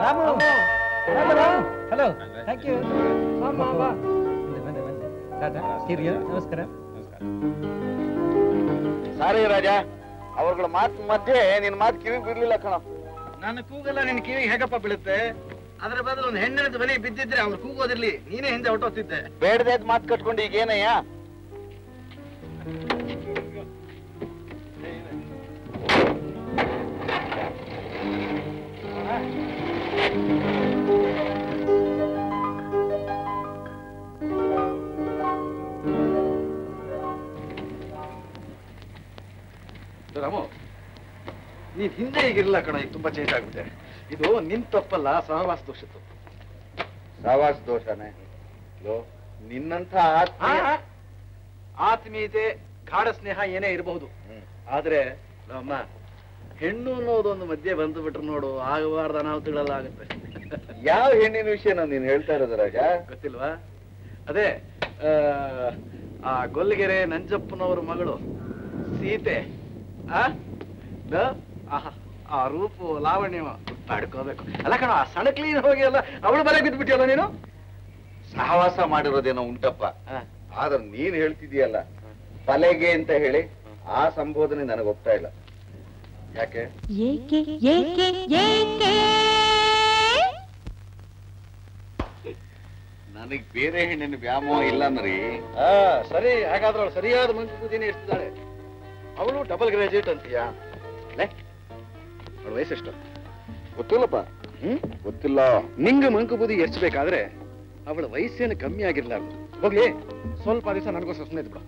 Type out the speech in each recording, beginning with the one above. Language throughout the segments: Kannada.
ರಾಮು ಹಲೋ ಥ್ಯಾಂಕ್ ಯು ಬಂದೆ ಬಂದೆ ಬಂದೆ ಟಾಟಾ ಹಿರಿಯ ನಮಸ್ಕಾರ ಸಾರಿ ರಾಜ ಅವ್ರಗಳ ಮಾತು ಮಧ್ಯೆ ನಿನ್ ಮಾತು ಕಿವಿ ಬಿಡ್ಲಿಲ್ಲ ಕಣ ನನ್ನ ಕೂಗಲ್ಲ ನಿನ್ ಕಿವಿಗೆ ಹೇಗಪ್ಪ ಬೀಳುತ್ತೆ ಅದರ ಬದಲು ಒಂದು ಹೆಣ್ಣಿನ ಧ್ವನಿ ಬಿದ್ದಿದ್ರೆ ಅವ್ರು ಕೂಗೋದಿರ್ಲಿ ನೀನೇ ಹಿಂದೆ ಹೊಟ್ಟೋಗ್ತಿದ್ದೆ ಬೇಡದೆ ಮಾತು ಕಟ್ಕೊಂಡು ಈಗ ಏನಯ್ಯ ರಾಮು ನೀನ್ ಹಿಂದೆ ಈಗಿರಲ್ಲ ಕಣ ಈಗ ತುಂಬಾ ಚೇಂಜ್ ಆಗ್ಬಿಟ್ಟೆ ಇದು ನಿನ್ ತಪ್ಪಲ್ಲ ಸಹವಾಸ ದೋಷದ್ದು ಸಹವಾಸ ದೋಷನೇ ಲೋ, ನಿನ್ನಂಥ ಆತ್ಮೀಯ ಆತ್ಮೀಯತೆ ಗಾಢ ಸ್ನೇಹ ಏನೇ ಇರಬಹುದು ಹ್ಮ್. ಆದ್ರೆ ಅಮ್ಮ ಹೆಣ್ಣು ಅನ್ನೋದೊಂದು ಮಧ್ಯೆ ಬಂದು ಬಿಟ್ರು ನೋಡು ಆಗಬಾರ್ದ ಅನಾಹುತಗಳೆಲ್ಲ ಆಗುತ್ತೆ ಯಾವ ಹೆಣ್ಣಿನ ವಿಷಯನ ನೀನ್ ಹೇಳ್ತಾ ಇರೋದು ರಾಜ ಗೊತ್ತಿಲ್ವಾ ಅದೇ ಆ, ಆ ಗೊಲ್ಲಗೆರೆ ನಂಜಪ್ಪನವ್ರ ಮಗಳು ಸೀತೆ ಆ ದ? ಆಹಾ, ಆ ರೂಪು ಲಾವಣ್ಯ ಪಡ್ಕೋಬೇಕು ಅಲ್ಲ ಕಣ ಆ ಸಣಕ್ಲೀನ್ ಹೋಗಿ ಅಲ್ಲ ಅವಳು ಬರ ಬಿದ್ಬಿಟ್ಟಿಯಲ್ಲ ನೀನು ಸಹವಾಸ ಮಾಡಿರೋದೇನೋ ಉಂಟಪ್ಪ ಆ, ಆದ್ರೆ ನೀನ್ ಹೇಳ್ತಿದೀಯಲ್ಲ ತಲೆಗೆ ಅಂತ ಹೇಳಿ ಆ ಸಂಬೋಧನೆ ನನಗೆ ಒಪ್ತಾ ಇಲ್ಲ ಯಾಕೆ ಏಕೆ ಏಕೆ ಏಕೆ ನನಗ್ ಬೇರೆ ಹೆಣ್ಣಿನ ವ್ಯಾಮೋಹ ಇಲ್ಲ ಮರಿ ಆ, ಸರಿ ಹಾಗಾದ್ರೆ ಅವಳು ಸರಿಯಾದ ಮಂಕು ಬುದ್ಧಿನೇ ಇರ್ತಿದ್ದಾಳೆ ಅವಳು ಡಬಲ್ ಗ್ರಾಜುಯೇಟ್ ಅಂತೀಯಾ ಅವಳ ವಯಸ್ಸೆಷ್ಟು ಗೊತ್ತಿಲ್ಲಪ್ಪ ಹ್ಮ್ ಗೊತ್ತಿಲ್ಲ ನಿಂಗೆ ಮಂಕು ಬುದ್ಧಿ ಎರ್ಚಬೇಕಾದ್ರೆ ಅವಳ ವಯಸ್ಸೇನು ಕಮ್ಮಿ ಆಗಿರ್ಲಾರ್ದು ಹೋಗ್ಲಿ ಸ್ವಲ್ಪ ದಿವಸ ನನಗೋಸ್ಕರ ಸುಮ್ಮನೆ ಇದ್ಬಿಡು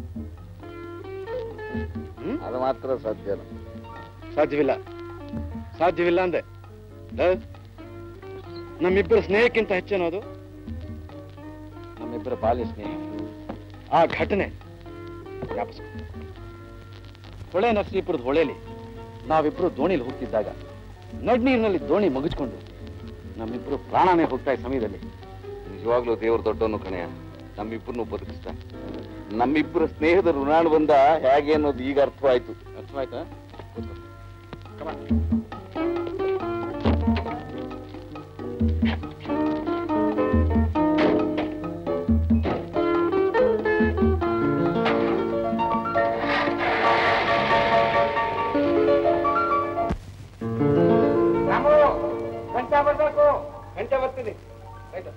ಹ್ಮ್ ಅದು ಮಾತ್ರ ಸಾಧ್ಯ ಸಾಧ್ಯವಿಲ್ಲ ಸಾಧ್ಯವಿಲ್ಲ ಅಂದೆ ಲ? ನಮ್ಮಿಬ್ಬರ ಸ್ನೇಹಕ್ಕಿಂತ ಹೆಚ್ಚೇನೋದು ನಮ್ಮಿಬ್ಬರ ಬಾಲ್ಯ ಸ್ನೇಹ ಆ ಘಟನೆ ಜ್ಞಾಪಿಸ್ಕೊ ಹೊಳೆ ನರಸೀಪುರದ ಹೊಳೆಲಿ ನಾವಿಬ್ರು ದೋಣಿಲಿ ಹೋಗ್ತಿದ್ದಾಗ ನಡ್ನೀರಿನಲ್ಲಿ ದೋಣಿ ಮಗುಚ್ಕೊಂಡು ನಮ್ಮಿಬ್ರು ಪ್ರಾಣನೇ ಹೋಗ್ತಾ ಇದ್ದ ಸಮಯದಲ್ಲಿ ನಿಜವಾಗ್ಲೂ ದೇವ್ರ ದೊಡ್ಡವನು ಕಣೆಯ ನಮ್ಮಿಬ್ಬರನ್ನು ಬದುಕಿಸ್ತಾ ನಮ್ಮಿಬ್ಬರ ಸ್ನೇಹದ ಋಣಾನುಬಂಧ ಹೇಗೆ ಅನ್ನೋದು ಈಗ ಅರ್ಥವಾಯ್ತು ಅರ್ಥವಾಯ್ತಾ ರಾಮು ಗಂಟೆ ಬರ್ಬೇಕು ಗಂಟೆ ಬರ್ತೀನಿ ಆಯ್ತಾ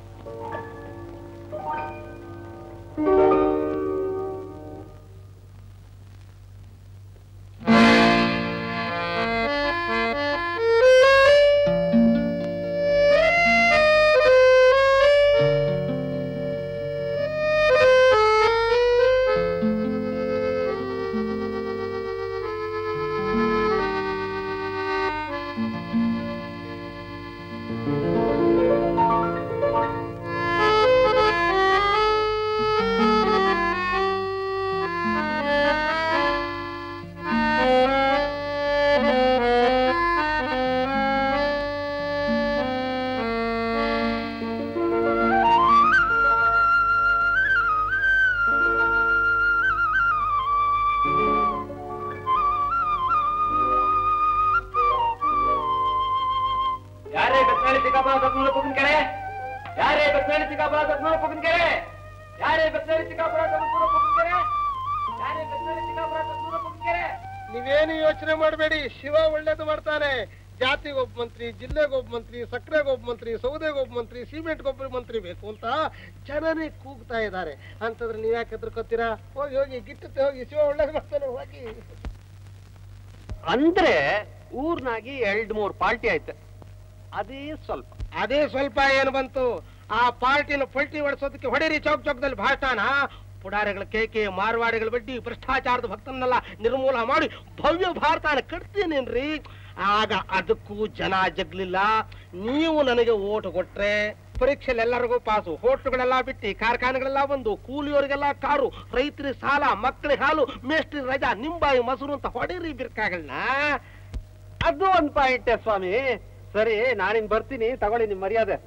ಯಾರೇ ಬೆತ್ತನಹಳ್ಳಿ ಚಿಕ್ಕಪ್ಪನ ಸತ್ನೂರ ಪುಗಿನ ಕೆರೆ ಯಾರೇ ಬೆತ್ತನಹಳ್ಳಿ ಚಿಕ್ಕಪ್ಪನ ಸತ್ನೂರ ಪುಗಿನ ಕೆರೆ ಯಾರೇ ಬೆತ್ತನಹಳ್ಳಿ ಚಿಕ್ಕಪ್ಪನ ಸತ್ನೂರ ಪುಗಿನ ಕೆರೆ ಯಾರೇ ಬೆತ್ತನಹಳ್ಳಿ ಚಿಕ್ಕಪ್ಪನ ಸತ್ನೂರ ಪುಗಿನ ಕೆರೆ ನೀವೇನು ಯೋಚನೆ ಮಾಡಬೇಡಿ ಶಿವ ಒಳ್ಳೇದು ಮಾಡ್ತಾನೆ ಜಾತಿಗೊಬ್ಬ ಮಂತ್ರಿ ಜಿಲ್ಲೆಗೊಬ್ಬ ಮಂತ್ರಿ ಸಕ್ಕರೆಗೊಬ್ಬ ಮಂತ್ರಿ ಸೌದೆಗೊಬ್ಬ ಮಂತ್ರಿ ಸಿಮೆಂಟ್ಗೊಬ್ಬ ಮಂತ್ರಿ ಬೇಕು ಅಂತ ಜನನೇ ಕೂಗ್ತಾ ಇದ್ದಾರೆ ಅಂತಂದ್ರೆ ನೀವ್ ಯಾಕೆ ಹೆದರ್ಕೋತೀರಾ ಹೋಗಿ ಹೋಗಿ ಗಿಟ್ಟತ್ತೆ ಹೋಗಿ ಶಿವ ಒಳ್ಳೇದು ಮಾಡ್ತಾನೆ ಹೋಗಿ ಅಂದ್ರೆ ಊರ್ನಾಗಿ ಎರಡ್ ಮೂರ್ ಪಾರ್ಟಿ ಆಯ್ತು ಅದೇ ಸ್ವಲ್ಪ ಅದೇ ಸ್ವಲ್ಪ ಏನು ಬಂತು ಆ ಪಾರ್ಟಿನ ಪಲ್ಟಿ ಹೊಡೆಸೋದಕ್ಕೆ ಹೊಡೆರಿ ಚೌಕ್ ಚೌಕದಲ್ಲಿ ಭಾಷಣ ಪುಡಾರಿಗಳ ಕೇಕೆ ಮಾರ್ವಾಡಿಗಳ ಬಡ್ಡಿ ಭ್ರಷ್ಟಾಚಾರದ ಭಕ್ತನ್ನೆಲ್ಲ ನಿರ್ಮೂಲ ಮಾಡಿ ಭವ್ಯ ಭಾರತನ ಕಟ್ತೀನೇನ್ರಿ ಆಗ ಅದಕ್ಕೂ ಜನ ಜಗ್ಲಿಲ್ಲ ನೀವು ನನಗೆ ಓಟ್ ಕೊಟ್ರೆ ಪರೀಕ್ಷೆಯಲ್ಲಿ ಎಲ್ಲರಿಗೂ ಪಾಸು ಹೋಟ್ಲುಗಳೆಲ್ಲ ಬಿಟ್ಟು ಕಾರ್ಖಾನೆಗಳೆಲ್ಲ ಬಂದು ಕೂಲಿಯವರಿಗೆಲ್ಲ ಕಾರು ರೈತರಿಗೆ ಸಾಲ ಮಕ್ಕಳಿಗೆ ಹಾಲು ಮೇಸ್ಟ್ರಿ ರಜಾ ನಿಂಬಾಯಿ ಮೊಸರು ಅಂತ ಹೊಡೀರಿ ಬಿರ್ಕಾಗಳನ್ನ ಅದು ಒಂದ್ ಪಾಯಿಂಟ್ ಸ್ವಾಮಿ ಸರಿ ನಾನಿನ್ ಬರ್ತೀನಿ ತಗೊಳ್ಳಿ ನಿಮ್ ಮರ್ಯಾದೆ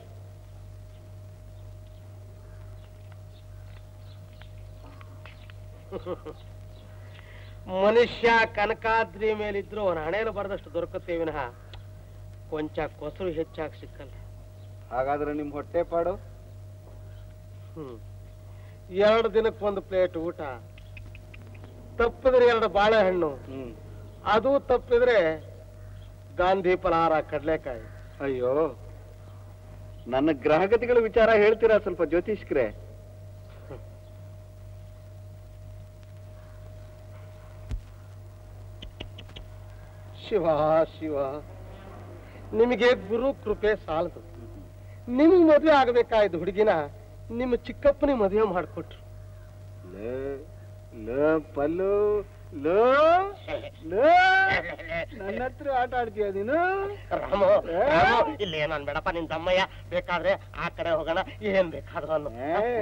ಮನುಷ್ಯ ಕನಕಾದ್ರಿ ಮೇಲಿದ್ರು ಅವನ ಹಣೆಯಲ್ಲಿ ಬರೆದಷ್ಟು ದೊರಕುತ್ತೆ ವಿನಃ ಕೊಂಚ ಕೊಸರು ಹೆಚ್ಚಾಗಿ ಸಿಕ್ಕಲ್ಲ ಹಾಗಾದ್ರೆ ನಿಮ್ ಹೊಟ್ಟೆ ಪಾಡು ಹ್ಮ್ ಎರಡು ದಿನಕ್ಕೆ ಒಂದು ಪ್ಲೇಟ್ ಊಟ ತಪ್ಪಿದ್ರೆ ಎರಡು ಬಾಳೆಹಣ್ಣು ಹ್ಮ್ ಅದು ತಪ್ಪಿದ್ರೆ ಗಾಂಧಿ ಫಲಹಾರ ಕಡ್ಲೆಕಾಯಿ ಅಯ್ಯೋ ನನ್ನ ಗ್ರಹಗತಿಗಳ ವಿಚಾರ ಹೇಳ್ತೀರಾ ಸ್ವಲ್ಪ ಜ್ಯೋತಿಷ್ಕ್ರೆ ಶಿವ ಶಿವ ನಿಮಗೆ ಗುರು ಕೃಪೆ ಸಾಲದು ನಿಮ್ಗೆ ಮದುವೆ ಆಗಬೇಕಾಯ್ತು ಹುಡುಗಿನ ನಿಮ್ಮ ಚಿಕ್ಕಪ್ಪನಿಗೆ ಮದುವೆ ಮಾಡಿಕೊಟ್ರು ಲೇ ಲೇ ಪಲ್ಲು ಲೋ ಲೋ ನನ್ನ ಹತ್ರ ಆಟ ಆಡ್ತೀಯ ನೀನು ರಾಮು ರಾಮು, ಇಲ್ಲಿ ಏನಾನ್ ಬೇಡಪ್ಪ ನಿನ್ ತಮ್ಮಯ್ಯ ಬೇಕಾದ್ರೆ ಆ ಕಡೆ ಹೋಗೋಣ ಏನ್ ಬೇಕಾದ್ರೂ ಅನ್ನು ಏ.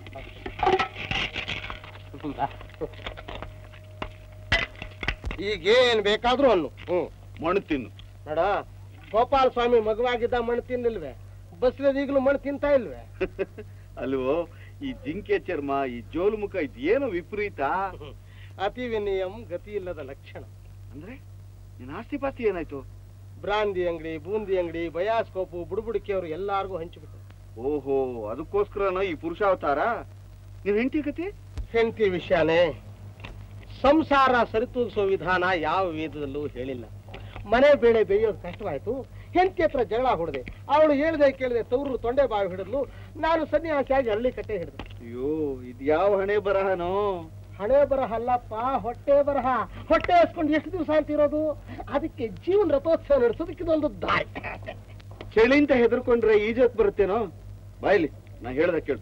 ಈಗೇನ್ ಬೇಕಾದ್ರೂ ಅನ್ನು ಹ್ಮ್ ಮಣ್ಣು ತಿನ್ನು ನೋಡ ಗೋಪಾಲ ಸ್ವಾಮಿ ಮಗುವಾಗಿದ್ದ ಮಣ್ಣು ತಿನ್ನಿಲ್ವೇ ಬಸ್ಲದ ಈಗಲೂ ಮಣ್ಣು ತಿಂತಾ ಇಲ್ವೇ ಅಲ್ವೋ ಈ ಜಿಂಕೆ ಚರ್ಮ ಈ ಜೋಲು ಮುಖ ಇದು ಏನು ವಿಪರೀತ ಅತಿ ವಿನಯಂ ಗತಿ ಇಲ್ಲದ ಲಕ್ಷಣ ಅಂದ್ರೆ ನಿನ್ ಆಸ್ತಿ ಪಾಸ್ತಿ ಏನಾಯ್ತು ಬ್ರಾಂದಿ ಅಂಗಡಿ ಬೂಂದಿ ಅಂಗಡಿ ಬಯಾಸ್ಕೋಪು ಬುಡುಬುಡಿಕೆಯವರು ಎಲ್ಲಾರ್ಗೂ ಹಂಚಿಬಿಟ್ಟು ಓಹೋ ಅದಕ್ಕೋಸ್ಕರನ ಈ ಪುರುಷಾವತಾರ ನೀವ್ ಹೆಂಡತಿ ಕತಿ ಹೆಂಡತಿ ವಿಷಯನೇ ಸಂಸಾರ ಸರಿತೂಗಿಸೋ ವಿಧಾನ ಯಾವ ವೇದದಲ್ಲೂ ಹೇಳಿಲ್ಲ ಮನೆ ಬೇಳೆ ಬೇಯೋದು ಕಷ್ಟವಾಯ್ತು ಹೆಂಡತಿ ಹತ್ರ ಜಗಳ ಹೊಡೆದೆ ಅವಳು ಹೇಳ್ದೆ ಕೇಳಿದೆ ತವರು ತೊಂಡೆ ಬಾವಿ ಹಿಡಿದ್ಲು ನಾನು ಸನ್ಯಾಸಿಯಾಗಿ ಹಳ್ಳಿ ಕಟ್ಟೆ ಹಿಡಿದೆ ಅಯ್ಯೋ ಇದು ಯಾವ ಹಣೆ ಬರಹನೋ ಹಣೆ ಬರಹ ಅಲ್ಲಪ್ಪ ಹೊಟ್ಟೆ ಬರಹ ಹೊಟ್ಟೆ ಹಸ್ಕೊಂಡು ಎಷ್ಟು ದಿವಸ ಅಂತಿರೋದು ಅದಕ್ಕೆ ಜೀವನ ರಥೋತ್ಸವ ನಡೆಸೋದಕ್ಕೆ ಇದೊಂದು ದಾರಿ ಚಳಿ ಅಂತ ಹೆದರ್ಕೊಂಡ್ರೆ ಈಜಕ್ ಬರುತ್ತೇನೋ ಬಾಯ್ಲಿ ನಾ ಹೇಳ್ದ ಕೇಳು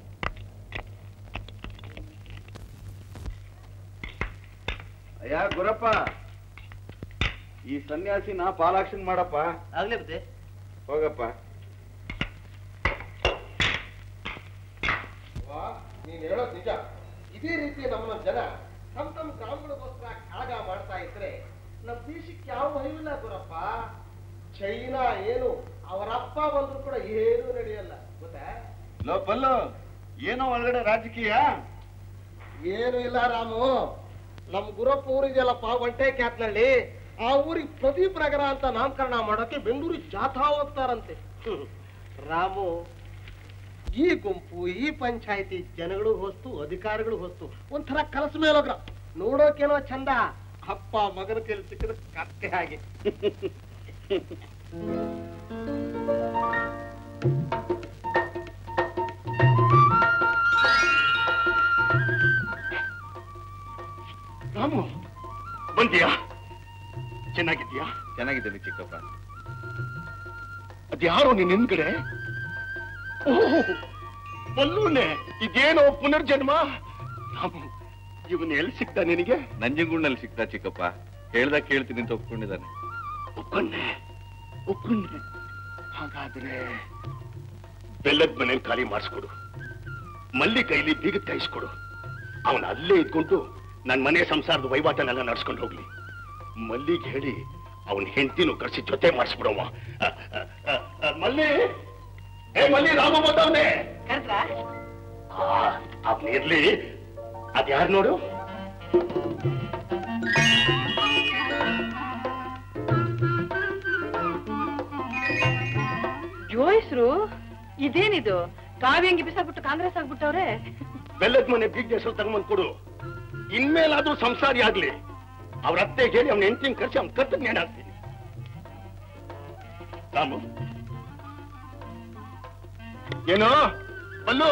ಅಯ್ಯ ಗುರಪ್ಪ ಈ ಸನ್ಯಾಸಿನ ಪಾಲಾಕ್ಷನ್ ಮಾಡಪ್ಪ ಆಗ್ಲೇ ಬುದ್ಧಿ ಹೋಗಪ್ಪ ನೀನ್ ಹೇಳೋದು ನಿಜ ಇದೇ ರೀತಿ ನಮ್ಮ ಜನ ತಮ್ಮ ತಮ್ಮ ಗ್ರಾಮಗಳಿಗೋಸ್ಕರ ಕಾಳಗ ಮಾಡ್ತಾ ಇದ್ರೆ ನಮ್ಮ ದೇಶಕ್ಕೆ ಯಾವ ಭಯವಿಲ್ಲ ಗುರಪ್ಪ ಚೈನಾ ಏನು ಅವರಪ್ಪ ಬಂದ್ರು ಕೂಡ ಏನೂ ನಡೆಯಲ್ಲ ಗೊತ್ತಾ ಲೋ ಪಲ್ಲು ಏನೋ ಒಳಗಡೆ ರಾಜಕೀಯ ಏನು ಇಲ್ಲ ರಾಮು ನಮ್ ಗುರಪ್ಪ ಊರಿದೆಯಲ್ಲಪ್ಪ ಒಂಟೆ ಕ್ಯಾತ್ನಲ್ಲಿ ಆ ಊರಿಗೆ ಪ್ರದೀಪ್ ನಗರ ಅಂತ ನಾಮಕರಣ ಮಾಡೋಕೆ ಬೆಂಗಳೂರಿಗೆ ಜಾಥಾ ಹೋಗ್ತಾರಂತೆ ಹ್ಮ್. ರಾಮು ಈ ಗುಂಪು ಈ ಪಂಚಾಯತಿ ಜನಗಳು ಹೊಸ್ತು ಅಧಿಕಾರಿಗಳು ಹೊಸ್ತು ಒಂಥರ ಕಲಸ ಮೇಲೋಗ್ರ ನೋಡೋಕೇನೋ ಚಂದ ಅಪ್ಪ ಮಗನ ಕೈಲಿ ಸಿಕ್ಕಿದ ಕತ್ತೆ ಹಾಗೆ ರಾಮು ಬಂದಿಯಾ ಚೆನ್ನಾಗಿದ್ಯಾ ಚೆನ್ನಾಗಿದ್ದೀನಿ ಚಿಕ್ಕಪ್ಪ ಅದ್ಯಾರೋ ನಿನ್ ಹಿಂದ್ಗಡೆ ಬಲ್ಲೂನೆ ಇದೇನೋ ಪುನರ್ಜನ್ಮ ರಾಮು ಇವನ್ ಎಲ್ಲಿ ಸಿಕ್ತ ನಿನಗೆ ನಂಜನಗೂಡ್ನಲ್ಲಿ ಸಿಗ್ತಾ ಚಿಕ್ಕಪ್ಪ ಹೇಳ್ದಾಗ ಕೇಳ್ತೀನಿ ಅಂತ ಒಪ್ಕೊಂಡಿದ್ದಾನೆ ಒಪ್ಕೊಂಡೆ ಒಪ್ಕೊಂಡೆ ಹಾಗಾದ್ರೆ ಬೆಲ್ಲದ ಮನೇಲಿ ಖಾಲಿ ಮಾಡಿಸ್ಕೊಡು ಮಲ್ಲಿ ಕೈಲಿ ಬೀಗದ ಕಾಯಿಸ್ಕೊಡು ಅವನ ಅಲ್ಲೇ ಇದ್ಕೊಂಡು ನನ್ ಮನೆ ಸಂಸಾರದ ವಹಿವಾಟನೆಲ್ಲ ನಡ್ಸ್ಕೊಂಡು ಹೋಗ್ಲಿ ಮಲ್ಲಿಗೆ ಹೇಳಿ ಅವನ್ ಹೆಂಡತಿನೂ ಕರ್ಸಿ ಜೊತೆ ಮಾಡಿಸ್ಬಿಡವ ಮಲ್ಲಿ ಏ ಮಲ್ಲಿ ರಾಮ ಬಂದವನೇ ಅವನಿರ್ಲಿ ಅದ್ಯಾರು ನೋಡು ಜೋಯಿಸ್ರು ಇದೇನಿದು ಕಾವ್ಯಂಗಿ ಬಿಸಾಕ್ಬಿಟ್ಟು ಕಾಂಗ್ರೆಸ್ ಆಗ್ಬಿಟ್ಟವ್ರೆ ಬೆಲ್ಲದ ಮನೆ ಬೀಗ ಹೆಸರು ತಗೊಂಬಂದ್ ಕೊಡು ಇನ್ಮೇಲಾದ್ರೂ ಸಂಸಾರಿ ಆಗ್ಲಿ ಅವ್ರ ಅತ್ತೆ ಹೇಳಿ ಅವ್ನ ಹೆಂಡತಿನ ಕರ್ಸಿ ಅವ್ನ ಕತ್ತಗ್ ನೇಣಾಕ್ತೀನಿ ರಾಮು ಏನೋ ಬಲ್ಲು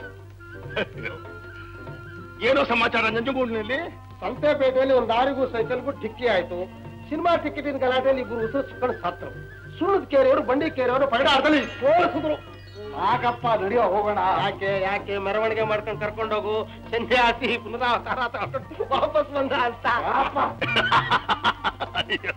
ಏನೋ ಸಮಾಚಾರ ನಂಜನಗೂಡಿನಲ್ಲಿ ಸಂತೆಪೇಟೆಯಲ್ಲಿ ಒಂದು ಲಾರಿಗೂ ಸೈಕಲ್ಗೂ ಡಿಕ್ಕಿ ಆಯ್ತು ಸಿನಿಮಾ ಟಿಕೆಟಿನ ಗಲಾಟೆಯಲ್ಲಿ ಇಬ್ರು ಉಸಿರು ಸಾತ್ರು ಸುಳ್ಳದ ಕೇರಿಯವರು ಬಂಡಿ ಕೇರಿಯವರು ಪೈಡಾಟದಲ್ಲಿ ಸೋಲಿಸಿದ್ರು ಯಾಕಪ್ಪ ನಡೆಯೋ ಹೋಗೋಣ ಯಾಕೆ ಯಾಕೆ ಮೆರವಣಿಗೆ ಮಾಡ್ಕೊಂಡು ಕರ್ಕೊಂಡೋಗು ಸನ್ಯಾಸಿ ಪುನರಾವತಾರ ತಗೊಂಡು ವಾಪಸ್ ಬಂದ ಅಂತ ಅಯ್ಯೋ.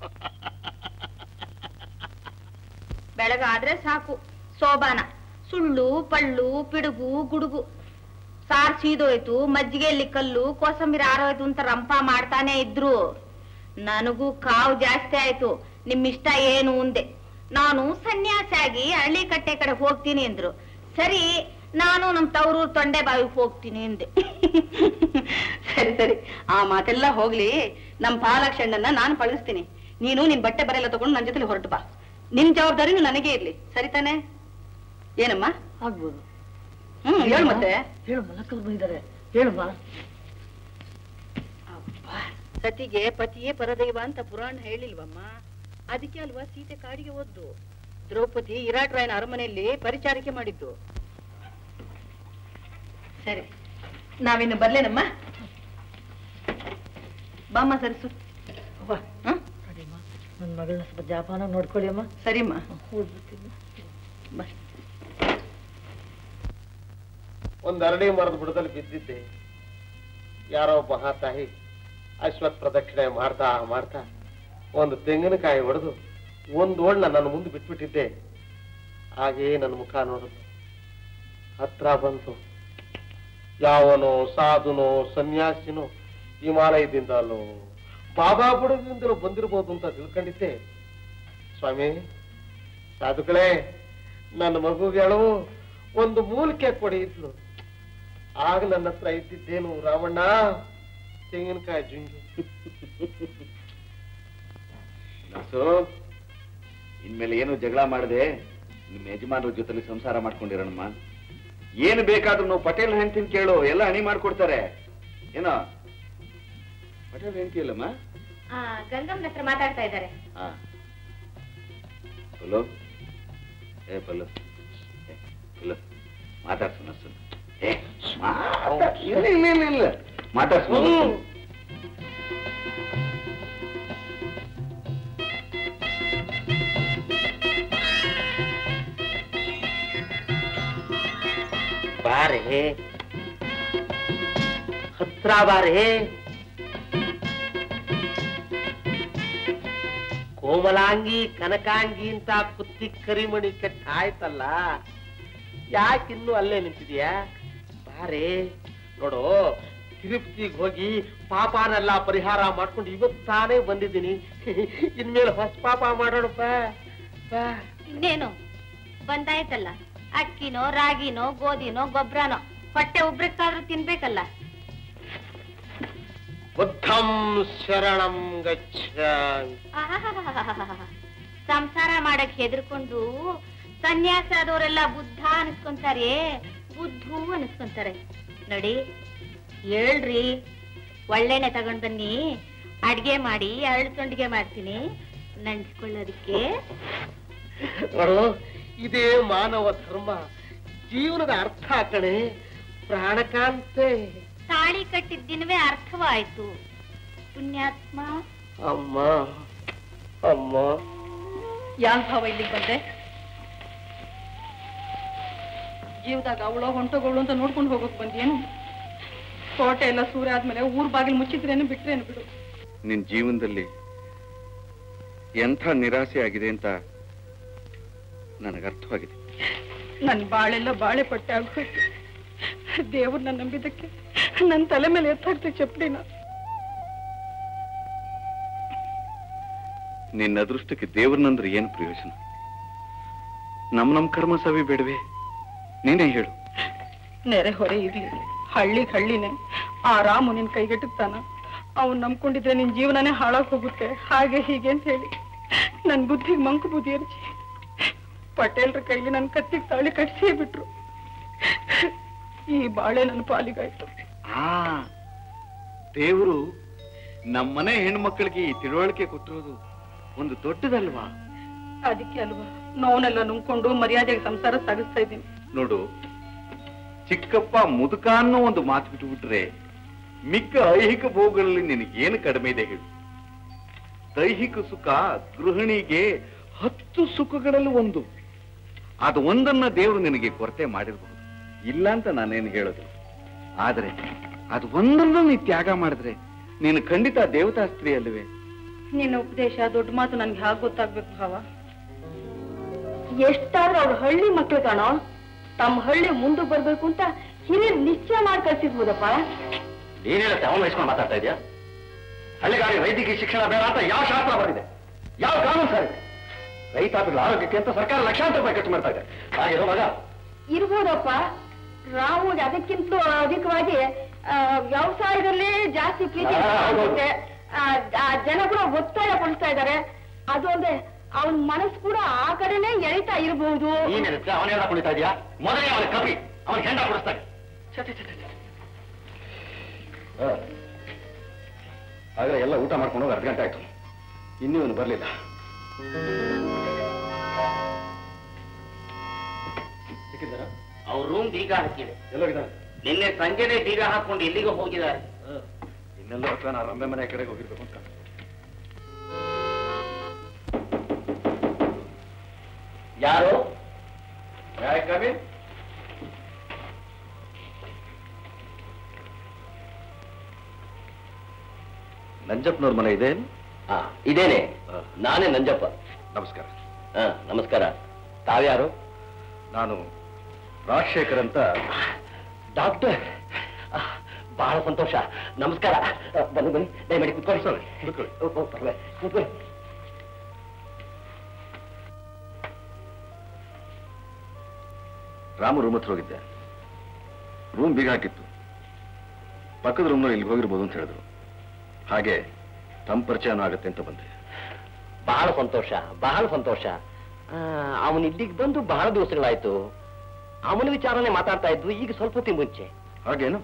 ಬೆಳಗಾದ್ರೆ ಸಾಕು ಸೋಬಾನ ಸುಳ್ಳು ಪಳ್ಳು ಪಿಡುಗು ಗುಡುಗು ಸಾರ್ ಸೀದೋಯ್ತು ಮಜ್ಜಿಗೆಯಲ್ಲಿ ಕಲ್ಲು ಕೋಸಂಬರಿ ಆರೋಯ್ತು ಅಂತ ರಂಪ ಮಾಡ್ತಾನೆ ಇದ್ರು ನನಗೂ ಕಾವು ಜಾಸ್ತಿ ಆಯ್ತು ನಿಮ್ಮಿಷ್ಟ ಏನು ಉಂದೆ ನಾನು ಸನ್ಯಾಸಿಯಾಗಿ ಹಳ್ಳಿ ಕಟ್ಟೆ ಕಡೆ ಹೋಗ್ತೀನಿ ಅಂದ್ರು ಸರಿ ನಾನು ನಮ್ ತವರೂರ್ ತೊಂಡೆ ಬಾವಿಗೆ ಹೋಗ್ತೀನಿ ಅಂದೆ ಸರಿ ಸರಿ ಆ ಮಾತೆಲ್ಲ ಹೋಗ್ಲಿ ನಮ್ ಪಾಲಾಕ್ಷಣ್ಣನ್ನ ನಾನು ಪಳಗಿಸ್ತೀನಿ ನೀನು ನಿನ್ ಬಟ್ಟೆ ಬರೆಲ್ಲ ತಗೊಂಡು ನನ್ ಜೊತೆ ಹೊರಟು ಬಾ ನಿನ್ ಜವಾಬ್ದಾರಿನೂ ನನಗೆ ಇರ್ಲಿ ಸರಿ ತಾನೆ ಏನಮ್ಮ ಆಗ್ಬೋದು ಹ್ಮ್ ಹೇಳು ಮತ್ತೆ ಹೇಳಮ್ಮ ಲಕ್ಕಲ್ ಬಂದಿದ್ದಾರೆ ಹೇಳಮ್ಮ ಸತಿಗೆ ಪತಿಯೇ ಪರದೈವ ಅಂತ ಪುರಾಣ ಹೇಳಿಲ್ವಮ್ಮ ಅದಕ್ಕೆ ಅಲ್ವಾ ಸೀತೆ ಕಾಡಿಗೆ ಓದ್ದು ದ್ರೌಪದಿ ವಿರಾಟ್ ರಾಯನ ಅರಮನೆಯಲ್ಲಿ ಪರಿಚಾರಿಕೆ ಮಾಡಿದ್ದು ಸರಿ ನಾವಿನ್ನು ಬರ್ಲೇನಮ್ಮ ಬಾಮ್ಮ ಸರಿಸು ಹ್ಮ್? ನನ್ನ ಮಗಳನ್ನ ಸ್ವಲ್ಪ ಜಾಪಾನ ನೋಡ್ಕೊಳ್ಳಿ ಅಮ್ಮ ಸರಿಮ್ಮ ಹೋಗ್ಬಿಡ್ತೀನಿ ಬಾ ಒಂದು ಅರಳಿ ಮರದ ಬುಡದಲ್ಲಿ ಬಿದ್ದಿದ್ದೆ ಯಾರೋ ಒಬ್ಬ ತಾಯಿ ಅಶ್ವತ್ ಪ್ರದಕ್ಷಿಣೆ ಮಾಡ್ತಾ ಮಾಡ್ತಾ ಒಂದು ತೆಂಗಿನಕಾಯಿ ಹೊಡೆದು ಒಂದು ಒಣ್ಣ ನನ್ನ ಮುಂದೆ ಬಿಟ್ಬಿಟ್ಟಿದ್ದೆ ಹಾಗೇ ನನ್ನ ಮುಖ ನೋಡಿದ್ರು ಹತ್ರ ಬಂತು ಯಾವನೋ ಸಾಧುನೋ ಸನ್ಯಾಸಿನೋ ಹಿಮಾಲಯದಿಂದಲೋ ಬಾಬಾ ಬುಡದಿಂದಲೂ ಬಂದಿರ್ಬೋದು ಅಂತ ತಿಳ್ಕೊಂಡಿದ್ದೆ ಸ್ವಾಮಿ ಸಾಧುಗಳೇ ನನ್ನ ಮಗುಗೆ ಹೇಳು ಒಂದು ಮೂಲಿಕೆ ಕೊಡಿ ಇದ್ಲು ಆಗ ನನ್ನ ಹತ್ರ ಇದ್ದಿದ್ದೇನು ರಾಮಣ್ಣ ತೆಂಗಿನಕಾಯಿ ಜುಂಜು ದಾಸು ಇನ್ಮೇಲೆ ಏನು ಜಗಳ ಮಾಡದೆ ನಿಮ್ಮ ಯಜಮಾನರ ಜೊತೆಲಿ ಸಂಸಾರ ಮಾಡ್ಕೊಂಡಿರೋಣಮ್ಮ ಏನು ಬೇಕಾದ್ರೂ ನಾವು ಪಟೇಲ್ ಹೆಂಡ್ತಿನ್ ಕೇಳು ಎಲ್ಲ ಹಣಿ ಮಾಡ್ಕೊಡ್ತಾರೆ ಏನೋ ಪಟೇಲ್ ಹೆಂಡ್ತಿ ಅಲ್ಲಮ್ಮ ಆ, ಗಂಗಮ್ಮನ ಹತ್ರ ಮಾತಾಡ್ತಾ ಇದ್ದಾರೆ ಹಾ ಪಲ್ಲು ಏ ಪಲ್ಲು ಏ, ಪಲ್ಲು ಮಾತಾಡ್ಸು ನರ್ಸು ಏ ಮಾತಾ- ಇಲ್ಲ ಇಲ್ಲ ಇಲ್ಲ ಇಲ್ಲ ಮಾತಾಡ್ಸು ನರ್ಸು. ಬಾರೆ ಹತ್ರ ಬಾರೆ ಕೋಮಲಾಂಗಿ ಕನಕಾಂಗಿ ಅಂತ ಕುತ್ತಿ ಕರಿಮಣಿ ಕೆಟ್ಟ ಆಯ್ತಲ್ಲ ಯಾಕಿನ್ನು ಅಲ್ಲೇ ನಿಂತಿದ್ಯಾ ಬಾರೆ ನೋಡು ತಿರುಪತಿಗೆ ಹೋಗಿ ಪಾಪನೆಲ್ಲ ಪರಿಹಾರ ಮಾಡ್ಕೊಂಡು ಇವತ್ತಾನೇ ಬಂದಿದ್ದೀನಿ ಇನ್ಮೇಲೆ ಹೊಸ ಪಾಪ ಮಾಡೋಣ ಬಾ ಬಾ ಇನ್ನೇನು ಬಂದಾಯ್ತಲ್ಲ ಅಕ್ಕಿನೋ ರಾಗಿನೋ ಗೋಧಿನೋ ಗೊಬ್ಬರನೋ ಹೊಟ್ಟೆ ಉಬ್ರಕ್ಕಾದ್ರೂ ತಿನ್ಬೇಕಲ್ಲ ಬುದ್ಧಂ ಶರಣಂ ಗಚ್ಚಾಮಿ ಆಹಾಹಾಹಾಹಾಹಾ. ಸಂಸಾರ ಮಾಡಕ್ ಹೆದರ್ಕೊಂಡು ಸನ್ಯಾಸ ಆದವರೆಲ್ಲ ಬುದ್ಧ ಅನಿಸ್ಕೊಂತಾರೆ ಬುದ್ಧು ಅನಿಸ್ಕೊಂತಾರೆ ನೋಡಿ ಹೇಳ್ರಿ ಒಳ್ಳೆನೆ ತಗೊಂಡ್ ಬನ್ನಿ ಅಡ್ಗೆ ಮಾಡಿ ಅರಳು ತೊಂಡಿಗೆ ಮಾಡ್ತೀನಿ ನಂಚ್ಕೊಳ್ಳೋದಕ್ಕೆ ನೋಡು ಇದೇ ಮಾನವ ಧರ್ಮ ಜೀವನದ ಅರ್ಥ ಕಣೆ ಪ್ರಾಣಕಾಂತೆ ತಾಳಿ ಕಟ್ಟಿದ ದಿನವೇ ಅರ್ಥವಾಯ್ತು ಪುಣ್ಯಾತ್ಮ ಅಮ್ಮ ಅಮ್ಮ ಯಾನ್ ಭಾವ ಇಲ್ಲಿಗೆ ಬಂದೆ ಜೀವದಾಗ ಅವಳೋ ಹೊಂಟೋಗಳು ಅಂತ ನೋಡ್ಕೊಂಡು ಹೋಗೋಕ್ ಬಂದೇನು ಕೋಟೆ ಎಲ್ಲ ಸೂರ್ಯ ಆದ್ಮೇಲೆ ಊರ್ ಬಾಗಿಲು ಮುಚ್ಚಿದ್ರೇನು ಬಿಟ್ರೇನು ಬಿಡು ನಿನ್ ಜೀವನದಲ್ಲಿ ಎಂಥ ನಿರಾಸೆ ಆಗಿದೆ ಅಂತ ನನಗೆ ಅರ್ಥವಾಗಿದೆ ನನ್ ಬಾಳೆಲ್ಲ ಬಾಳೆ ಪಟ್ಟೆ ಆಗೋಯ್ತು ದೇವ್ರನ್ನ ನಂಬಿದಕ್ಕೆ ನನ್ ತಲೆ ಮೇಲೆ ಎತ್ತಾಗ್ತಿ ಚಪ್ಪಡಿನ ನಿನ್ನ ಅದೃಷ್ಟಕ್ಕೆ ದೇವ್ರನಂದ್ರೆ ಏನು ಪ್ರಯೋಜನ ನಮ್ ನಮ್ ಕರ್ಮ ಸವಿ ಬೇಡವೆ ನೀನೇ ಹೇಳು ನೆರೆ ಹೊರೆ ಇರ್ಲಿ ಹಳ್ಳಿಗ್ ಹಳ್ಳಿನೇ ಆ ರಾಮು ನಿನ್ ಕೈಗೆಟುತ್ತಾನ ಅವ್ನ್ ನಂಬ್ಕೊಂಡಿದ್ರೆ ನಿನ್ ಜೀವನನೇ ಹಾಳಾಗ್ ಹೋಗುತ್ತೆ ಹಾಗೆ ಹೀಗೆ ಅಂತ ಹೇಳಿ ನನ್ ಬುದ್ಧಿಗ್ ಮಂಕು ಬುದ್ಧಿ ಎರಚಿ ಪಟೇಲ್ರ ಕೈಲಿ ನನ್ ಕತ್ತಿಗೆ ತಾಳಿ ಕಟ್ಸೇ ಬಿಟ್ರು ಈ ಬಾಳೆ ನನ್ನ ಪಾಲಿಗಾಯ್ತು ಆ ದೇವರು ನಮ್ಮನೆ ಹೆಣ್ಮಕ್ಳಿಗೆ ಈ ತಿಳುವಳಿಕೆ ಕೊಟ್ಟಿರೋದು ಒಂದು ದೊಡ್ಡದಲ್ವಾ ಅದಕ್ಕೆ ಅಲ್ವಾ ನೋವನ್ನೆಲ್ಲ ನುಂಗ್ಕೊಂಡು ಮರ್ಯಾದೆಗೆ ಸಂಸಾರ ಸಾಗಿಸ್ತಾ ಇದ್ದೀನಿ ನೋಡು ಚಿಕ್ಕಪ್ಪ ಮುದುಕ ಅನ್ನೋ ಒಂದು ಮಾತು ಬಿಟ್ಟುಬಿಟ್ರೆ ಮಿಕ್ಕ ಐಹಿಕ ಭೋಗಗಳಲ್ಲಿ ನಿನಗೇನು ಕಡಿಮೆ ಇದೆ ಹೇಳು ದೈಹಿಕ ಸುಖ ಗೃಹಿಣಿಗೆ ಹತ್ತು ಸುಖಗಳಲ್ಲಿ ಒಂದು ಅದು ಒಂದನ್ನ ದೇವರು ನಿನಗೆ ಕೊರತೆ ಮಾಡಿರಬಹುದು ಇಲ್ಲ ಅಂತ ನಾನೇನು ಹೇಳೋದು ಆದ್ರೆ ಅದು ಒಂದನ್ನು ನೀ ತ್ಯಾಗ ಮಾಡಿದ್ರೆ ನೀನು ಖಂಡಿತ ದೇವತಾ ಸ್ತ್ರೀ ಅಲ್ವೇ ನಿನ್ನ ಉಪದೇಶ ದೊಡ್ಡ ಮಾತು ನನ್ಗೆ ಹಾಗೆ ಗೊತ್ತಾಗ್ಬೇಕು ಭಾವ ಎಷ್ಟಾದ್ರೂ ಅವ್ರ ಹಳ್ಳಿ ಮಕ್ಳು ಕಾಣೋ ತಮ್ಮ ಹಳ್ಳಿ ಮುಂದಕ್ಕೆ ಬರ್ಬೇಕು ಅಂತ ಹಿರಿಯರ್ ನಿಶ್ಚಯ ಮಾಡಿ ಕಳ್ಸಿರ್ಬೋದಪ್ಪ ನೀನ್ ಹೇಳುತ್ತೆ ಅವನು ವಹಿಸ್ಕೊಂಡು ಮಾತಾಡ್ತಾ ಇದೆಯಾ ಹಳ್ಳಿಗಾರಿ ವೈದ್ಯಕೀಯ ಶಿಕ್ಷಣ ಬೇಡ ಅಂತ ಯಾವ ಶಾಸ್ತ್ರ ಬಂದಿದೆ ಯಾವ ಕಾನೂನು ಸರ್ ಇದೆ ರೈತಾಪಿಗಳ ಆರೋಗ್ಯಕ್ಕೆ ಅಂತ ಸರ್ಕಾರ ಲಕ್ಷಾಂತರ ರೂಪಾಯಿ ಖರ್ಚು ಮಾಡ್ತಾ ಇದೆ ಹಾಗಿರೋ ಮಗ ಇರ್ಬೋದಪ್ಪ ರಾಹುಗೆ ಅದಕ್ಕಿಂತಲೂ ಅಧಿಕವಾಗಿ ಆ, ವ್ಯವಸಾಯದಲ್ಲಿ ಜಾಸ್ತಿ ಪ್ರೀತಿ ಆ, ಹೌದು. ಮತ್ತೆ, ಆ, ಆ ಜನ ಕೂಡ ಒತ್ತಾಯ ಪಡಿಸ್ತಾ ಇದ್ದಾರೆ ಅದು ಅಲ್ಲದೆ ಅವನ್ ಮನಸ್ಸು ಕೂಡ ಆ ಕಡೆನೇ ಎಳಿತಾ ಇರಬಹುದು ನೀನ್ ಅವನ ಹೆಂಡ ಕುಳಿತಾ ಇದೆಯಾ ಮೊದಲೇ ಅವನ ಕಪಿ ಅವನ ಹೆಂಡ ಕೊಡಿಸ್ತಾನೆ ಆದ್ರೆ ಎಲ್ಲ ಊಟ ಮಾಡ್ಕೊಂಡು ಹೋಗಿ ಅರ್ಧ ಗಂಟೆ ಆಯ್ತು ಇನ್ನೂ ಇವನು ಬರ್ಲಿಲ್ಲ ಸಿಕ್ಕಿದ್ದಾರಾ ಅವ್ರ ರೂಮ್ ಬೀಗ ಹಾಕಿದೆ ಎಲ್ಲೋಗಿದ್ದಾನೆ ನಿನ್ನೆ ಸಂಜೆನೆ ಬೀಗ ಹಾಕೊಂಡು ಎಲ್ಲಿಗೂ ಹೋಗಿದ್ದಾರೆ ಇನ್ನೆಲ್ಲೋ ಅಥವಾ ನಾನು ರಂಬೆ ಮನೆ ಕಡೆಗೆ ಹೋಗಿರ್ಬೇಕು ಅಂತ ಯಾರು ಕವಿ ನಂಜಪ್ಪನವ್ರ ಮನೆ ಇದೆ ಹಾ ಇದೇನೆ ನಾನೇ ನಂಜಪ್ಪ ನಮಸ್ಕಾರ ಹಾ ನಮಸ್ಕಾರ ತಾವ್ಯಾರು ನಾನು ರಾಜಶೇಖರ್ ಅಂತ ಡಾಕ್ಟರ್ ಬಹಳ ಸಂತೋಷ ನಮಸ್ಕಾರ ಆ, ಬನ್ನಿ ಬನ್ನಿ ದಯಮಾಡಿ ಕುತ್ಕೊಳ್ಳಿ ಕೂತ್ಕೊಳ್ಳಿ. ಓ, ಓ, ಪರವಾಗಿಲ್ಲ. ಕೂತ್ಕೊಳ್ಳಿ ರಾಮು ರೂಮ್ ಹತ್ರ ಹೋಗಿದ್ದೆ ರೂಮ್ ಬೀಗ ಹಾಕಿತ್ತು ಪಕ್ಕದ ರೂಮ್ನಲ್ಲಿ ಇಲ್ಲಿಗೆ ಹೋಗಿರ್ಬೋದು ಅಂತ ಹೇಳಿದ್ರು ಹಾಗೆ ತಮ್ಮ ಪರಿಚಯನೂ ಆಗುತ್ತೆ ಅಂತ ಬಂದೆ ಬಹಳ ಸಂತೋಷ ಬಹಳ ಸಂತೋಷ ಅವನು ಇಲ್ಲಿಗೆ ಬಂದು ಬಹಳ ದಿವಸಗಳಾಯ್ತು ಅವನ ವಿಚಾರನೆ ಮಾತಾಡ್ತಾ ಇದ್ವು ಈಗ ಸ್ವಲ್ಪ ಹೊತ್ತಿನ ಮುಂಚೆ ಹಾಗೇನು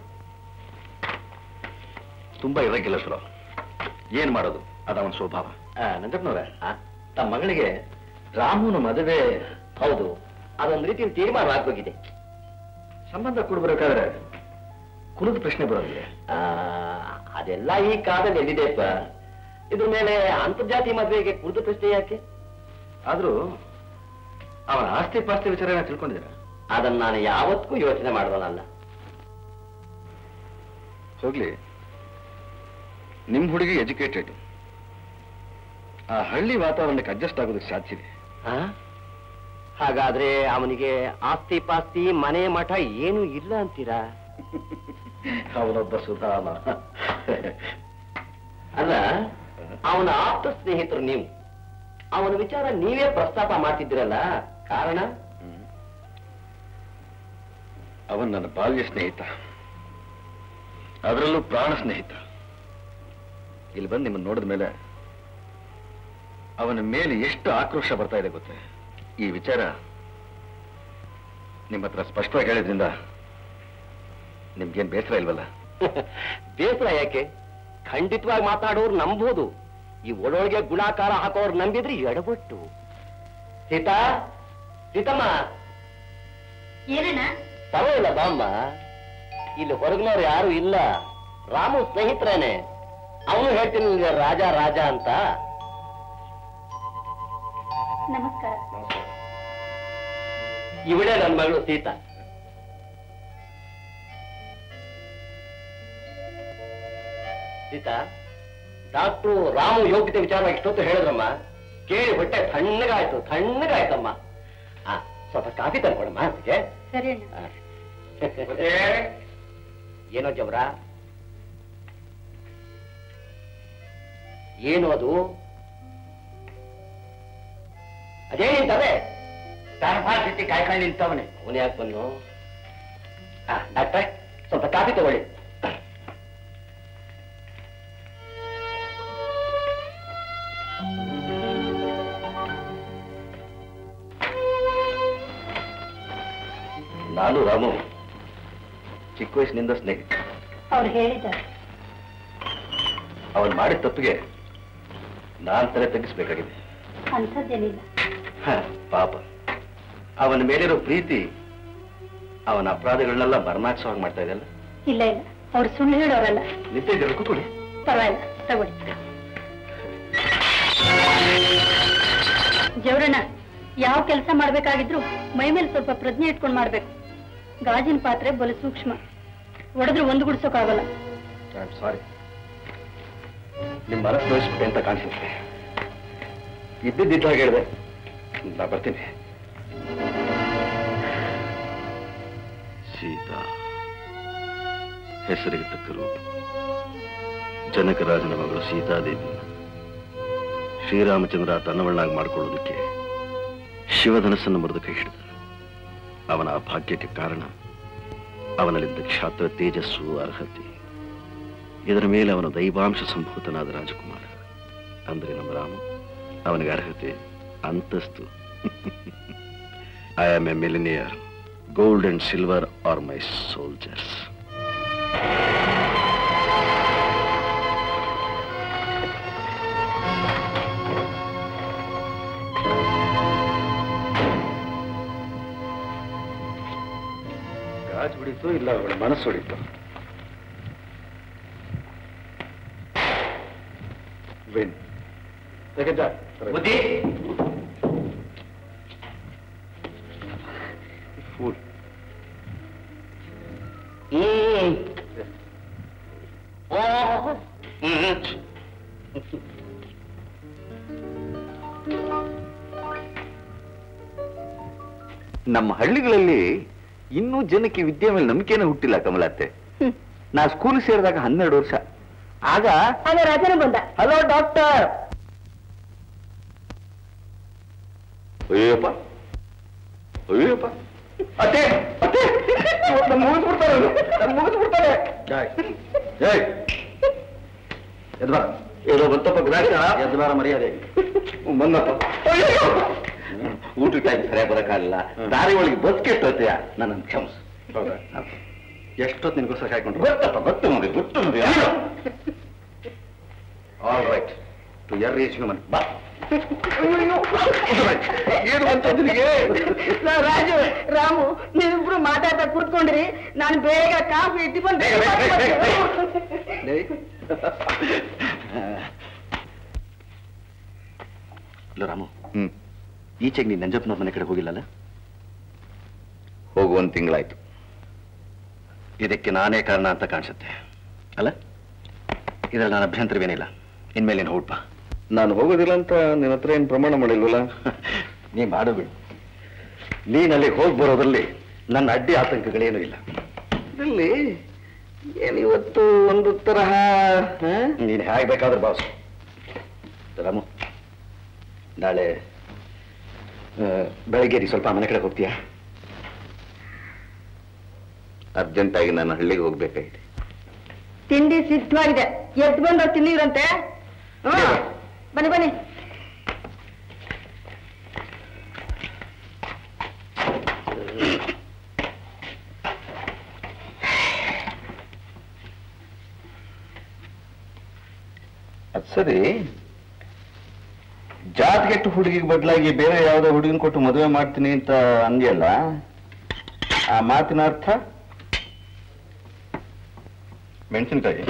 ತುಂಬಾ ಇರಕ್ಕಿಲ್ಲ ಸುಲೋ ಏನ್ ಮಾಡೋದು ಅದವನ ಸ್ವಭಾವ ನಂಜಪ್ಪನವ್ರೆ ತಮ್ಮ ಮಗಳಿಗೆ ರಾಮುನ ಮದುವೆ ಹೌದು ಅದೊಂದು ರೀತಿಯಲ್ಲಿ ತೀರ್ಮಾನ ಆಗೋಗಿದೆ ಸಂಬಂಧ ಕೊಡ್ಬೇಕಾದ್ರೆ ಕುಲದ ಪ್ರಶ್ನೆ ಬರೋದಿಲ್ಲ ಆ, ಅದೆಲ್ಲ ಈ ಕಾಲದಲ್ಲಿ ಎಲ್ಲಿದೆಪ್ಪ ಇದ್ರ ಮೇಲೆ ಅಂತರ್ಜಾತಿ ಮದುವೆಗೆ ಕುರಿತು ಪ್ರಶ್ನೆ ಯಾಕೆ ಆದ್ರೂ ಅವನ ಆಸ್ತಿ ಪಾಸ್ತಿ ವಿಚಾರ ಏನೋ ತಿಳ್ಕೊಂಡಿದ್ದೀರಾ ಅದನ್ನ ನಾನು ಯಾವತ್ತೂ ಯೋಚನೆ ಮಾಡಿದವನಲ್ಲ ಹೋಗ್ಲಿ ನಿಮ್ ಹುಡುಗಿ ಎಜುಕೇಟೆಡ್ ಆ ಹಳ್ಳಿ ವಾತಾವರಣಕ್ಕೆ ಅಡ್ಜಸ್ಟ್ ಆಗೋದಕ್ಕೆ ಸಾಧ್ಯ ಇದೆ ಆ? ಹಾಗಾದ್ರೆ ಅವನಿಗೆ ಆಸ್ತಿ ಪಾಸ್ತಿ ಮನೆ ಮಠ ಏನು ಇಲ್ಲ ಅಂತೀರಾ ಅವನೊಬ್ಬ ಸುಧಾಮ ಅಲ್ಲ ಅವನ ಆಪ್ತ ಸ್ನೇಹಿತರು ನೀವು ಅವನ ವಿಚಾರ ನೀವೇ ಪ್ರಸ್ತಾಪ ಮಾಡ್ತಿದ್ದೀರಲ್ಲ ಕಾರಣ ಅವನ್ ನನ್ನ ಬಾಲ್ಯ ಸ್ನೇಹಿತ ಅದರಲ್ಲೂ ಪ್ರಾಣ ಸ್ನೇಹಿತ ಇಲ್ಲಿ ಬಂದು ನಿಮ್ಮನ್ನು ನೋಡಿದ ಮೇಲೆ ಅವನ ಮೇಲೆ ಎಷ್ಟು ಆಕ್ರೋಶ ಬರ್ತಾ ಇದೆ ಗೊತ್ತೇ ಈ ವಿಚಾರ ನಿಮ್ಮ ಹತ್ರ ಸ್ಪಷ್ಟವಾಗಿ ಹೇಳಿದ್ರಿಂದ ನಿಮ್ಗೇನ್ ಬೇಸರ ಇಲ್ವಲ್ಲ ಬೇಸರ ಯಾಕೆ ಖಂಡಿತವಾಗಿ ಮಾತಾಡೋರು ನಂಬೋದು ಈ ಒಳೊಳಗೆ ಗುಣಾಕಾರ ಹಾಕೋರು ನಂಬಿದ್ರೆ ಎಡಬಟ್ಟು ಸೀತಾ ಸೀತಮ್ಮ ಏನಣ್ಣ ಪರವಾಗಿಲ್ಲ ಬಾಮ್ಮ ಇಲ್ಲಿ ಹೊರಗಿನವ್ರು ಯಾರು ಇಲ್ಲ ರಾಮು ಸ್ನೇಹಿತರೇನೆ ಅವನು ಹೇಳ್ತೀನಿ ನಿನ್ಗೆ ರಾಜ ರಾಜ ಅಂತ ನಮಸ್ಕಾರ ಇವಳೇ ನನ್ನ ಮಗಳು ಸೀತಾ ಸೀತಾ ಡಾಕ್ಟ್ರು ರಾಮು ಯೋಗ್ಯತೆ ವಿಚಾರವಾಗಿ ಇಷ್ಟೊತ್ತು ಹೇಳಿದ್ರಮ್ಮ ಕೇಳಿ ಹೊಟ್ಟೆ ತಣ್ಣಗಾಯ್ತು ತಣ್ಣಗಾಯ್ತಮ್ಮ ಆ, ಸ್ವಲ್ಪ ಕಾಫಿ ತಂದ್ಕೊಡಮ್ಮ ಅದಕ್ಕೆ ಸರಿ ಏನೋ ಜವರ ಏನು ಅದು ಅದೇನಿಂತವೆ ಸ್ಥಿತಿ ಕಾಯ್ಕೊಂಡು ನಿಂತವನೆ ಅವನು ಯಾಕೆ ಬಂದು ಡಾಕ್ಟರ್ ಸ್ವಲ್ಪ ಕಾಫಿ ತಗೊಳ್ಳಿ ನಾನು ರಾಮು ಚಿಕ್ಕ ವಯಸ್ಸಿನಿಂದ ಸ್ನೇಹಿತ ಅವ್ರು ಹೇಳಿದ್ದಾರೆ ಅವನ್ ಮಾಡಿದ ತಪ್ಪಿಗೆ ನಾನ್ ತಲೆ ತಗ್ಗಿಸ್ಬೇಕಾಗಿದೆ ಅಂಥದ್ದೇನಿಲ್ಲ ಹ, ಪಾಪ ಅವನ ಮೇಲಿರೋ ಪ್ರೀತಿ ಅವನ ಅಪರಾಧಗಳನ್ನೆಲ್ಲ ಬರ್ನಾಕ್ಸೋ ಹಾಗೆ ಮಾಡ್ತಾ ಇದೆಯಲ್ಲ ಇಲ್ಲ ಇಲ್ಲ ಅವ್ರು ಸುಳ್ಳು ಹೇಳೋರಲ್ಲ ನಿದ್ದೆ ಇದ್ರೆ ಕೂತ್ಕೊಳ್ಳಿ ಪರವಾಗಿಲ್ಲ ತಗೊಳ್ಳಿ ಜವರಣ್ಣ ಯಾವ ಕೆಲಸ ಮಾಡ್ಬೇಕಾಗಿದ್ರು ಮೈ ಮೇಲೆ ಸ್ವಲ್ಪ ಪ್ರಜ್ಞೆ ಇಟ್ಕೊಂಡು ಮಾಡ್ಬೇಕು ಗಾಜಿನ ಪಾತ್ರೆ ಬಲು ಸೂಕ್ಷ್ಮ ಒಡೆದ್ರೆ ಒಂದು ಗುಡ್ಸೋಕ್ಕಾಗಲ್ಲ ಐ ಸಾರಿ ನಿಮ್ ಮನಸ್ಸು ನೋಯಿಸ್ಬಿಟ್ಟೆ ಅಂತ ಕಾಣಿಸುತ್ತೆ ಇದ್ದಿದ್ದಾಗ ಹೇಳಿದೆ ನಾ ಬರ್ತೀನಿ ಸೀತಾ ಹೆಸರಿಗೆ ತಕ್ಕ ರೂಪ ಜನಕರಾಜನ ಮಗಳು ಸೀತಾದೇವಿ ಶ್ರೀರಾಮಚಂದ್ರ ತನ್ನವಳನ್ನಾಗಿ ಮಾಡಿಕೊಳ್ಳೋದಕ್ಕೆ ಶಿವಧನಸ್ಸನ್ನು ಮುರಿದು ಕೈ ಹಿಡಿದ ಅವನ ಆ ಭಾಗ್ಯಕ್ಕೆ ಕಾರಣ ಅವನಲ್ಲಿದ್ದ ಕ್ಷಾತ್ರ ತೇಜಸ್ಸು ಅರ್ಹತೆ ಇದರ ಮೇಲೆ ಅವನ ದೈವಾಂಶ ಸಂಭೂತನಾದ ರಾಜಕುಮಾರ ಅಂದರೆ ನಮ್ಮ ರಾಮ ಅವನಿಗೆ ಅರ್ಹತೆ ಅಂತಸ್ತು I am a millionaire gold and silver are my soldiers ಗಾಜ್ ಹೊಡಿತು ಇಲ್ಲ ಅವಳ ಮನಸ್ಸು ಹೊಡಿತು ವಿನ್ ಬುದ್ಧಿ ಫೂಲ್ ಹ್ಮ್ ಓ ಹ್ಮ್ ನಮ್ಮ ಹಳ್ಳಿಗಳಲ್ಲಿ ಇನ್ನೂ ಜನಕ್ಕೆ ವಿದ್ಯೆ ಮೇಲೆ ನಂಬಿಕೆನೇ ಹುಟ್ಟಿಲ್ಲ ಕಮಲಾತೆ ನಾ ಸ್ಕೂಲ್ ಸೇರಿದಾಗ ಹನ್ನೆರಡು ವರ್ಷ ಆಗ ಆಗ ರಾಜನ ಬಂದ ಹಲೋ ಡಾಕ್ಟರ್ ಅಯ್ಯಪ್ಪ ಅಯ್ಯಪ್ಪ ಅತ್ತೆ ಅತ್ತೆ ನನ್ ಮುಗಿಸ್ಬಿಡ್ತಾರೆ ಅವ್ರು. ನನ್ ಮುಗಿಸ್ಬಿಡ್ತಾರೆ ಏಯ್ ಎದ್ ಬಾ ಏನೋ ಬಂತಪ್ಪ ಗ್ರಾಹಕ ಎದ್ ಬಾರ ಮರ್ಯಾದೆ ಬಂದಪ್ಪ ಅಯ್ಯಯ್ಯೋ. ಊಟ ಟೈಮ್ ಸರಿಯಾಗಿ ಬರಕ್ಕಾಗಲ್ಲ ದಾರಿ ಒಳಗೆ ಬಸ್ ಕೆಟ್ಟೋಯ್ತೆಯ ನನ್ನ ಕ್ಷಮಿಸ್ ಹೌದಾ ಎಷ್ಟೊತ್ತು ನಿನ್ಗೋಸ್ಕರ ಕಾಯ್ಕೊಂಡ್ರು ಗೊತ್ತಪ್ಪ ಗೊತ್ತು ನೋಡಿ ಗೊತ್ತು ನೋಡಿ all right to your reach human ಬಾ ಏನು ಬಂತ ನಿನಗೆ ರಾಜು ರಾಮು ನೀವಿಬ್ರು ಮಾತಾಡ್ತಾ ಕೂತ್ಕೊಂಡ್ರಿ ನಾನು ಬೇಗ ಕಾಫಿ ಇಟ್ಟು ಬಂದು ಇಲ್ಲ ರಾಮು ಹ್ಮ್ ಈಚೆಗೆ ನೀನು ನಂಜಪ್ಪನವ್ರ ಮನೆ ಕಡೆ ಹೋಗಿಲ್ಲಲ್ಲ ಹೋಗು ಒಂದು ತಿಂಗಳಾಯ್ತು ಇದಕ್ಕೆ ನಾನೇ ಕಾರಣ ಅಂತ ಕಾಣಿಸುತ್ತೆ ಅಲ್ಲ ಇದ್ರಲ್ಲಿ ನಾನು ಅಭ್ಯಂತರವೇನಿಲ್ಲ ಇನ್ಮೇಲೆ ನೀನು ಹೊರಡ್ಬಾ ನಾನು ಹೋಗೋದಿಲ್ಲ ಅಂತ ನಿನ್ನ ಹತ್ರ ಏನು ಪ್ರಮಾಣ ಮಾಡಿಲ್ವಲ್ಲ ನೀ ಮಾಡು ಬಿಡು ನೀನ್ ಅಲ್ಲಿ ಹೋಗಿ ಬರೋದ್ರಲ್ಲಿ ನನ್ನ ಅಡ್ಡಿ ಆತಂಕಗಳೇನೂ ಇಲ್ಲ ಇಲ್ಲಿ ಏನಿವತ್ತು ಒಂದು ತರಹ ಹ? ನೀನು ಹೇಗೆ ಬೇಕಾದ್ರೆ ಬಾಸು ರಾಮು ನಾಳೆ ಆ, ಬೆಳಗ್ಗೆ ನೀ ಸ್ವಲ್ಪ ಮನೆ ಕಡೆ ಹೋಗ್ತೀಯಾ ಅರ್ಜೆಂಟಾಗಿ ನಾನು ಹಳ್ಳಿಗೆ ಹೋಗ್ಬೇಕಾಗಿದೆ ತಿಂಡಿ ಸಿದ್ಧವಾಗಿದೆ ಎದ್ದು ಬಂದ ತಿನ್ನಿರಂತೆ ಹ್ಮ್. ಬನ್ನಿ ಬನ್ನಿ ಅದ್ ಸರಿ ಜಾತ್ಗೆಟ್ಟು ಹುಡುಗಿಗೆ ಬದಲಾಗಿ ಬೇರೆ ಯಾವುದೋ ಹುಡುಗಿನ ಕೊಟ್ಟು ಮದುವೆ ಮಾಡ್ತೀನಿ ಅಂತ ಅಂದ್ಯಲ್ಲ ಆ ಮಾತಿನ ಅರ್ಥ ಮೆಣಸಿನಕಾಯಿ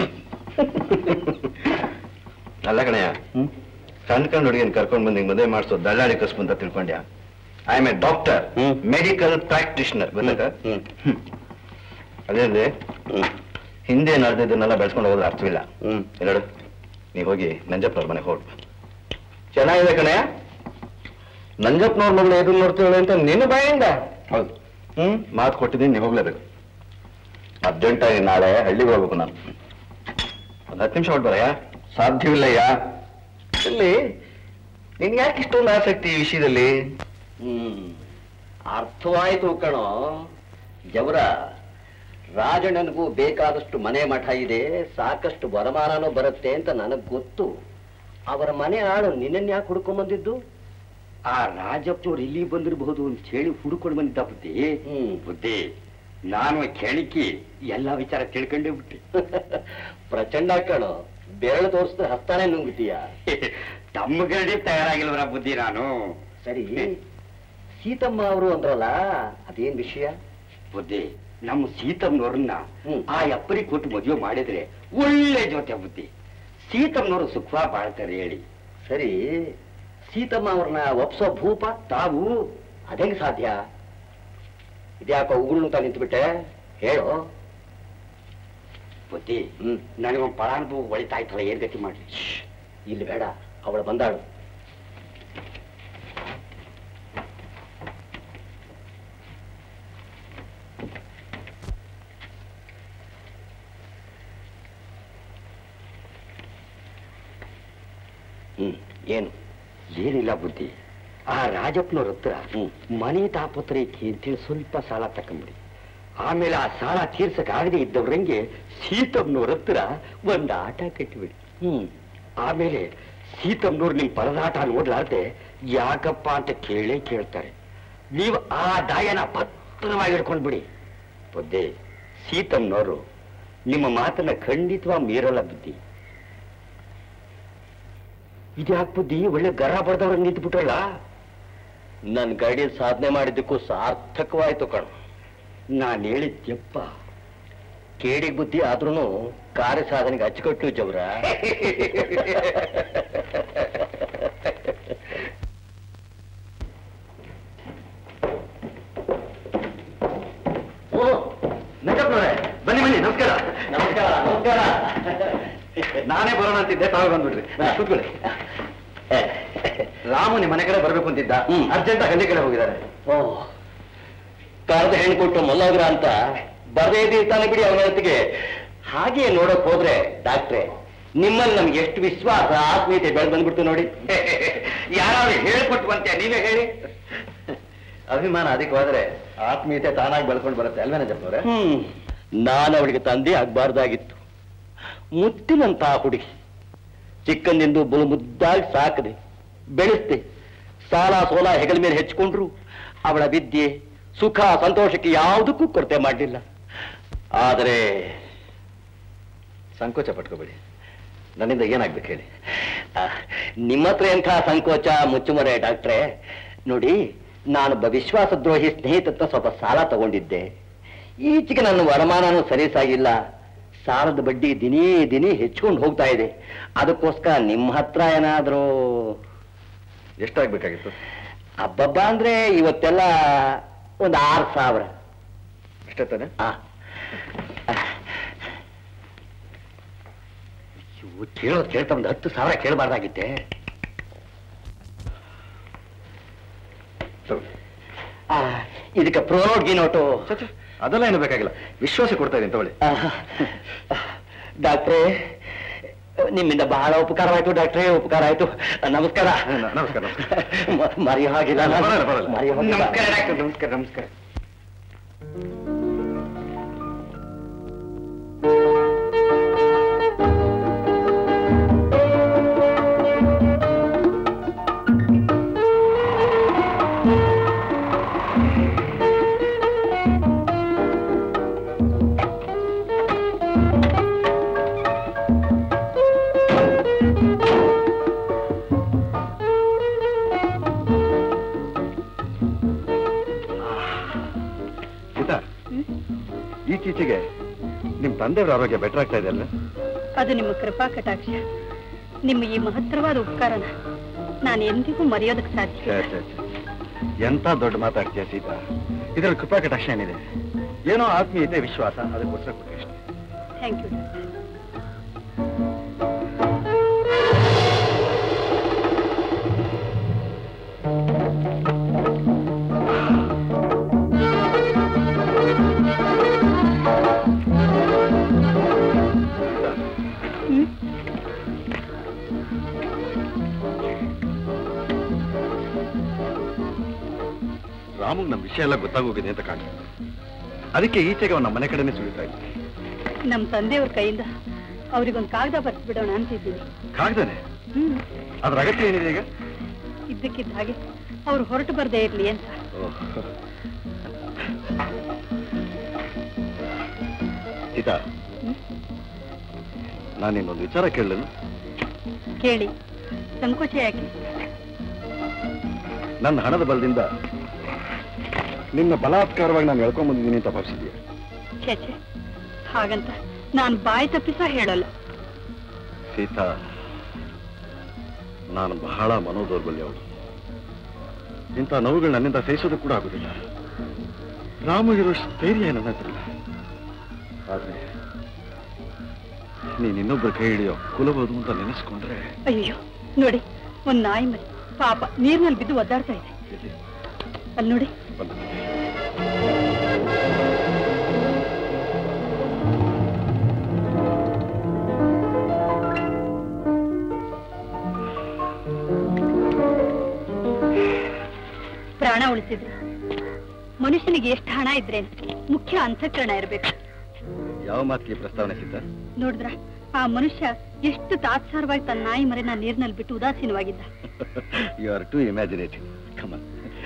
ಅಲ್ಲ ಕಣಯ್ಯ ಸಣ್ಣ ಕಣ್ಣು ಹುಡುಗಿನ ಕರ್ಕೊಂಡು ಬಂದು ಮದುವೆ ಮಾಡಿಸೋ ದಳ್ಳಾಳಿ ಕಸ್ಬು ಅಂತ ತಿಳ್ಕೊಂಡ್ಯಾ I am a doctor medical practitioner ಗೊತ್ತಾಗ ಅದೇ ಅಲ್ಲದೆ ಹಿಂದೆ ನಡೆದಿದ್ದನ್ನೆಲ್ಲ ಬೆಳೆಸ್ಕೊಂಡು ಹೋಗೋದು ಅರ್ಥವಿಲ್ಲ ನೋಡು ನೀವು ಹೋಗಿ ನಂಜಪ್ಪನವ್ರ ಮನೆಗೆ ಹೊರಟು ಚೆನ್ನಾಗಿದೆ ಕಣೆ ನಂಜಪ್ಪನವ್ರ ಮಗಳು ಎದುರು ನೋಡ್ತೀವಿ ಅಂತ ನಿನ್ನ ಬಾಯಿಂದ ಹೌದು ಹ್ಮ್ ಮಾತು ಕೊಟ್ಟಿದ್ದೀನಿ ನೀವು ಹೋಗ್ಲೇಬೇಕು ಅರ್ಜೆಂಟಾಗಿ ನಾಳೆ ಹಳ್ಳಿಗೆ ಹೋಗ್ಬೇಕು ನಾನು ಒಂದು ಹತ್ತು ನಿಮಿಷ ಹೊರಟ್ಬರಯ್ಯ ಸಾಧ್ಯವಿಲ್ಲಯ್ಯ ಇಲ್ಲಿ ನಿನ್ಗೆ ಯಾಕೆ ಇಷ್ಟೊಂದು ಆಸಕ್ತಿ ಈ ವಿಷಯದಲ್ಲಿ ಹ್ಮ್ ಅರ್ಥವಾಯ್ತು ಕಣೋ ಜವರ ರಾಜಣ್ಣನಿಗೂ ಬೇಕಾದಷ್ಟು ಮನೆ ಮಠ ಇದೆ ಸಾಕಷ್ಟು ವರಮಾನನೂ ಬರುತ್ತೆ ಅಂತ ನನಗ್ ಗೊತ್ತು ಅವರ ಮನೆ ಆಳು ನಿನ್ನನ್ ಯಾಕೆ ಹುಡ್ಕೊಂಡ್ ಆ ರಾಜಪ್ಪನವ್ರು ಇಲ್ಲಿ ಬಂದಿರಬಹುದು ಅಂತ ಹೇಳಿ ಹುಡುಕೊಂಡು ಬಂದಿದ್ದ ಬುದ್ಧಿ ಹ್ಮ್ ಬುದ್ಧಿ ನಾನು ಕೇಳಿಕಿ ಎಲ್ಲಾ ವಿಚಾರ ತಿಳ್ಕೊಂಡೇ ಬಿಟ್ಟೆ ಪ್ರಚಂಡ ಕಣೋ ಬೆರಳು ತೋರಿಸಿದ್ರೆ ಹಸ್ತಾನೆ ನುಂಗ್ತೀಯ ತಮ್ಮಗರಡಿ ತಯಾರಾಗಿಲ್ವರ ಬುದ್ಧಿ ನಾನು ಸರಿ ಸೀತಮ್ಮ ಅವರು ಅಂದ್ರಲ್ಲ ಅದೇನ್ ವಿಷಯ ಬುದ್ಧಿ ನಮ್ಮ ಸೀತಮ್ಮನವ್ರನ್ನ ಹ್ಮ್. ಆ ಅಪ್ಪರಿ ಕೊಟ್ಟು ಮದುವೆ ಮಾಡಿದ್ರೆ ಒಳ್ಳೆ ಜೊತೆ ಬುದ್ಧಿ ಸೀತಮ್ಮನವರು ಸುಖ ಬಾಳ್ತಾರೆ ಹೇಳಿ ಸರಿ ಸೀತಮ್ಮ ಅವ್ರನ್ನ ಒಪ್ಸೋ ಭೂಪ ತಾವು ಅದೇಂಗ್ ಸಾಧ್ಯ ಇದ್ಯಾಕೋ ಉಗುಳ್ನುತ್ತಾ ನಿಂತ್ಬಿಟ್ಟೆ ಹೇಳು ಬುದ್ಧಿ ಹ್ಮ್ ನನಗೊಂದು ಫಲಾನುಭವ ಒಳಿತಾಯ್ತಲ್ಲ ಏನ್ ಗತಿ ಮಾಡ್ಲಿ ಇಲ್ಲಿ ಬೇಡ ಅವಳು ಬಂದಾಳು ಹ್ಮ್ ಏನು ಏನಿಲ್ಲ ಬುದ್ಧಿ ಆ ರಾಜಪ್ಪನವ್ರ ಹತ್ರ ಹ್ಮ್. ಮನೆ ತಾಪತ್ರೈಕೆ ಅಂತೇಳಿ ಸ್ವಲ್ಪ ಸಾಲ ತಕೊಂಬಿಡಿ ಆಮೇಲೆ ಆ ಸಾಲ ತೀರ್ಸಕ್ ಆಗದೆ ಇದ್ದವ್ರಂಗೆ ಸೀತಮ್ಮನವ್ರ ಹತ್ರ ಒಂದು ಆಟ ಕಟ್ಟಿಬಿಡಿ ಹ್ಮ್ ಆಮೇಲೆ ಸೀತಮ್ಮನವ್ರು ನಿಮ್ ಪರದಾಟ ನೋಡ್ಲಾರ್ದೆ ಯಾಕಪ್ಪ ಅಂತ ಕೇಳೇ ಕೇಳ್ತಾರೆ ನೀವು ಆ ದಾಯನ ಭದ್ರವಾಗಿ ಹಿಡ್ಕೊಂಡ್ಬಿಡಿ ಬುದ್ಧಿ ಸೀತಮ್ಮನವರು ನಿಮ್ಮ ಮಾತನ್ನ ಖಂಡಿತವಾಗಿ ಮೀರಲ್ಲ ಬುದ್ಧಿ ಇದ್ಯಾಕ್ ಬುದ್ಧಿ ಒಳ್ಳೆ ಗರ ಬಡ್ದವ್ರ ನಿಂತ್ಬಿಟ್ರಲ್ಲ ನನ್ ಗಡಿ ಸಾಧನೆ ಮಾಡಿದ್ದಕ್ಕೂ ಸಾರ್ಥಕವಾಯ್ತು ಕಣ ನಾನು ಹೇಳಿದ್ಯಪ್ಪ ಕೇಡಿಗೆ ಬುದ್ಧಿ ಆದ್ರೂ ಕಾರ್ಯ ಸಾಧನೆಗೆ ಅಚ್ಚುಕಟ್ಟು ಜವರ ಬನ್ನಿ ಬನ್ನಿ ನಮಸ್ಕಾರ ನಮಸ್ಕಾರ ನಮಸ್ಕಾರ ನಾನೇ ಬರೋಣ ಅಂತಿದ್ದೆ ತಾವೇ ಬಂದ್ಬಿಟ್ರಿ ಬನ್ನಿ, ಕೂತ್ಕೊಳ್ಳಿ ರಾಮು ನಿಮ್ಮ ಮನೆ ಕಡೆ ಬರ್ಬೇಕು ಅಂತಿದ್ದ ಹ್ಮ್. ಅರ್ಜೆಂಟ್ ಹಳ್ಳಿ ಕಡೆ ಹೋಗಿದ್ದಾರೆ ಓ ಕರೆದ ಹೆಣ್ಣು ಕೊಟ್ಟು ಮಲ್ಲೋಗ್ರ ಅಂತ ಬರದೇ ಇರ್ತಾನೆ ಬಿಡಿ ಅವನ ಜೊತೆಗೆ ಹಾಗೆ ನೋಡಕ್ ಹೋದ್ರೆ ಡಾಕ್ಟ್ರೆ ನಿಮ್ಮಲ್ಲಿ ನಮ್ಗೆ ಎಷ್ಟು ವಿಶ್ವಾಸ ಆತ್ಮೀಯತೆ ಬೆಳೆದು ಬಂದ್ಬಿಡ್ತು ನೋಡಿ ಯಾರು ಹೇಳ್ಕೊಟ್ವಂತೆ ನೀವೇ ಹೇಳಿ ಅಭಿಮಾನ ಅಧಿಕವಾದ್ರೆ ಆತ್ಮೀಯತೆ ತಾನಾಗಿ ಬೆಳ್ಕೊಂಡು ಬರುತ್ತೆ ಅಲ್ವೇನ ಜಪ್ಪವ್ರೆ ಹ್ಮ್ ನಾನು ಅವಳಿಗೆ ತಂದೆ ಆಗ್ಬಾರ್ದಾಗಿತ್ತು ಮುತ್ತಿನಂತ ಹುಡುಗಿ ಚಿಕ್ಕಂದಿಂದು ಬಲು ಮುದ್ದಾಗಿ ಸಾಕದೆ ಬೆಳೆಸ್ದೆ ಸಾಲ ಸೋಲ ಹೆಗಲ ಮೇಲೆ ಹೆಚ್ಚಿಕೊಂಡ್ರು ಅವಳ ವಿದ್ಯೆ ಸುಖ ಸಂತೋಷಕ್ಕೆ ಯಾವುದಕ್ಕೂ ಕೊರತೆ ಮಾಡಲಿಲ್ಲ ಆದರೆ ಸಂಕೋಚ ಪಟ್ಕೋಬೇಡಿ ನನ್ನಿಂದ ಏನಾಗ್ಬೇಕು ಹೇಳಿ ಆ, ನಿಮ್ಮ ಹತ್ರ ಎಂಥ ಸಂಕೋಚ ಮುಚ್ಚುಮರೆ ಡಾಕ್ಟ್ರೆ ನೋಡಿ ನಾನೊಬ್ಬ ವಿಶ್ವಾಸದ್ರೋಹಿ ಸ್ನೇಹಿತತ್ತ ಸ್ವಲ್ಪ ಸಾಲ ತಗೊಂಡಿದ್ದೆ ಈಚೆಗೆ ನನ್ನ ವರಮಾನನೂ ಸರಿಸಾಗಿಲ್ಲ ಸಾಲದ ಬಡ್ಡಿ ದಿನೇ ದಿನೇ ಹೆಚ್ಚುಕೊಂಡು ಹೋಗ್ತಾ ಇದೆ ಅದಕ್ಕೋಸ್ಕರ ನಿಮ್ಮ ಹತ್ರ ಏನಾದರೂ ಎಷ್ಟಾಗ್ಬೇಕಾಗಿತ್ತು ಹಬ್ಬಬ್ಬ ಅಂದ್ರೆ ಇವತ್ತೆಲ್ಲ ಒಂದು ಆರು ಸಾವಿರ ಅಷ್ಟೇ ತಾನೆ ಆ. ಇವು ಕೇಳೋದು ಕೇಳ್ತಾ ಒಂದು ಹತ್ತು ಸಾವಿರ ಕೇಳಬಾರ್ದಾಗಿತ್ತೆ ತಗೊಳ್ಳಿ. ಆ, ಇದಕ್ಕೆ ಪ್ರೋನೋಟ್ ಗಿನೋಟು ಛೆ, ಛೆ, ಅದೆಲ್ಲ ಏನು ಬೇಕಾಗಿಲ್ಲ ವಿಶ್ವಾಸ ಕೊಡ್ತಾ ಇದ್ದೀನಿ ತಗೊಳ್ಳಿ ಡಾಕ್ಟ್ರೇ ನಿಮ್ಮಿಂದ ಬಹಳ ಉಪಕಾರವಾಯ್ತು ಡಾಕ್ಟ್ರೇ ಉಪಕಾರ ಆಯ್ತು ನಮಸ್ಕಾರ ನ- ನಮಸ್ಕಾರ, ನಮಸ್ಕಾರ. ಮ- ಮರೆಯೋ ಹಾಗಿಲ್ಲ ನಾನು. ಪರವಾಗಿಲ್ಲ, ಪರವಾಗಿಲ್ಲ. ಮರೆಯೋ ಹಾಗಿಲ್ಲ. ನಮಸ್ಕಾರ ಡಾಕ್ಟರ್ ನಮಸ್ಕಾರ ನಮಸ್ಕಾರ ಗೀತಾ ಈಚೀಚೆಗೆ ನಿಮ್ ತಂದೆಯವರ ಆರೋಗ್ಯ ಬೆಟರ್ ಆಗ್ತಾ ಇದೆ ಅಲ್ಲ ಅದು ನಿಮ್ಮ ಕೃಪಾ ಕಟಾಕ್ಷ ನಿಮ್ಮ ಈ ಮಹತ್ತರವಾದ ಉಪಕಾರನ ನಾನು ಎಂದಿಗೂ ಮರೆಯೋದಕ್ಕೆ ಸಾಧ್ಯ ಛೇ, ಛೇ, ಛೇ. ಎಂತ ದೊಡ್ಡ ಮಾತಾಡ್ತೀಯ ಸೀತಾ ಇದ್ರಲ್ಲಿ ಕೃಪಾ ಕಟಾಕ್ಷ ಏನಿದೆ ಏನೋ ಆತ್ಮೀಯತೆ ವಿಶ್ವಾಸ ಅದಕ್ಕೋಸ್ಕರ ಕೊಟ್ಟೆ ಅಷ್ಟೇ ಥ್ಯಾಂಕ್ ಯು ಡಾಕ್ಟರ್ ಹ್ಮ್ ರಾಮಗ್ ನಮ್ಮ ವಿಷಯ ಎಲ್ಲ ಗೊತ್ತಾಗೋಗಿದೆ ಅಂತ ಕಾಣ್ತದೆ ಅದಕ್ಕೆ ಈಚೆಗೆ ಅವ್ನ ನಮ್ಮ ಮನೆ ಕಡೆನೇ ಸುಳಿತಾ ಇದ್ದೆ ನಮ್ಮ ತಂದೆಯವ್ರ ಕೈಯಿಂದ ಅವ್ರಿಗೊಂದು ಕಾಗದ ಬರ್ತು ಬಿಡೋಣ ಅಂತಿದ್ದೀನಿ ಕಾಗ್ದಾನೆ ಹ್ಮ್ ಅದ್ರ ಅಗತ್ಯ ಏನಿದೆ ಈಗ ಇದ್ದಕ್ಕಿದ್ದ ಹಾಗೆ ಅವ್ರು ಹೊರಟು ಬರ್ದೇ ಇರ್ಲಿ ಅಂತ ಸೀತಾ ಹ್ಮ್? ನಾನು ಇನ್ನೊಂದು ವಿಚಾರ ಕೇಳಲು ಕೇಳಿ ಸಂಕೋಚ ಯಾಕೆ ನನ್ನ ಹಣದ ಬಲದಿಂದ ನಿನ್ನ ಬಲಾತ್ಕಾರವಾಗಿ ನಾನು ಎಳ್ಕೊಂಡ್ ಬಂದಿದ್ದೀನಿ ಅಂತ ಭಾವಿಸಿದ್ಯಾ ಛೇ ಛೇ ಹಾಗಂತ ನಾನು ಬಾಯಿ ತಪ್ಪಿಸ ಹೇಳಲ್ಲ ಸೀತಾ ನಾನು ಬಹಳ ಮನೋದೌರ್ಬಲ್ಯ ಅವಳು ಇಂಥ ನೋವುಗಳು ನನ್ನಿಂದ ಸಹಿಸೋದಕ್ಕೆ ಕೂಡ ಆಗುದಿಲ್ಲ ರಾಮು ಇರೋಷ್ಟು ಧೈರ್ಯ ನನ್ನ ಹತ್ರ ಇಲ್ಲ ಆದ್ರೆ ನೀನ್ ಇನ್ನೊಬ್ಬರ ಕೈ ಹಿಡಿಯೋ ಕುಲಬಹುದು ಅಂತ ನೆನೆಸ್ಕೊಂಡ್ರೆ ಅಯ್ಯೋ ನೋಡಿ ಒಂದ್ ನಾಯಿ ಮರಿ ಪಾಪ ನೀರ್ನಲ್ಲಿ ಬಿದ್ದು ಒದ್ದಾಡ್ತಾ ಇದೆ ಇಲ್ಲಿ ಅಲ್ಲಿ ನೋಡಿ ಬಂದು. ಪ್ರಾಣ ಉಳಿಸಿದ್ರು ಮನುಷ್ಯನಿಗೆ ಎಷ್ಟು ಹಣ ಇದ್ರೆ ಮುಖ್ಯ ಅಂತಃಕರಣ ಇರ್ಬೇಕು ಯಾವ ಮಾತಿಗೆ ಪ್ರಸ್ತಾವನೆ ಸಿದ್ಧ ನೋಡಿದ್ರ ಆ ಮನುಷ್ಯ ಎಷ್ಟು ತಾತ್ಸಾರವಾಗಿ ತನ್ನ ನಾಯಿ ಮರಿನ ನೀರಿನಲ್ಲಿ ಬಿಟ್ಟು ಉದಾಸೀನವಾಗಿದ್ದ you are too imaginative come on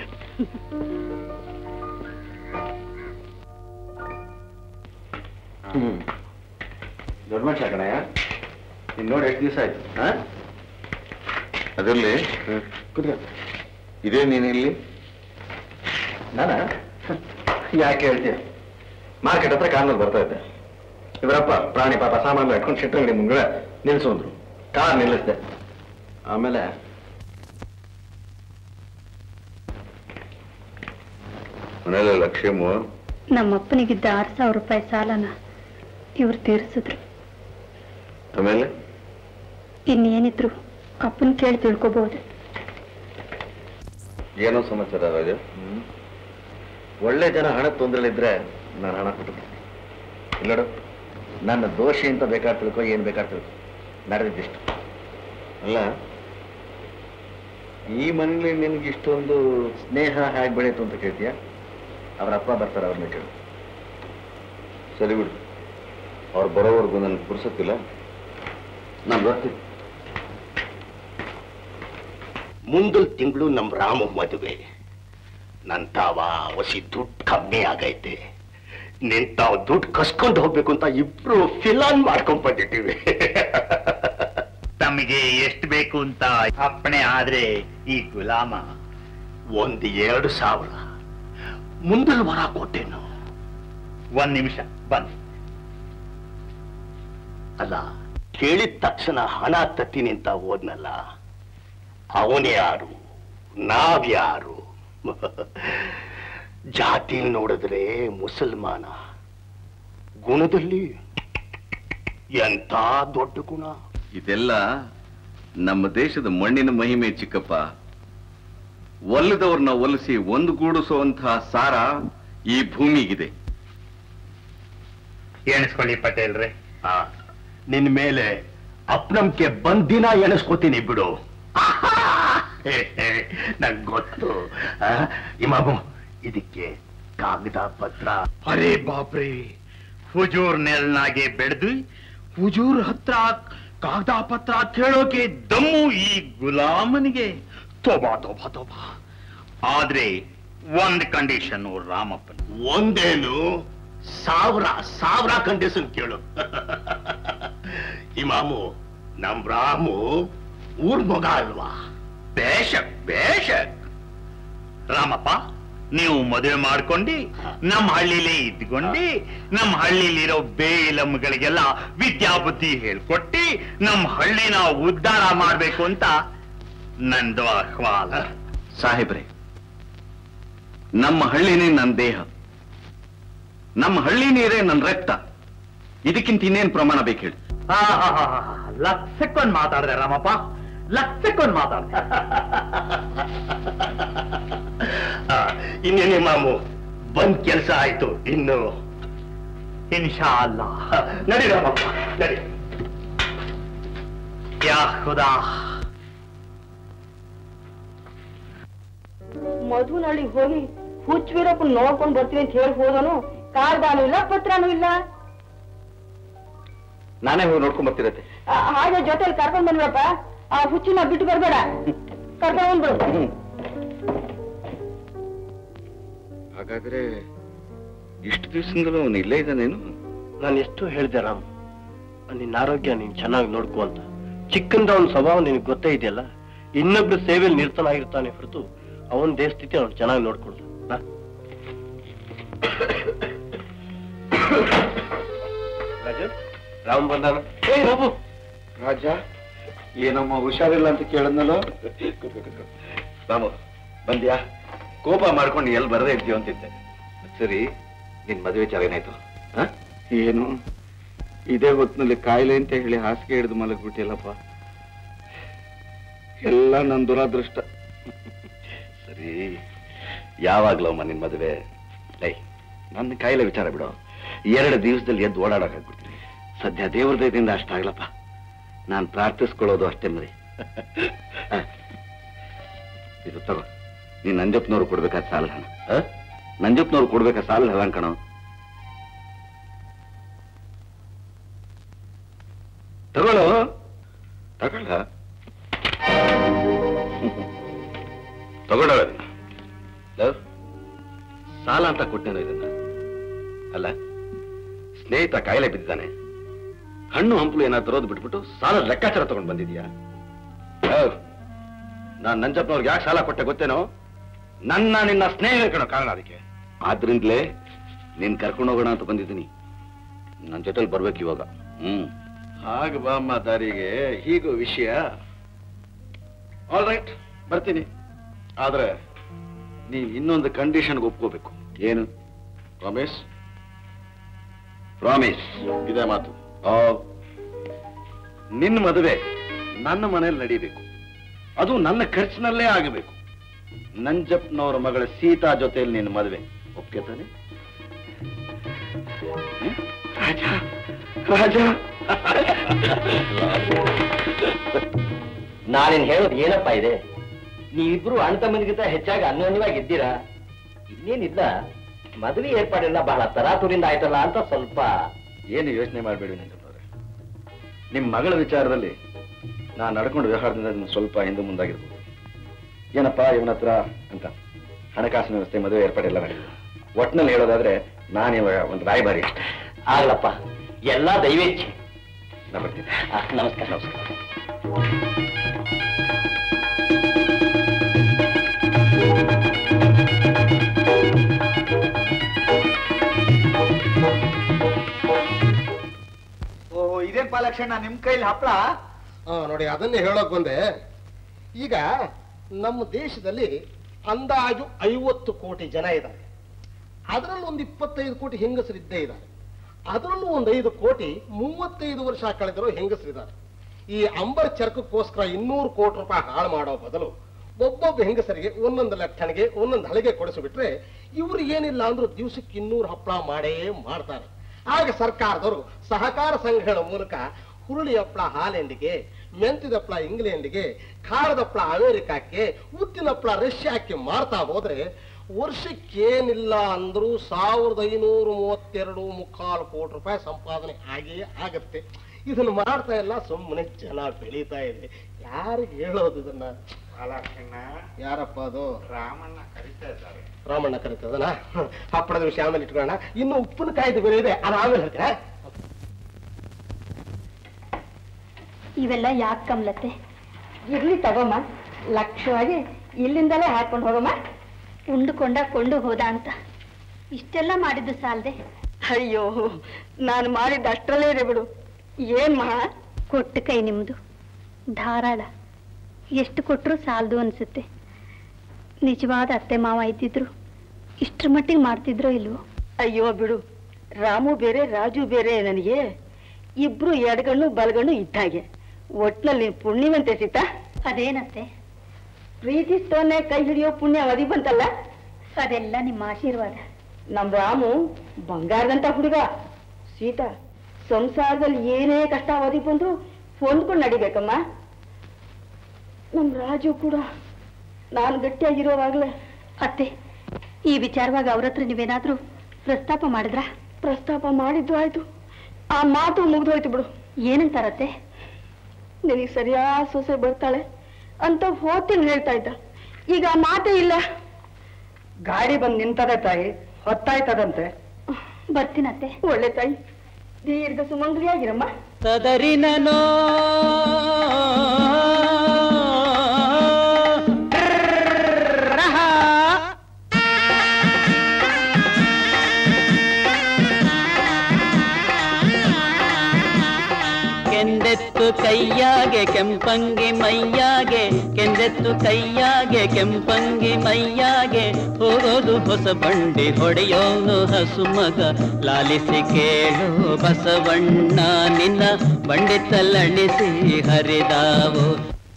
hmm ದೊಡ್ಡ ಮನುಷ್ಯ ಕಣಯ್ಯ ನೀನ್ ನೋಡಿ ಎಷ್ಟು ದಿವಸ ಆಯ್ತು ಹಾ ಅದರಲ್ಲಿ ಕುತ್ಕ ಇದೇ ನೀನಿಲ್ಲಿ ನಾನ ಯಾಕೆ ಹೇಳ್ತೀಯ ಮಾರ್ಕೆಟ್ ಹತ್ರ ಕಾರ್ನಲ್ಲಿ ಬರ್ತಾ ಇದ್ದೆ ಇವರಪ್ಪ ಪ್ರಾಣಿ ಪಾಪ ಸಾಮಾನು ಇಟ್ಕೊಂಡು ಶೆಟ್ಟ ಅಂಗಡಿ ಮುಂಗಡೆ ನಿಲ್ಸೋಂದ್ರು ಕಾರ್ ನಿಲ್ಲಿಸ್ದೆ ಆಮೇಲೆ ಮನೇಲಿ ಲಕ್ಷ್ಮು ನಮ್ಮಪ್ಪನಿಗಿದ್ದ ಆರು ಸಾವಿರ ರೂಪಾಯಿ ಸಾಲನ ಇವ್ರು ತೀರಿಸಿದ್ರು ಆಮೇಲೆ ಇನ್ನೇನಿದ್ರು ಅಪ್ಪನ ಕೇಳಿ ತಿಳ್ಕೊಬಹುದು ಏನೋ ಸಮಾಚಾರ ರಾಜು ಒಳ್ಳೆ ಜನ ಹಣ ತೊಂದರೆಲಿದ್ರೆ ನಾನು ಹಣ ಕೊಟ್ಟಿದ್ದೆ ಇಲ್ಲಡು ನನ್ನ ದೋಷಿ ಅಂತ ಬೇಕಾದ್ರೆ ತಿಳ್ಕೊ ಏನು ಬೇಕಾದ್ರೆ ತಿಳ್ಕೊ ನಡೆದಿದ್ದಿಷ್ಟು ಅಲ್ಲ ಈ ಮನೇಲಿ ನಿನ್ಗೆ ಇಷ್ಟೊಂದು ಸ್ನೇಹ ಹೇಗೆ ಬೆಳೀತು ಅಂತ ಕೇಳ್ತೀಯ ಅವ್ರ ಅಪ್ಪ ಬರ್ತಾರೆ ಅವ್ರನ್ನ ಕೇಳು ಸರಿ ಬಿಡು ಅವ್ರು ಬರೋವರೆಗೂ ನನ್ಗೆ ಪುರ್ಸತ್ತಿಲ್ಲ ನಾನು ಬರ್ತೀನಿ ಮುಂದಲ್ ತಿಂಗಳು ನಮ್ ರಾಮ ಮದುವೆ ನನ್ ತಾವ ಹೊಸಿ ದುಡ್ಡು ಕಮ್ಮಿ ಆಗೈತೆ ನಿನ್ ತಾವ್ ದುಡ್ಡು ಕಸ್ಕೊಂಡು ಹೋಗ್ಬೇಕು ಅಂತ ಇಬ್ರು ಫಿಲಾನ್ ಮಾಡ್ಕೊಂಡ್ ಬಂದಿಟ್ಟಿವಿ ತಮಗೆ ಎಷ್ಟು ಬೇಕು ಅಂತ ಅಪ್ಪಣೆ ಆದ್ರೆ ಈ ಗುಲಾಮ ಒಂದ್ ಎರಡು ಸಾವಿರ ಮುಂದಲ್ ವರ ಕೊಟ್ಟೆನು ಒಂದ್ ನಿಮಿಷ ಬಂದ್ ಅಲ್ಲ ಕೇಳಿದ ತಕ್ಷಣ ಹಣ ತತ್ತೀನಿ ಅಂತ ಹೋದ್ನಲ್ಲ ಅವನೇ ಯಾರು ನಾವ್ಯಾರು ಜಾತಿ ನೋಡಿದ್ರೆ ಮುಸಲ್ಮಾನ ಗುಣದಲ್ಲಿ ಎಂತ ದೊಡ್ಡ ಗುಣ ಇದೆಲ್ಲ ನಮ್ಮ ದೇಶದ ಮಣ್ಣಿನ ಮಹಿಮೆ ಚಿಕ್ಕಪ್ಪ ಒಲ್ಲದವ್ರನ್ನ ಒಲಿಸಿ ಒಂದುಗೂಡಿಸುವಂತಹ ಸಾರ ಈ ಭೂಮಿಗಿದೆ ಎಣಿಸ್ಕೊಳ್ಳಿ ಪಟೇಲ್ರೆ ಆ, ನಿನ್ ಮೇಲೆ ಅಪ್ನಂಕೆ ಬಂದಿನ ಎಣಿಸ್ಕೋತೀನಿ ಬಿಡು ನಂಗ್ ಗೊತ್ತು ಆ, ಇಮಾಮು ಇದಕ್ಕೆ ಕಾಗದ ಪತ್ರ ಅರೇ ಬಾಪ್ರೆ ಹುಜೂರ್ ನೆಲ್ನಾಗೆ ಬೆಳೆದು ಹುಜೂರ್ ಹತ್ರ ಕಾಗದ ಪತ್ರ ಕೇಳೋಕೆ ದಮ್ಮು ಈ ಗುಲಾಮನಿಗೆ ತೋಬಾ ತೋಬಾ ತೋಬಾ ಆದ್ರೆ ಒಂದ್ ಕಂಡೀಷನ್ ರಾಮಪ್ಪನ ಒಂದೇನು ಸಾವಿರ ಸಾವಿರ ಕಂಡೀಷನ್ ಕೇಳು ಇಮಾಮು ನಮ್ ರಾಮು ಊರ್ ಮಗ ಅಲ್ವಾ ಬೇಷಕ್ ಬೇಷಕ್ ರಾಮಪ್ಪ ನೀವು ಮದುವೆ ಮಾಡ್ಕೊಂಡು ನಮ್ಮ ಹಳ್ಳಿಲೇ ಇದ್ಕೊಂಡು ನಮ್ಮ ಹಳ್ಳಿಲಿರೋ ಬೇಲಮ್ಮಗಳಿಗೆಲ್ಲ ವಿದ್ಯಾಬುದ್ಧಿ ಹೇಳ್ಕೊಟ್ಟಿ ನಮ್ಮ ಹಳ್ಳಿನ ಉದ್ಧಾರ ಮಾಡ್ಬೇಕು ಅಂತ ನಂದು ಅಹ್ವಾಲ ಸಾಹೇಬ್ರೆ ನಮ್ಮ ಹಳ್ಳಿನೇ ನನ್ನ ದೇಹ ನಮ್ಮ ಹಳ್ಳಿ ನೀರೇ ನನ್ನ ರಕ್ತ ಇದಕ್ಕಿಂತ ಇನ್ನೇನ್ ಪ್ರಮಾಣ ಬೇಕು ಹೇಳಿ ಲಕ್ಷಕ್ಕೊಂದ್ ಮಾತಾಡ್ದೆ ರಾಮಪ್ಪ ಲಕ್ಷಕ್ಕೊಂದ್ ಮಾತಾಡ್ದೆ ಆ, ಇನ್ನೇನು ಇಮಾಮು ಬಂದ್ ಕೆಲ್ಸ ಆಯ್ತು ಇನ್ನು ಇನ್ಶಾ ಅಲ್ಲಾ ನಡಿ ರಾಮಪ್ಪ ನಡಿ ಯಾ ಖುದಾ ಮಧುನಳ್ಳಿಗೆ ಹೋಗಿ ಹುಚ್ಚ ವೀರಪ್ಪನ್ ನೋಡ್ಕೊಂಡ್ ಬರ್ತೀನಿ ಅಂತ ಹೇಳಿ ಹೋದನು ಕಾರ್ದಾನು ಇಲ್ಲ ಪತ್ರನೂ ಇಲ್ಲ ನಾನೇ ಹೋಗಿ ನೋಡ್ಕೊಂಡ್ ಬರ್ತಿರತ್ತೆ ಆ, ಹಾಗೆ ಜೊತೆಲಿ ಕರ್ಕೊಂಡ್ ಬಂದ್ಬಿಡಪ್ಪ ಆ ಹುಚ್ಚಿನ ಬಿಟ್ಟು ಬರ್ಬೇಡ ಕರ್ಕೊಂಡ್ ಬಂದ್ಬಿಡು ಹಾಗಾದ್ರೆ ಇಷ್ಟು ದಿವಸದಿಂದಲೂ ಅವನು ಇಲ್ಲೇ ಇದ್ದಾನೇನು ನಾನು ಎಷ್ಟು ಹೇಳಿದೆ ರಾಮ್ ನಿನ್ನ ಆರೋಗ್ಯ ನೀನ್ ಚೆನ್ನಾಗಿ ನೋಡ್ಕೊ ಅಂತ ಚಿಕ್ಕಂದ ಅವನ ಸ್ವಭಾವ ನಿನಗೆ ಗೊತ್ತೇ ಇದೆಯಲ್ಲ ಇನ್ನೊಬ್ರು ಸೇವೆಯಲ್ಲಿ ನಿರ್ತನಾಗಿರ್ತಾನೆ ಹೊರತು ಅವನ ದೇಹ ಸ್ಥಿತಿ ಅವ್ನು ಚೆನ್ನಾಗಿ ನೋಡ್ಕೊಳ್ದು ಬಾ. ರಾಜು ರಾಮ್ ಬಂದಾನ ಏ ರಾಮು ರಾಜ ಏನಮ್ಮ ಹುಷಾರಿಲ್ಲ ಅಂತ ಕೇಳಿದ್ನಲ್ಲೋ ರಾಮು ಬಂದ್ಯಾ ಕೋಪ ಮಾಡ್ಕೊಂಡು ಎಲ್ಲಿ ಬರದೇ ಇರ್ತೀವ ಅಂತಿದ್ದೆ ಸರಿ ನಿನ್ ಮದುವೆ ವಿಚಾರ ಏನಾಯ್ತು ಏನು ಇದೇ ಹೊತ್ತಿನಲ್ಲಿ ಕಾಯಿಲೆ ಅಂತ ಹೇಳಿ ಹಾಸಿಗೆ ಹಿಡಿದು ಮಲಗ್ಬಿಟ್ಟಿಲ್ಲಪ್ಪ ಎಲ್ಲ ನನ್ನ ದುರಾದೃಷ್ಟ ಸರಿ ಯಾವಾಗ್ಲಮ್ಮ ನಿನ್ ಮದುವೆ ಲೈ ನನ್ನ ಕಾಯಿಲೆ ವಿಚಾರ ಬಿಡು ಎರಡು ದಿವಸದಲ್ಲಿ ಎದ್ದು ಓಡಾಡಕ್ಕಾಗ್ಬಿಡ್ತೀನಿ ಸದ್ಯ ದೇವ್ರ ದಯದಿಂದ ಅಷ್ಟಾಗ್ಲಪ್ಪ ನಾನು ಪ್ರಾರ್ಥಿಸ್ಕೊಳ್ಳೋದು ಅಷ್ಟೇ ಮರಿ ಆ, ಇದು ತಗೋ ನೀನ್ ನಂಜಪ್ಪನವ್ರು ಕೊಡ್ಬೇಕಾದ ಸಾಲ ಹಣ ಆ? ನಂಜಪ್ಪನವ್ರು ಕೊಡ್ಬೇಕಾದ ಸಾಲ ಹಣ ಕಣೋ ತಗೊಳ್ಳೋ ತಗೊಳ್ಳ ತಗೊಂಡವ ಲವ್ ಸಾಲ ಅಂತ ಕೊಟ್ಟೇನೋ ಇದನ್ನ ಅಲ್ಲ ಸ್ನೇಹಿತ ಕಾಯಿಲೆ ಬಿದ್ದಾನೆ ಹಣ್ಣು ಹಂಪಲು ಏನಾದ್ರು ತರೋದು ಬಿಟ್ಬಿಟ್ಟು ಸಾಲ ಲೆಕ್ಕಾಚಾರ ತಗೊಂಡು ಬಂದಿದ್ಯಾ ಲವ್, ನಾನ್ ನಂಜಪ್ಪನವ್ರಿಗೆ ಯಾಕೆ ಸಾಲ ಕೊಟ್ಟೆ ಗೊತ್ತೇನೋ ನನ್ನ ನಿನ್ನ ಸ್ನೇಹ ಕಣೋ ಕಾರಣ ಅದಕ್ಕೆ ಆದ್ರಿಂದಲೇ ನೀನ್ ಕರ್ಕೊಂಡು ಹೋಗೋಣ ಅಂತ ಬಂದಿದ್ದೀನಿ ನನ್ನ ಜೊತೆಲಿ ಬರ್ಬೇಕು ಇವಾಗ ಹ್ಮ್ ಹಾಗ ಬಾಮ್ಮ ದಾರಿಗೆ ಹೀಗೂ ವಿಷಯ ಆಲ್ ರೈಟ್ ಬರ್ತೀನಿ ಆದ್ರೆ ನೀವ್ ಇನ್ನೊಂದು ಕಂಡೀಷನ್ಗೆ ಒಪ್ಕೋಬೇಕು ಏನು ರಮೇಶ್ ಪ್ರಾಮಿಸ್ ಇದೇ ಮಾತು ಓ ನಿನ್ನ ಮದುವೆ ನನ್ನ ಮನೇಲಿ ನಡೀಬೇಕು ಅದು ನನ್ನ ಖರ್ಚಿನಲ್ಲೇ ಆಗಬೇಕು ನಂಜಪ್ಪನವರ ಮಗಳ ಸೀತಾ ಜೊತೆಯಲ್ಲಿ ನಿನ್ನ ಮದುವೆ ಒಪ್ಕೆ ತಾನೆ ಹ್ಮ್? ರಾಜ ರಾಜ ನಾನೇನ್ ಹೇಳೋದು ಏನಪ್ಪ ಇದೆ ನೀವಿಬ್ರು ಅಣ್ಣ ತಮ್ಮನಿಗಿಂತ ಹೆಚ್ಚಾಗಿ ಅನ್ಯೋನ್ಯವಾಗಿ ಇದ್ದೀರಾ ಇನ್ನೇನಿಲ್ಲ ಮದುವೆ ಏರ್ಪಾಡೆಲ್ಲ ಬಹಳ ತರಾತುರಿಂದ ಆಯ್ತಲ್ಲ ಅಂತ ಸ್ವಲ್ಪ ಏನು ಯೋಚನೆ ಮಾಡಬೇಡಿ ನಂಜಪ್ಪನವ್ರೆ ನಿಮ್ಮ ಮಗಳ ವಿಚಾರದಲ್ಲಿ ನಾನು ನಡ್ಕೊಂಡು ವ್ಯವಹಾರದಿಂದ ಇನ್ನು ಸ್ವಲ್ಪ ಹಿಂದೆ ಮುಂದಾಗಿರ್ಬೋದು ಏನಪ್ಪ ಇವನ ಹತ್ರ ಅಂತ ಹಣಕಾಸಿನ ವ್ಯವಸ್ಥೆ ಮದುವೆ ಏರ್ಪಾಡೆಲ್ಲ ಮಾಡಿದ್ರು ಒಟ್ನಲ್ಲಿ ಹೇಳೋದಾದ್ರೆ ನಾನು ಇವಾಗ ಒಂದು ರಾಯಭಾರಿ ಅಷ್ಟೇ ಆಗ್ಲಪ್ಪ ಎಲ್ಲ ದೈವೇಚ್ಛೆ ನಾ ಬರ್ತೀನಿ ಆ, ನಮಸ್ಕಾರ ನಮಸ್ಕಾರ ಓಹೋ ಇದೇನ್ ಪಾಲಕ್ಷಣ ನಿಮ್ ಕೈಲಿ ಹಪ್ಪಳ ಆ, ನೋಡಿ ಅದನ್ನೇ ಹೇಳೋಕ್ ಬಂದೆ ಈಗ ನಮ್ಮ ದೇಶದಲ್ಲಿ ಅಂದಾಜು ಐವತ್ತು ಕೋಟಿ ಜನ ಇದ್ದಾರೆ ಅದರಲ್ಲೂ ಒಂದು ಇಪ್ಪತ್ತೈದು ಕೋಟಿ ಹೆಂಗಸರು ಇದ್ದೇ ಇದ್ದಾರೆ ಅದರಲ್ಲೂ ಒಂದು ಐದು ಕೋಟಿ ಮೂವತ್ತೈದು ವರ್ಷ ಕಳೆದಿರೋ ಹೆಂಗಸರಿದ್ದಾರೆ ಈ ಅಂಬರ್ ಚರ್ಕಕ್ಕೋಸ್ಕರ ಇನ್ನೂರು ಕೋಟಿ ರೂಪಾಯಿ ಹಾಳು ಮಾಡೋ ಬದಲು ಒಬ್ಬೊಬ್ಬ ಹೆಂಗಸರಿಗೆ ಒಂದೊಂದು ಲಟ್ಟಣಿಗೆ ಒಂದೊಂದು ಹಳಿಗೆ ಕೊಡಿಸಿಬಿಟ್ರೆ ಇವ್ರು ಏನಿಲ್ಲ ಅಂದ್ರೂ ದಿವಸಕ್ಕೆ ಇನ್ನೂರು ಹಪ್ಪಳ ಮಾಡೇ ಮಾಡ್ತಾರೆ ಆಗ ಸರ್ಕಾರದವರು ಸಹಕಾರ ಸಂಘಗಳ ಮೂಲಕ ಹುರುಳಿ ಹಪ್ಪಳ ಹಾಲೆಂಡಿಗೆ ಮೆಂತಿದ ಹಪ್ಪಳ ಇಂಗ್ಲೆಂಡ್ಗೆ ಖಾರದ ಹಪ್ಪಳ ಅಮೆರಿಕಕ್ಕೆ ಉದ್ದಿನ ಹಪ್ಪಳ ರಷ್ಯಾಕ್ಕೆ ಮಾರ್ತಾ ಹೋದ್ರೆ ವರ್ಷಕ್ಕೇನಿಲ್ಲ ಅಂದ್ರೂ ಸಾವಿರದ ಐನೂರ ಮೂವತ್ತೆರಡು ಮುಕ್ಕಾಲು ಕೋಟಿ ರೂಪಾಯಿ ಸಂಪಾದನೆ ಆಗೇ ಆಗತ್ತೆ ಇದನ್ನ ಮಾಡ್ತಾ ಇಲ್ಲ ಸುಮ್ಮನೆ ಜನ ಬೆಳೀತಾ ಇದೆ ಯಾರಿಗೆ ಹೇಳೋದು ಇದನ್ನ ಯಾರಪ್ಪ ಅದು ರಾಮಣ್ಣ ಕರಿತಾ ಇದ್ದಾರೆ ರಾಮಣ್ಣ ಕರೀತದನ ಹಪ್ಪಳದ ವಿಷಯ ಆಮೇಲೆ ಇಟ್ಕೊಳ್ಳೋಣ ಇನ್ನು ಉಪ್ಪಿನಕಾಯ್ದು ಬೇರೆ ಇದೆ ಅದು ಆಮೇಲೆ ಹೇಳ್ತೀನಿ ಇವೆಲ್ಲ ಯಾಕೆ ಕಮ್ಲತ್ತೆ ಇರ್ಲಿ ತಗೋಮ್ಮ ಲಕ್ಷವಾಗಿ ಇಲ್ಲಿಂದಲೇ ಹಾಕೊಂಡು ಹೋಗಮ್ಮ ಉಂಡುಕೊಂಡ ಕೊಂಡು ಹೋದ ಅಂತ ಇಷ್ಟೆಲ್ಲ ಮಾಡಿದ್ದು ಸಾಲದೆ ಅಯ್ಯೋ ನಾನು ಮಾಡಿದ್ದು ಅಷ್ಟರಲ್ಲೇ ಇದೆ ಬಿಡು ಏನ್ ಮಹಾ ಕೊಟ್ಟು ಕೈ ನಿಮ್ದು ಧಾರಾಳ ಎಷ್ಟು ಕೊಟ್ಟರು ಸಾಲದು ಅನ್ಸುತ್ತೆ ನಿಜವಾದ ಅತ್ತೆ ಮಾವ ಇದ್ದಿದ್ರು ಇಷ್ಟ್ರ ಮಟ್ಟಿಗೆ ಮಾಡ್ತಿದ್ರೋ ಇಲ್ವೋ ಅಯ್ಯೋ ಬಿಡು ರಾಮು ಬೇರೆ ರಾಜು ಬೇರೆ ನನಗೆ ಇಬ್ರು ಎಡಗಣ್ಣು ಬಲಗಣ್ಣು ಇದ್ದಾಗೆ ಒಟ್ನಲ್ಲಿ ನೀನ್ ಪುಣ್ಯವಂತೆ ಸೀತಾ ಅದೇನತ್ತೆ ಪ್ರೀತಿಸ್ತವನ್ನೇ ಕೈ ಹಿಡಿಯೋ ಪುಣ್ಯ ಒದಿ ಬಂತಲ್ಲ ಅದೆಲ್ಲ ನಿಮ್ಮ ಆಶೀರ್ವಾದ ನಮ್ ರಾಮು ಬಂಗಾರದಂತ ಹುಡುಗ ಸೀತಾ ಸಂಸಾರದಲ್ಲಿ ಏನೇ ಕಷ್ಟ ಒದಿ ಬಂದ್ರು ಹೊಂದ್ಕೊಂಡು ನಡಿಬೇಕಮ್ಮ ನಮ್ ರಾಜು ಕೂಡ ನಾನು ಗಟ್ಟಿಯಾಗಿರೋವಾಗ್ಲೇ ಅತ್ತೆ ಈ ವಿಚಾರವಾಗಿ ಅವ್ರ ಹತ್ರ ನೀವೇನಾದ್ರೂ ಪ್ರಸ್ತಾಪ ಮಾಡಿದ್ರಾ ಪ್ರಸ್ತಾಪ ಮಾಡಿದ್ದು ಆಯ್ತು ಆ ಮಾತು ಮುಗ್ದೋಯ್ತು ಬಿಡು ಏನಂತಾರತ್ತೆ ನಿನಗೆ ಸರಿಯಾದ ಸೊಸೆ ಬರ್ತಾಳೆ ಅಂತ ಹೋಗ್ತೀನಿ ಹೇಳ್ತಾ ಇದ್ದ ಈಗ ಆ ಮಾತೇ ಇಲ್ಲ ಗಾಡಿ ಬಂದು ನಿಂತದೆ ತಾಯಿ ಹೊತ್ತಾಯ್ತದಂತೆ ಬರ್ತೀನತ್ತೆ ಒಳ್ಳೆ ತಾಯಿ ದೀರ್ಘ ಸುಮಂಗಲಿಯಾಗಿರಮ್ಮ ತದರಿನೋ ಕೆಂದೆತ್ತು ಕೈಯಾಗೆ ಕೆಂಪಂಗಿ ಮೈಯಾಗೆ ಕೆಂದೆತ್ತು ಕೈಯಾಗೆ ಕೆಂಪಂಗಿ ಮೈಯಾಗೆ ಹೋಗೋದು ಹೊಸ ಬಂಡಿ ಹೊಡೆಯೋನು ಹಸು ಮಗ ಲಾಲಿಸಿ ಕೇಳು ಬಸವಣ್ಣ ನಿನ್ನ ಬಂಡಿ ತಲ್ಲಣಿಸಿ ಹರಿದಾವು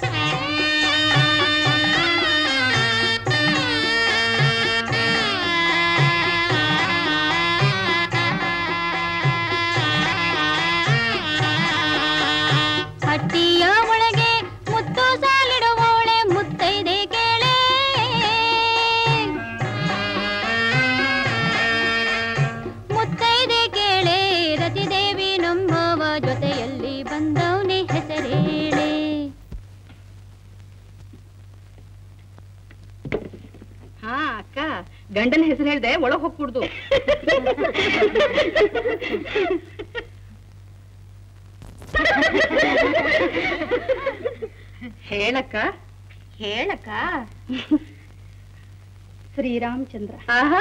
ಹಟ್ಟಿಯ ಒಳಗೆ ಮುತ್ತು ಸಾಲಿಡುವವಳೆ ಮುತ್ತೈದೆ ಕೇಳೆ ಮುತ್ತೈದೆ ಕೇಳೆ ರತಿದೇವಿ ನಮ್ಮವ ಜೊತೆಯಲ್ಲಿ ಬಂದವನೇ ಗಂಡನ ಹೆಸರು ಹೇಳ್ದೆ ಒಳಗ್ ಹೋಗ್ಬಿಡ್ದು ಹೇಳಕ್ಕ ಹೇಳಕ್ಕ ಶ್ರೀರಾಮಚಂದ್ರ ಆಹಾ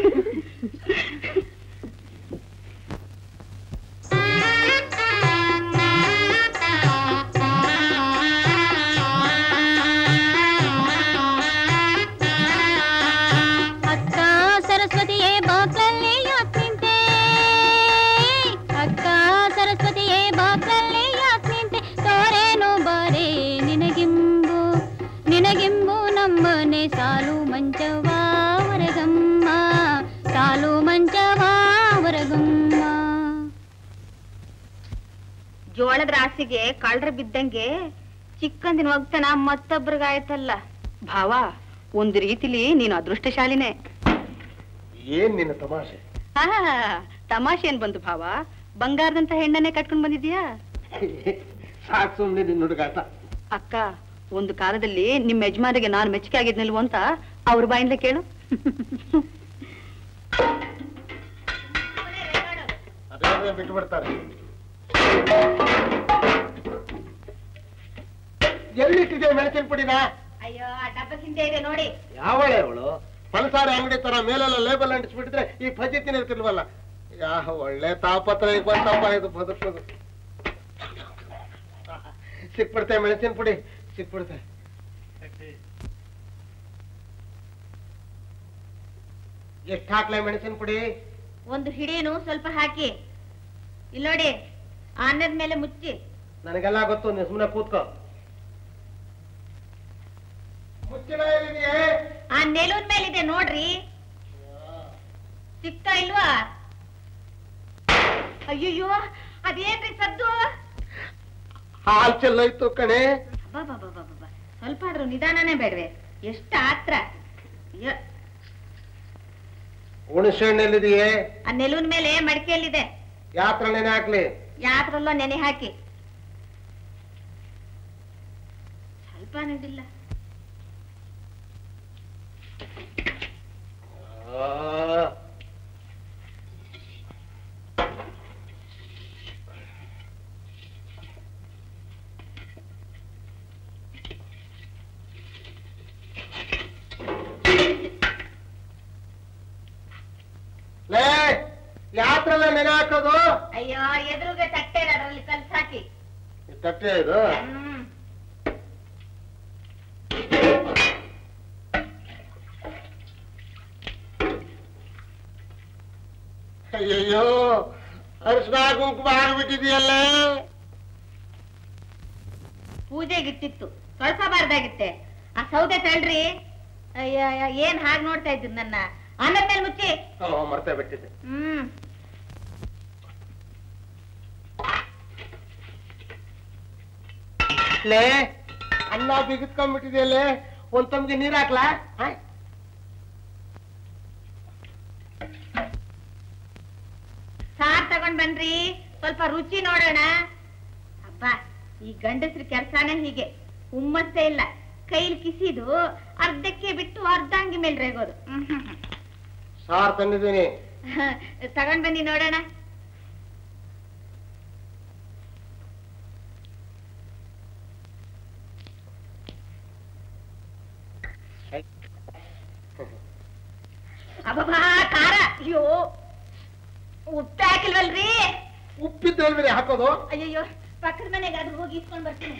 ಅಕ್ಕ ಸರಸ್ವತಿಯೇ ಬಾಕ್ಲಲ್ಲಿ ಯಾಕ್ ನಿಂತೆ ಅಕ್ಕ ಸರಸ್ವತಿಯೇ ಬಾಕ್ಲಲ್ಲಿ ಯಾಕ್ ನಿಂತೆ ತೋರೇನು ಬಾರೆ ನಿನಗಿಂಬು ನಿನಗಿಂಬು ನಮ್ಮನೆ ಸಾಲು ಮಂಚವ ವರಗಮ್ಮ ಸಾಲು ಮಂಚವ ವರಗಮ್ಮ ಜೋಳದ ರಾಸಿಗೆ ಕಳ್ರ ಬಿದ್ದಂಗೆ ಚಿಕ್ಕಂದಿನ ಹೋಗ್ತಾನ ಮತ್ತೊಬ್ರಿಗಾಯ್ತಲ್ಲ ಭಾವ ಒಂದು ರೀತಿಲಿ ನೀನು ಅದೃಷ್ಟಶಾಲಿನೇ ಏನ್ ನಿನ್ನ ತಮಾಷೆ ಆಹಾ ತಮಾಷೆ ಏನ್ ಬಂತು ಭಾವ ಬಂಗಾರದಂತ ಹೆಣ್ಣನ್ನೇ ಕಟ್ಕೊಂಡ್ ಬಂದಿದ್ಯಾ ಸಾಕು ಸುಮ್ನೆ ನಿನ್ನ ಹುಡುಗಾಟ ಅಕ್ಕ ಒಂದು ಕಾಲದಲ್ಲಿ ನಿಮ್ಮ ಯಜಮಾನಿಗೆ ನಾನು ಮೆಚ್ಚುಗೆ ಆಗಿದ್ನಲ್ವ ಅಂತ ಅವ್ರ ಬಾಯಿಂದ ಕೇಳು ಅದೇ ಬಿಟ್ಟು ಬಿಡ್ತಾರೆ ಎಲ್ಲಿಟ್ಟಿದೆ ಮೆಣಸಿನ ಪುಡಿನ ಅಯ್ಯೋ ಆ ಡಬ್ಬ ಹಿಂದೆ ಇದೆ ನೋಡಿ ಯಾವಳೆ ಅವಳು ಫಲಸಾರಿ ಅಂಗಡಿ ತರ ಮೇಲೆಲ್ಲ ಲೇಬಲ್ ಅಂಟಿಸ್ಬಿಟ್ಟಿದ್ರೆ ಈ ಫಜಿ ತಿನ್ನಿರ್ತಿಲ್ವಲ್ಲ ಯಾವ ಒಳ್ಳೆ ತಾಪತ್ರ ಬಂತಪ್ಪ ಇದು ಬದುಕೋದು ಸಿಕ್ಬಿಡ್ತೆ ಮೆಣಸಿನ ಪುಡಿ ಸಿಕ್ಬಿಡ್ತೆ ಎಷ್ಟು ಹಾಕ್ಲೆ ಮೆಣಸಿನ ಪುಡಿ ಒಂದು ಹಿಡೀನು ಸ್ವಲ್ಪ ಹಾಕಿ ಇಲ್ಲಿ ನೋಡಿ ಅನ್ನದ ಮೇಲೆ ಮುಚ್ಚಿ ನನಗೆಲ್ಲ ಗೊತ್ತು ನೀನು ಸುಮ್ಮನೆ ಕೂತ್ಕೋ ಮುಚ್ಚಿನ ಎಲ್ಲಿದೆಯೇ ಆ ನೆಲುನ್ ಮೇಲಿದೆ ನೋಡ್ರಿ ಸಿಗ್ತಾ ಇಲ್ವಾ ಅಯ್ಯಯ್ಯೋ ಅದೇನ್ರಿ ಸದ್ದು ಹಾಲ್ ಚೆಲ್ಲೋಯ್ತು ಕಣೆ ಅಬ್ಬಬ್ಬಬ್ಬಬ್ಬಬ್ಬ. ಸ್ವಲ್ಪ ಆದ್ರೂ ನಿಧಾನನೇ ಬೇಡ್ವೆ ಎಷ್ಟ ಆತ್ರ ಅಯ್ಯೋ ಹುಣಸೆ ಹಣ್ಣು ಎಲ್ಲಿದೆಯೇ ಆ ನೆಲುನ್ ಮೇಲೆ ಮಡಿಕೆಯಲ್ಲಿದೆ ಯಾತ್ರ ನೆನೆ ಹಾಕ್ಲಿ ಯಾತ್ರಲ್ಲೋ ನೆನೆ ಹಾಕಿ ಸ್ವಲ್ಪ ನಡಿಲ್ಲ ಲೇ ಯಾತ್ರಲ್ಲ ನೆನೆ ಹಾಕೋದು ಅಯ್ಯೋ ಎದುರುಗೆ ತಟ್ಟೆ ಇದೆ, ಅದ್ರಲ್ಲಿ ಕಲ್ಸ್ ಹಾಕಿ ಈ ತಟ್ಟೆ ಇದು ಹ್ಮ್ ಅಯ್ಯಯ್ಯೋ ಅರಿಶಿನ ಕುಂಕುಮ ಆಗ್ಬಿಟ್ಟಿದೆಯಲ್ಲ ಪೂಜೆಗಿಟ್ಟಿತ್ತು ಕಳ್ಸಬಾರ್ದಾಗಿತ್ತೆ ಆ ಸೌದೆ ತಳ್ರಿ ಅಯ್ಯ ಅಯ್ಯ, ಏನ್ ಹಾಗೆ ನೋಡ್ತಾ ಇದ್ದೀನಿ ನನ್ನ ಅನ್ನದ ಮೇಲೆ ಮುಚ್ಚಿ ಮರ್ತೇ ಬಿಟ್ಟಿದ್ದೆ ಹ್ಮ್ ಲೇ ಅನ್ನ ಬಿಗಿದ್ಕೊಂಡ್ಬಿಟ್ಟಿದೆಯಲ್ಲೇ ಒಂದ್ ತಮ್ಗೆ ನೀರ್ ಹಾಕ್ಲಾ ಹ? ಸಾರ್ ತಗೊಂಡ್ ಬನ್ರಿ ಸ್ವಲ್ಪ ರುಚಿ ನೋಡೋಣ ಅಬ್ಬ ಈ ಗಂಡಸ್ರ ಕೆಲ್ಸಾನೇ ಹೀಗೆ ಹುಮ್ಮಸ್ಸೇ ಇಲ್ಲ ಕೈಲಿ ಕಿಸಿದು ಅರ್ಧಕ್ಕೆ ಬಿಟ್ಟು ಅರ್ಧಾಂಗಿ ಮೇಲೆ ರೇಗೋದು ಹ್ಮ್ ಹ್ಮ್ ಹ್ಮ್. ಸಾರ್ ತಂದಿದ್ದೀನಿ ತಗೊಂಡ್ ಬನ್ನಿ ನೋಡೋಣ ಅಬ್ಬಾ ಖಾರ ಅಯ್ಯೋ ಉಪ್ಪು ಹಾಕಿಲ್ವಲ್ರಿ ಉಪ್ಪಿದ್ದೇಳ್ಬಿಡಿ ಹಾಕೋದು ಅಯ್ಯಯ್ಯೋ ಪಕ್ಕದ ಮನೆಗೆ ಅದು ಹೋಗಿ ಇಸ್ಕೊಂಡ್ ಬರ್ತೀನಿ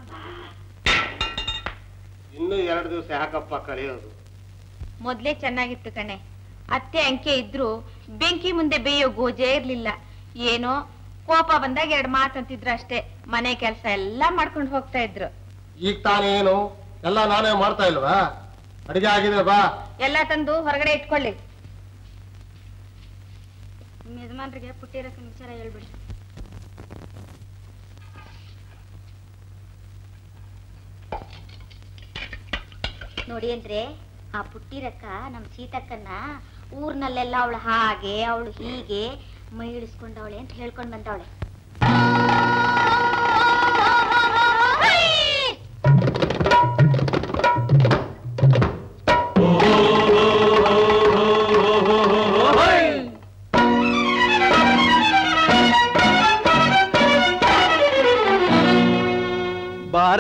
ಇನ್ನು ಎರಡು ದಿವಸ ಯಾಕಪ್ಪ ಕರೆಯೋದು ಮೊದ್ಲೇ ಚೆನ್ನಾಗಿತ್ತು ಕಣೆ ಅತ್ತೆ ಅಂಕೆ ಇದ್ರು ಬೆಂಕಿ ಮುಂದೆ ಬೇಯೋ ಗೋಜೆ ಇರ್ಲಿಲ್ಲ ಏನೋ ಕೋಪ ಬಂದಾಗ ಎರಡ್ ಮಾತಂತಿದ್ರು ಅಷ್ಟೇ ಮನೆ ಕೆಲಸ ಎಲ್ಲಾ ಮಾಡ್ಕೊಂಡು ಹೋಗ್ತಾ ಇದ್ರು ಈಗ ತಾನೇನು ಎಲ್ಲ ನಾನೇ ಮಾಡ್ತಾ ಇಲ್ವಾ ಅಡಿಗೆ ಆಗಿದೆ ಬಾ ಎಲ್ಲಾ ತಂದು ಹೊರಗಡೆ ಇಟ್ಕೊಳ್ಳಿ ನಿಮ್ ಯಜಮಾನ್ರಿಗೆ ಪುಟ್ಟಿ ರಸಂ ವಿಚಾರ ಹೇಳ್ಬಿಡಿ ನೋಡಿ ಅಂದ್ರೆ ಆ ಪುಟ್ಟಿರಕ್ಕ ನಮ್ ಸೀತಕ್ಕನ್ನ ಊರ್ನಲ್ಲೆಲ್ಲ ಅವಳು ಹಾಗೆ ಅವಳು ಹೀಗೆ ಮೈ ಇಳಿಸ್ಕೊಂಡವಳೆ ಅಂತ ಹೇಳ್ಕೊಂಡ್ ಬಂದವಳೆ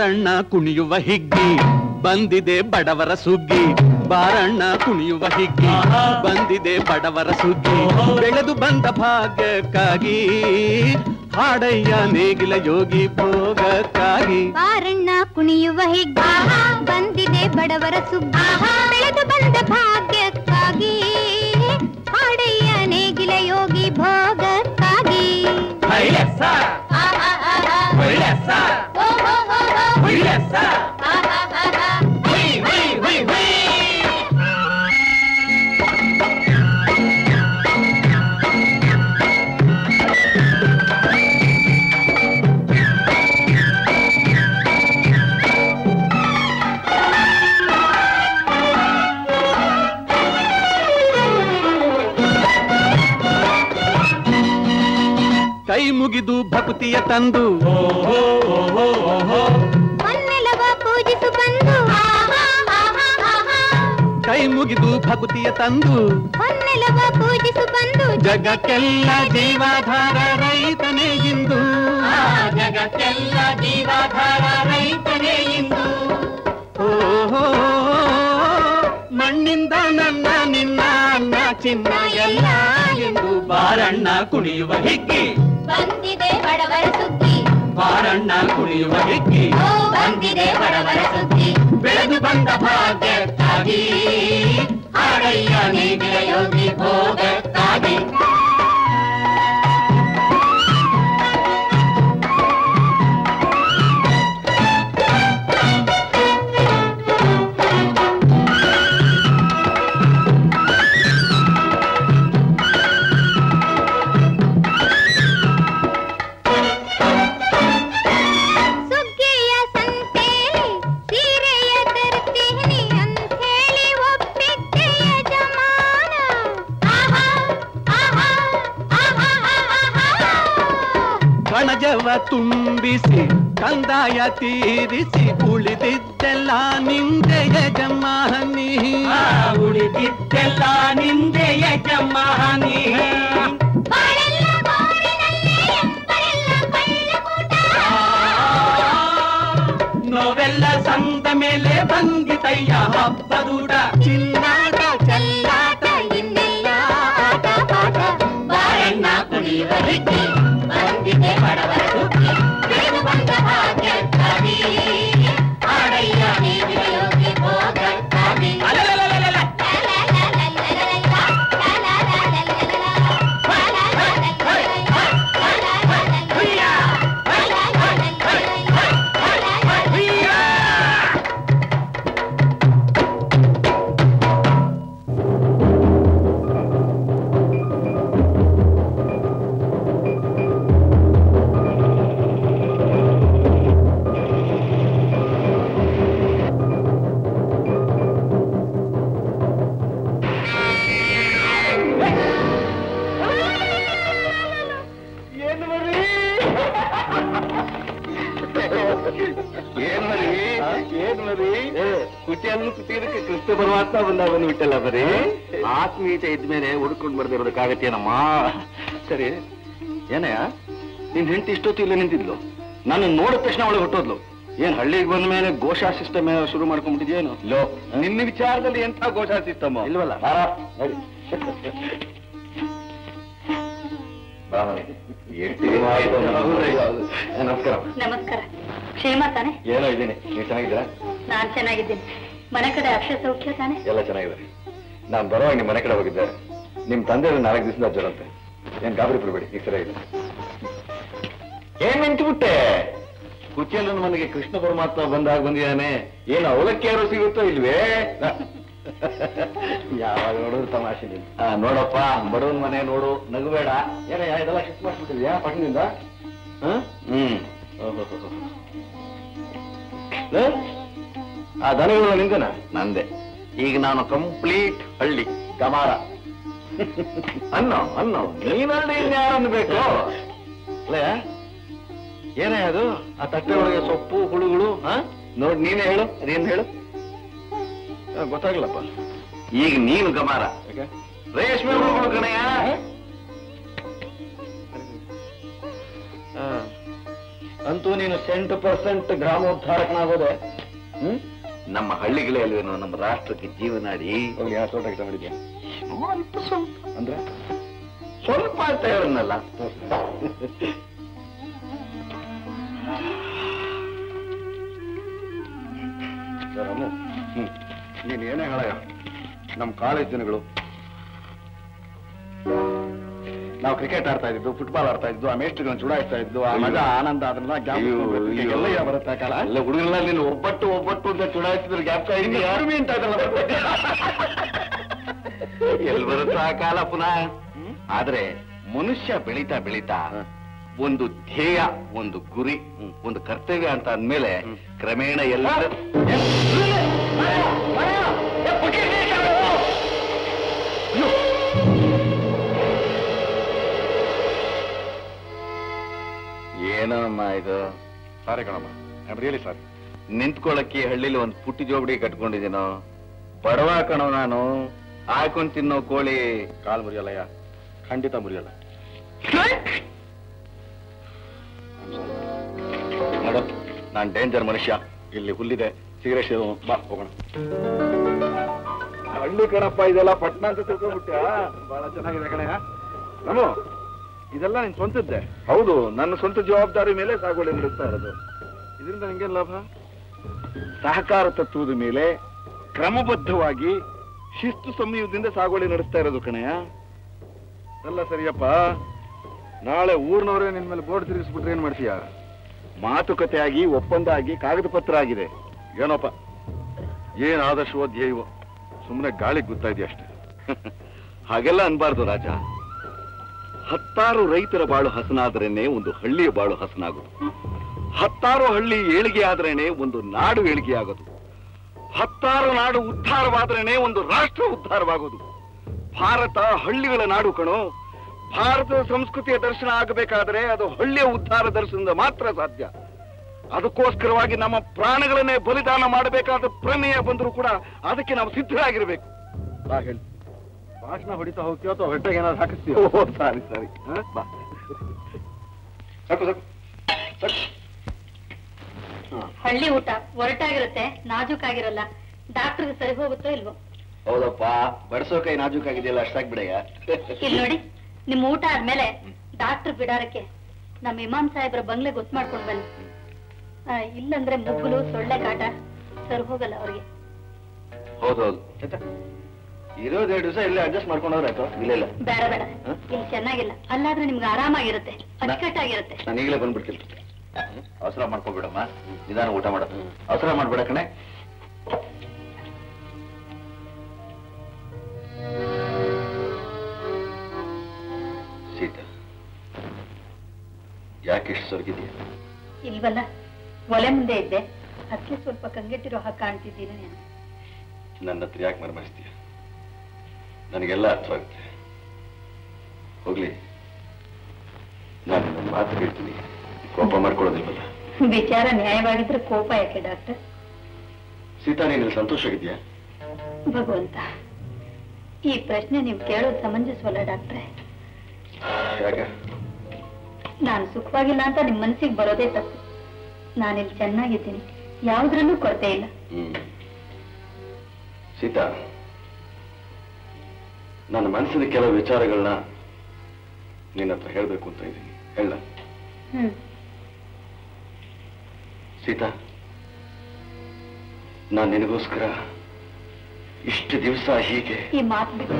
ಬಾರಣ್ಣ ಕುಣಿಯುವ ಹಿಗ್ಗಿ ಬಂದಿದೆ ಬಡವರ ಸುಗ್ಗಿ ಬಾರಣ್ಣ ಕುಣಿಯುವ ಹಿಗ್ಗಿ ಬಂದಿದೆ ಬಡವರ ಸುಗ್ಗಿ ಬೆಳೆದು ಬಂದ ಭಾಗ್ಯಕ್ಕಾಗಿ ಹಾಡಯ್ಯ ನೇಗಿಲ ಯೋಗಿ ಭೋಗಕ್ಕಾಗಿ ಬಾರಣ್ಣ ಕುಣಿಯುವ ಹಿಗ್ಗ ಬಂದಿದೆ ಬಡವರ ಸುಗ್ಗಿ ಬೆಳೆದು ಬಂದ ಭಾಗ್ಯಕ್ಕಾಗಿ ಹಾಡಯ್ಯ ನೇಗಿಲ ಯೋಗಿ ಭೋಗಕ್ಕಾಗಿ ಕೈ ಮುಗಿದು ಭಕ್ತಿಯ ತಂದು ಹೊನ್ನೆಲವ ಪೂಜಿಸು ಬಂದು ಕೈ ಮುಗಿದು ಭಕ್ತಿಯ ತಂದು ಹೊನ್ನೆಲವ ಪೂಜಿಸು ಬಂದು ಜಗಕ್ಕೆಲ್ಲ ಜೀವಾಧಾರ ರೈತನೇ ಇಂದು ಜಗಕ್ಕೆಲ್ಲ ಜೀವಾಧಾರ ರೈತನೇ ಇಂದು ಓಹೋ ಮಣ್ಣಿಂದ ನನ್ನ ನಿನ್ನ ಅನ್ನ ಚಿನ್ನ ಎಲ್ಲ ಎಂದು ಬಾರಣ್ಣ ಕುಣಿಯುವ ಹಿಗ್ಗಿ ಬಂದಿದೆ ಬಡವರ ಸುಗ್ಗಿ ಬಾರಣ್ಣ ಕುಣಿಯುವ ಹಿಗ್ಗಿ ಓ ಬಂದಿದೆ ಬಡವರ ಸುಗ್ಗಿ ಬೆಳೆದು ಬಂದ ಭಾಗ್ಯಕ್ಕಾಗಿ ಹಾಡಯ್ಯ ನೇಗಿಲ ಯೋಗಿ ಭೋಗಕ್ಕಾಗಿ ಸುಗ್ಗಿಯ ಸಂತೆಲಿ ಸೀರೆಯ ತರ್ತೀನಿ ಅಂಥೇಳಿ ಒಪ್ಪಿದ್ದೆ ಯಜಮಾನ ಆಹಾ ಆಹಾ ಆಹಾ ಆಹಾ ಕಣಜವ ತುಂಬಿಸಿ ಕಂದಾಯ ತೀರಿಸಿ ಉಳಿದಿದ್ದೆಲ್ಲ ನಿಂದೆ ಯಜಮಾನಿ ಉಳಿದಿದ್ದೆಲ್ಲ ನಿಂದೆ ಯಜಮಾನಿ ಬಾಳೆಲ್ಲ ಗೋರಿನಲ್ಲಿ ಎಂಬರೆಲ್ಲ ಕಳ್ಳಕೂಟ ನೋವೆಲ್ಲ ಸಂದ ಮೇಲೆ ಬಂದಿತಯ್ಯ ಹಬ್ಬದೂಟ ಚಿನ್ನಾಟ ಚೆಲ್ಲಾಟ ಇನ್ನೆಲ್ಲ ಆಟ ಪಾಠ ಬಾಳೆಣ್ಣ ಕುಡಿಯುವ ಹಿಗ್ಗಿ ಬಂದಿದೆ ಬಡವರ ಸುಗ್ಗಿ ಬೆಳೆದು ಬಂದ ಭಾಗ್ಯಕ್ಕಾಗಿ ಹಾಡಯ್ಯ ನೇಗಿಲ ಯೋಗಿ ಭೋಗಕ್ಕಾಗಿ ಏನು ಮರಿ ಏನ್ ಮರಿ ಏನ್ ಮರಿ ಕುಟಿಯನ್ನು ಕುಟಿಯೋದಕ್ಕೆ ಕೃಷ್ಣ ಪರಮಾತ್ಮ ಬಂದಾಗ ಬಂದ್ಬಿಟ್ಟಲ್ಲ ಬರೀ ಆತ್ಮೀಯತೆ ಇದ್ಮೇಲೆ ಹುಡ್ಕೊಂಡು ಬರ್ದಿರೋದಕ್ಕಾಗತ್ತೇನಮ್ಮ ಸರಿ ಏನಯ್ಯ ನಿನ್ ಹೆಂಡತಿ ಇಷ್ಟೊತ್ತು ಇಲ್ಲ ನಿಂತಿದ್ಲು ನಾನು ನೋಡಿದ ತಕ್ಷಣ ಒಳಗೆ ಹೊಟ್ಟೋದ್ಲು ಏನ್ ಹಳ್ಳಿಗೆ ಬಂದ ಮೇಲೆ ಗೋಶಾ ಸಿಸ್ಟಮ್ ಶುರು ಮಾಡ್ಕೊಂಡ್ಬಿಟ್ಟಿದ್ಯೇನು ಲೋ ನಿನ್ನ ವಿಚಾರದಲ್ಲಿ ಎಂತ ಗೋಶಾ ಸಿಸ್ಟಮ್ ಇಲ್ವಲ್ಲ ನಡಿ. ಬಾ ಮನೆ. ಎಷ್ಟು ದಿನ ಆಯ್ತು ನಾನು- ಏ, ನಮಸ್ಕಾರ ನಮಸ್ಕಾರ ಕ್ಷೇಮ ತಾನೆ ಏನೋ ಇದ್ದೀನಿ ನೀವು ಚೆನ್ನಾಗಿದ್ದೀರಾ ನಾನ್ ಚೆನ್ನಾಗಿದ್ದೀನಿ ಮನೆ ಕಡೆ ಅಕ್ಷಯ ಸೌಖ್ಯ ತಾನೆ ಎಲ್ಲ ಚೆನ್ನಾಗಿದೆ ನಾನು ಬರೋವಾಗ ನಿಮ್ಮ ಮನೆ ಕಡೆ ಹೋಗಿದ್ದೆ ನಿಮ್ ತಂದೆ ನಾಲ್ಕು ದಿವಸದ ಜ್ವರಂತೆ ಏನ್ ಗಾಬರಿ ಬಿಡಬೇಡಿ ಈಗ ಸರಿಯಾಗಿದೆ ಏನ್ ನಿಂತುಬಿಟ್ಟೆ ಕುಚಿಯಲ್ಲ ಮನೆಗೆ ಕೃಷ್ಣ ಪರಮಾತ್ಮ ಬಂದಾಗ ಬಂದಿದ್ದಾನೆ ಏನು ಅವಲಕ್ಕಿ ಯಾರು ಸಿಗುತ್ತೋ ಇಲ್ವೇ ಯಾವಾಗ ನೋಡಿದ್ರು ತಮಾಷೆ ನೀನು. ಆ, ನೋಡಪ್ಪ ಬಡವನ್ ಮನೆ ನೋಡು ನಗಬೇಡ ಏನ ಇದೆಲ್ಲ ಶಿಫ್ಟ್ ಮಾಡ್ಬಿಟ್ಟಿದ್ಯಾ ಪಟ್ಟಣದಿಂದ ಹ? ಹ್ಮ್ ಓಹೋಹೋಹೋ. ಲೆ? ಆ ದನಗಳು ನಿಂದನ ನಂದೆ ಈಗ ನಾನು ಕಂಪ್ಲೀಟ್ ಹಳ್ಳಿ ಗಮಾರ ಅನ್ನೋ ಅನ್ನೋ ನೀನಲ್ಲಿ ಇನ್ಯಾರನ್ನು ಬೇಕು ಅಲ್ಲೇ ಏನೇ ಅದು ಆ ತಟ್ಟೆ ಒಳಗೆ ಸೊಪ್ಪು ಹುಳುಗಳು ಹಾ ನೋಡ್ ನೀನೇ ಹೇಳು ಅದೇನ್ ಹೇಳು ಆ, ಗೊತ್ತಾಗ್ಲಪ್ಪ ಈಗ ನೀನು ಗಮಾರ ರೇಷ್ಮೆ ಹುಳುಗಳು ಕಣಯ್ಯ ಆ. ಅಂತೂ ನೀನು ಸೆಂಟ್ ಪರ್ಸೆಂಟ್ ಗ್ರಾಮೋದ್ಧಾರಕನಾಗೋದೆ ಹ್ಮ್ ನಮ್ಮ ಹಳ್ಳಿಗಳೇ ಅಲ್ವೇನೋ ನಮ್ಮ ರಾಷ್ಟ್ರಕ್ಕೆ ಜೀವನಾಡಿ ಹೋಗ್ಲಿ ಯಾವ ತೋಟ ಕೆಲಸ ಮಾಡಿದ್ಯಾ ಅಲ್ಪ ಸ್ವಲ್ಪ ಅಂದ್ರೆ ಸ್ವಲ್ಪ ಅಂತ ಹೇಳನ್ನಲ್ಲ ರಾಮು ಹ್ಮ್ ನೀನ್ ಏನೇ ಹೇಳಯ್ಯ ನಮ್ಮ ಕಾಲೇಜ್ ದಿನಗಳು ನಾವು ಕ್ರಿಕೆಟ್ ಆಡ್ತಾ ಇದ್ದು ಫುಟ್ಬಾಲ್ ಆಡ್ತಾ ಇದ್ದು ಆ ಮೇಸ್ಟ್ಗಳನ್ನ ಚುಡಾಯಿಸ್ತಾ ಇದ್ದು ಆ ಮಜಾ ಆನಂದ ಅದನ್ನೆಲ್ಲ ಜ್ಞಾಪಕ ಎಲ್ಲ ಬರುತ್ತೆ ಕಾಲ ಎಲ್ಲ ಹುಡುಗರೆಲ್ಲ ನೀನು ಒಬ್ಬಟ್ಟು ಒಬ್ಬಟ್ಟು ಅಂತ ಚುಡಾಯಿಸಿದ್ರೆ ಜ್ಞಾಪಕ ಇದೆಯಾ ಕಡಿಮೆ ಅಂತ ಇದೆಲ್ಲ ಬರುತ್ತೆ. ಎಲ್ಲಿ ಬರುತ್ತೆ ಆ ಕಾಲ ಪುನಃ ಆದ್ರೆ ಮನುಷ್ಯ ಬೆಳೀತಾ ಬೆಳೀತಾ ಒಂದು ಧ್ಯೇಯ ಒಂದು ಗುರಿ ಒಂದು ಕರ್ತವ್ಯ ಅಂತ ಅಂದ್ಮೇಲೆ ಕ್ರಮೇಣ ಎಲ್ಲ ಏನಮ್ಮ ಇದು ಸಾರಿ ಕಣಮ್ಮ ಐ ರಿಯಲಿ ಸಾರಿ ನಿಂತ್ಕೊಳ್ಳಕ್ಕೆ ಹಳ್ಳಿಲಿ ಒಂದು ಪುಟ್ಟಿ ಜೋಬಡಿ ಕಟ್ಕೊಂಡಿದ್ದೀನೋ ಬಡವ ಕಣೋ ನಾನು ಹಾಕೊಂಡ್ ತಿನ್ನೋ ಕೋಳಿ ಕಾಲ್ ಮುರಿಯಲ್ಲಯ್ಯ ಖಂಡಿತ ಮುರಿಯಲ್ಲ ನೋಡು ನಾನ್ ಡೇಂಜರ್ ಮನುಷ್ಯ ಇಲ್ಲಿ ಹುಲ್ಲಿದೆ ಸಿಗರೇಟ್ ಬಾ ಹೋಗೋಣ ಹಳ್ಳಿ ಕಣಪ್ಪ ಇದೆಲ್ಲ ಪಟ್ನ ಅಂತ ತಿಳ್ಕೊಂಡ್ಬಿಟ್ಟ ಬಹಳ ಚೆನ್ನಾಗಿದೆ ಕಣಯ್ಯ ನಮೋ ಇದೆಲ್ಲ ನಿನ್ ಸ್ವಂತದ್ದೆ ಹೌದು ನನ್ನ ಸ್ವಂತ ಜವಾಬ್ದಾರಿ ಮೇಲೆ ಸಾಗುವಳಿ ನಡೆಸ್ತಾ ಇರೋದು ಇದರಿಂದ ನಿಂಗೇನ್ ಲಾಭ ಸಹಕಾರ ತತ್ವದ ಮೇಲೆ ಕ್ರಮಬದ್ಧವಾಗಿ ಶಿಸ್ತು ಸಂಯಮದಿಂದ ಸಾಗುವಳಿ ನಡೆಸ್ತಾ ಇರೋದು ಕಣಯ್ಯ ಎಲ್ಲ ಸರಿಯಪ್ಪ ನಾಳೆ ಊರ್ನವರೇ ನಿನ್ ಮೇಲೆ ಬೋರ್ಡ್ ತಿರುಗಿಸ್ಬಿಟ್ರೆ ಏನ್ ಮಾಡ್ತೀಯ ಮಾತುಕತೆ ಆಗಿ ಒಪ್ಪಂದ ಆಗಿ ಕಾಗದ ಪತ್ರ ಆಗಿದೆ ಏನೋಪ್ಪ ಏನ್ ಆದರ್ಶವೋ ಧ್ಯೇಯವೋ ಸುಮ್ಮನೆ ಗಾಳಿಗೆ ಗೊತ್ತಾ ಇದೆಯಾ ಅಷ್ಟೇ ಹಾಗೆಲ್ಲ ಅನ್ಬಾರ್ದು ರಾಜ ಹತ್ತಾರು ರೈತರ ಬಾಳು ಹಸನಾದ್ರೇನೆ ಒಂದು ಹಳ್ಳಿಯ ಬಾಳು ಹಸನಾಗೋದು ಹತ್ತಾರು ಹಳ್ಳಿ ಏಳಿಗೆ ಆದ್ರೇನೆ ಒಂದು ನಾಡು ಏಳಿಗೆ ಆಗೋದು ಹತ್ತಾರು ನಾಡು ಉದ್ಧಾರವಾದ್ರೇನೆ ಒಂದು ರಾಷ್ಟ್ರ ಉದ್ಧಾರವಾಗೋದು ಭಾರತ ಹಳ್ಳಿಗಳ ನಾಡು ಕಣೋ ಭಾರತದ ಸಂಸ್ಕೃತಿಯ ದರ್ಶನ ಆಗಬೇಕಾದ್ರೆ ಅದು ಹಳ್ಳಿಯ ಉದ್ಧಾರ ದರ್ಶನದಿಂದ ಮಾತ್ರ ಸಾಧ್ಯ ಅದಕ್ಕೋಸ್ಕರವಾಗಿ ನಮ್ಮ ಪ್ರಾಣಗಳನ್ನೇ ಬಲಿದಾನ ಮಾಡಬೇಕಾದ ಪ್ರಮೇಯ ಬಂದರೂ ಕೂಡ ಅದಕ್ಕೆ ನಾವು ಸಿದ್ಧರಾಗಿರ್ಬೇಕು ಬಾ ಹೇಳಿ ಭಾಷಣ ಹೊಡಿತಾ ಹೋಗ್ತೀವೋ ಅಥವಾ ಹೊಟ್ಟೆಗೆ ಏನಾದ್ರು ಹಾಕಿಸ್ತೀವೋ ಓ, ಸಾರಿ ಸಾರಿ ಹ? ಬಾ ಸಾಕು ಸಾಕು ಸಾಕು ಹಳ್ಳಿ ಊಟ ಒರಟಾಗಿರುತ್ತೆ ನಾಜೂಕಾಗಿರಲ್ಲ ಡಾಕ್ಟರ್ಗೆ ಸರಿ ಹೋಗುತ್ತೋ ಇಲ್ವೋ ಹೌದಪ್ಪ ಬಡಿಸೋ ಕೈ ನಾಜೂಕಾಗಿದೆಯಲ್ಲ ಅಷ್ಟಾಗ್ಬಿಡಯ್ಯ ಇಲ್ಲಿ ನೋಡಿ ನಿಮ್ ಊಟ ಆದ್ಮೇಲೆ ಡಾಕ್ಟರ್ ಬಿಡಾರಕ್ಕೆ ನಮ್ಮ ಇಮಾಮ್ ಸಾಹೇಬ್ರ ಬಂಗ್ಲೆ ಗೊತ್ತು ಮಾಡ್ಕೊಂಡ್ ಬನ್ನಿ ಆ, ಇಲ್ಲಂದ್ರೆ ಮುಗ್ಗುಲು ಸೊಳ್ಳೆ ಕಾಟ ಸರಿ ಹೋಗಲ್ಲ ಅವ್ರಿಗೆ ಹೌದೌದು ಇರೋದ್ ಎರಡು ದಿವಸ ಇಲ್ಲೇ ಅಡ್ಜಸ್ಟ್ ಮಾಡ್ಕೊಂಡವ್ರಾಯ್ತು ಇಲ್ಲ ಇಲ್ಲ ಬೇಡ ಬೇಡ ಇಲ್ಲಿ ಚೆನ್ನಾಗಿಲ್ಲ ಅಲ್ಲಾದ್ರೆ ನಿಮ್ಗೆ ಆರಾಮಾಗಿರುತ್ತೆ ಅಚ್ಚುಕಟ್ಟಾಗಿರುತ್ತೆ ನಾನು ಈಗಲೇ ಬಂದ್ಬಿಡ್ತೀನಿ ಅವಸರ ಮಾಡ್ಕೊಬಿಡಮ್ಮ ನಿಧಾನ ಊಟ ಮಾಡೋದು ಅವಸರ ಮಾಡ್ಬೇಡ ಕಣೆ ಸೀತಾ ಯಾಕೆ ಇಷ್ಟು ಸೊರಗಿದೆಯಾ ಇಲ್ವಲ್ಲ ಒಲೆ ಮುಂದೆ ಇದ್ದೆ ಅದಕ್ಕೆ ಸ್ವಲ್ಪ ಕಂಗೆಟ್ಟಿರೋ ಹಾಗೆ ಕಾಣ್ತಿದ್ದೀನಿ ನಾನು ನನ್ನ ಹತ್ರ ಯಾಕೆ ಮರ್ಮರಿಸ್ತೀಯ ನನಗೆಲ್ಲ ಅರ್ಥವಾಗುತ್ತೆ ಹೋಗ್ಲಿ ನಾನು ನನ್ನ ಮಾತು ಕೇಳ್ತೀನಿ ಕೋಪ ಮಾಡ್ಕೊಳ್ಳೋದಿಲ್ವಲ್ಲ ವಿಚಾರ ನ್ಯಾಯವಾಗಿದ್ರೆ ಕೋಪ ಯಾಕೆ ಡಾಕ್ಟರ್ ಸೀತಾ ನೀನು ಸಂತೋಷವಾಗಿದ್ಯಾ ಭಗವಂತ ಈ ಪ್ರಶ್ನೆ ನೀವು ಕೇಳೋದು ಸಮಂಜಸವಲ್ಲ ಡಾಕ್ಟ್ರೆ ಯಾಕೆ ನಾನು ಸುಖವಾಗಿಲ್ಲ ಅಂತ ನಿಮ್ ಮನಸ್ಸಿಗೆ ಬರೋದೇ ತಪ್ಪು ನಾನಿಲ್ಲಿ ಚೆನ್ನಾಗಿದ್ದೀನಿ ಯಾವುದ್ರಲ್ಲೂ ಕೊರತೆ ಇಲ್ಲ ಹ್ಮ್ ಸೀತಾ ನನ್ನ ಮನಸ್ಸಿನ ಕೆಲವು ವಿಚಾರಗಳನ್ನ ನಿನ್ನ ಹತ್ರ ಹೇಳ್ಬೇಕು ಅಂತ ಇದ್ದೀನಿ ಹೇಳ ಹ್ಮ್ ಸೀತಾ ನಾನು ನಿನಗೋಸ್ಕರ ಇಷ್ಟು ದಿವಸ ಹೀಗೆ ಈ ಮಾತು ಬಿಟ್ಟು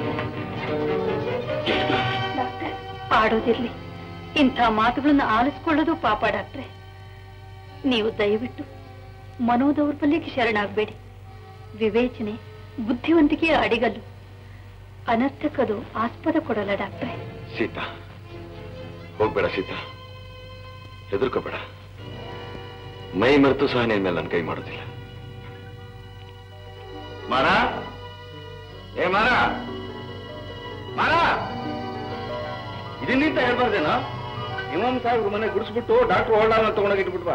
ಡಾಕ್ಟರ್ ಆಡೋದಿರ್ಲಿ ಇಂಥ ಮಾತುಗಳನ್ನ ಆಲಿಸ್ಕೊಳ್ಳೋದು ಪಾಪ ಡಾಕ್ಟ್ರೆ ನೀವು ದಯವಿಟ್ಟು ಮನೋದೌರ್ಬಲ್ಯಕ್ಕೆ ಶರಣಾಗಬೇಡಿ ವಿವೇಚನೆ ಬುದ್ಧಿವಂತಿಕೆಯ ಅಡಿಗಲ್ಲು ಅನರ್ಥಕ್ಕದು ಆಸ್ಪದ ಕೊಡಲ್ಲ ಡಾಕ್ಟ್ರೆ ಸೀತಾ ಹೋಗ್ಬೇಡ ಸೀತಾ ಹೆದರ್ಕೋಬೇಡ ಮೈ ಮರೆತು ಸಹ ನಿನ್ ಮೇಲೆ ನನ್ನ ಕೈ ಮಾಡೋದಿಲ್ಲ ಮಾರ ಏ ಮಾರ ಮಾರ ಇದನ್ನಿಂತ ಹೇಳ್ಬಾರ್ದೇನೋ ಇಮಾಮ್ ಸಾಹೇಬ್ರ ಮನೆ ಗುಡಿಸ್ಬಿಟ್ಟು ಡಾಕ್ಟರ್ ಹೊಳ್ಳಾನ ತಗೊಂಡೋಗಿ ಇಟ್ಬಿಟ್ವಾ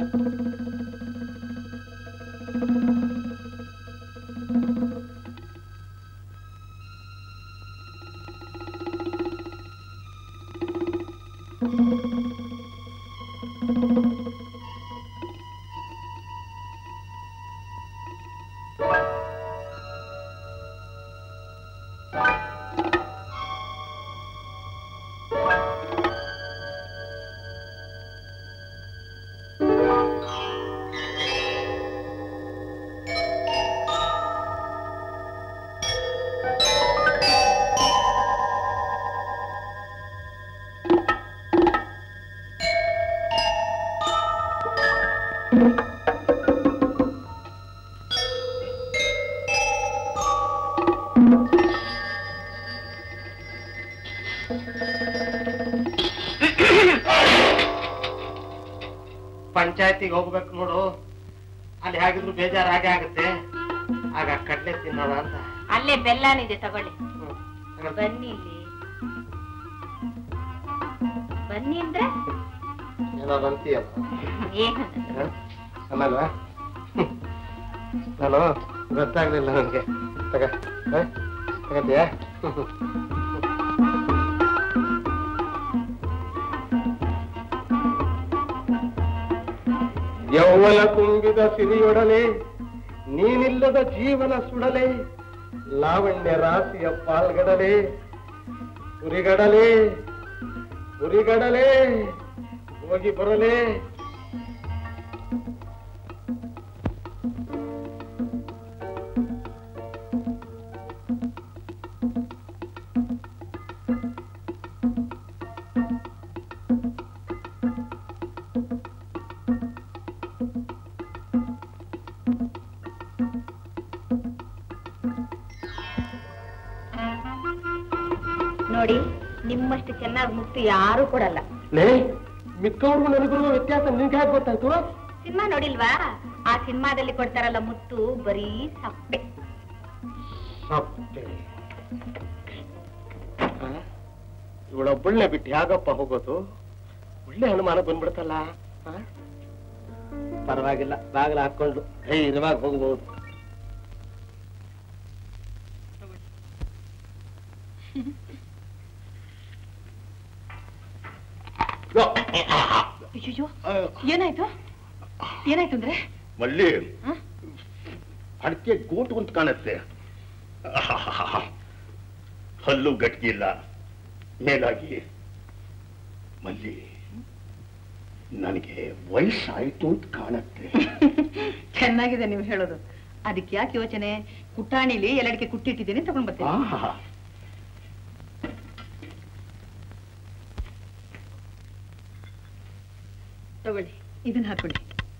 ಪಂಚಾಯತಿಗೆ ಹೋಗ್ಬೇಕು ನೋಡು ಅಲ್ಲಿ ಹೇಗಿದ್ರು ಬೇಜಾರಾಗೆ ಆಗುತ್ತೆ ಆಗ ಕಡ್ಲೆ ತಿನ್ನೋಣ ಅಂತ ಅಲ್ಲೇ ಬೆಲ್ಲನಿದೆ ತಗೊಳ್ಳಿ ಬನ್ನಿ ಇಲ್ಲಿ ಬನ್ನಿ ಅಂದ್ರೆ ಏನೋ ಅಂತೀಯಲ್ಲ ಏನು ಅನ್ನಲ್ವಾ ನಾನು ಗೊತ್ತಾಗ್ಲಿಲ್ಲ ನನಗೆ ತಗ ಹ? ತಗಂತೀಯಾ ಯೌವನ ತುಂಬಿದ ಸಿರಿಯೊಡನೆ ನೀನಿಲ್ಲದ ಜೀವನ ಸುಡಲೆ ಲಾವಣ್ಯ ರಾಶಿಯ ಪಾಲ್ಗಡಲೆ ಉರಿಗಡಲೆ ಉರಿಗಡಲೆ ಹೋಗಿ ಬರಲೇ ನೋಡಿ ನಿಮ್ಮಷ್ಟು ಚೆನ್ನಾಗಿ ಮುಕ್ತು ಯಾರು ಕೊಡಲ್ಲ ಲೇ ಮಿಕ್ಕವ್ರಿಗೂ ನನಗೂ ವ್ಯತ್ಯಾಸ ನಿನ್ಗೆ ಹೇಗೆ ಗೊತ್ತಾಯ್ತು ಸಿನಿಮಾ ನೋಡಿಲ್ವಾ ಆ ಸಿನಿಮಾದಲ್ಲಿ ಕೊಡ್ತಾರಲ್ಲ ಮುತ್ತು ಬರೀ ಸಪ್ಪೆ ಸಪ್ಪೆ ಇವಳೊಬ್ಬಳನ್ನೇ ಬಿಟ್ಟು ಯಾಗಪ್ಪ ಹೋಗೋದು ಒಳ್ಳೆ ಅನುಮಾನ ಬಂದ್ಬಿಡ್ತಲ್ಲ ಆ? ಪರವಾಗಿಲ್ಲ ಬಾಗಿಲ ಹಾಕೊಂಡು ಧೈರ್ಯವಾಗಿ ಹೋಗ್ಬೋದು ಅಯ್ಯೋ ಏನಾಯ್ತು ಏನಾಯ್ತು ಅಂದ್ರೆ ಮಲ್ಲಿ ಅಡಕೆ ಗೋಟು ಅಂತ ಕಾಣುತ್ತೆ ಹಲ್ಲು ಗಟ್ಟಿ ಇಲ್ಲ ಮೇಲಾಗಿ ಮಲ್ಲಿ ನನಗೆ ವಯಸ್ಸಾಯ್ತು ಅಂತ ಕಾಣುತ್ತೆ ಚೆನ್ನಾಗಿದೆ ನೀವು ಹೇಳೋದು ಅದಕ್ಕೆ ಯಾಕೆ ಯೋಚನೆ ಕುಟ್ಟಾಣಿಲಿ ಎಲ್ಲಡಿಕೆ ಕುಟ್ಟಿಟ್ಟಿದ್ದೀನಿ ತಗೊಂಡ್ ಬರ್ತೀನಿ ಆಹಾ. ತಗೊಳ್ಳಿ ಇದನ್ನ ಹಾಕೊಳ್ಳಿ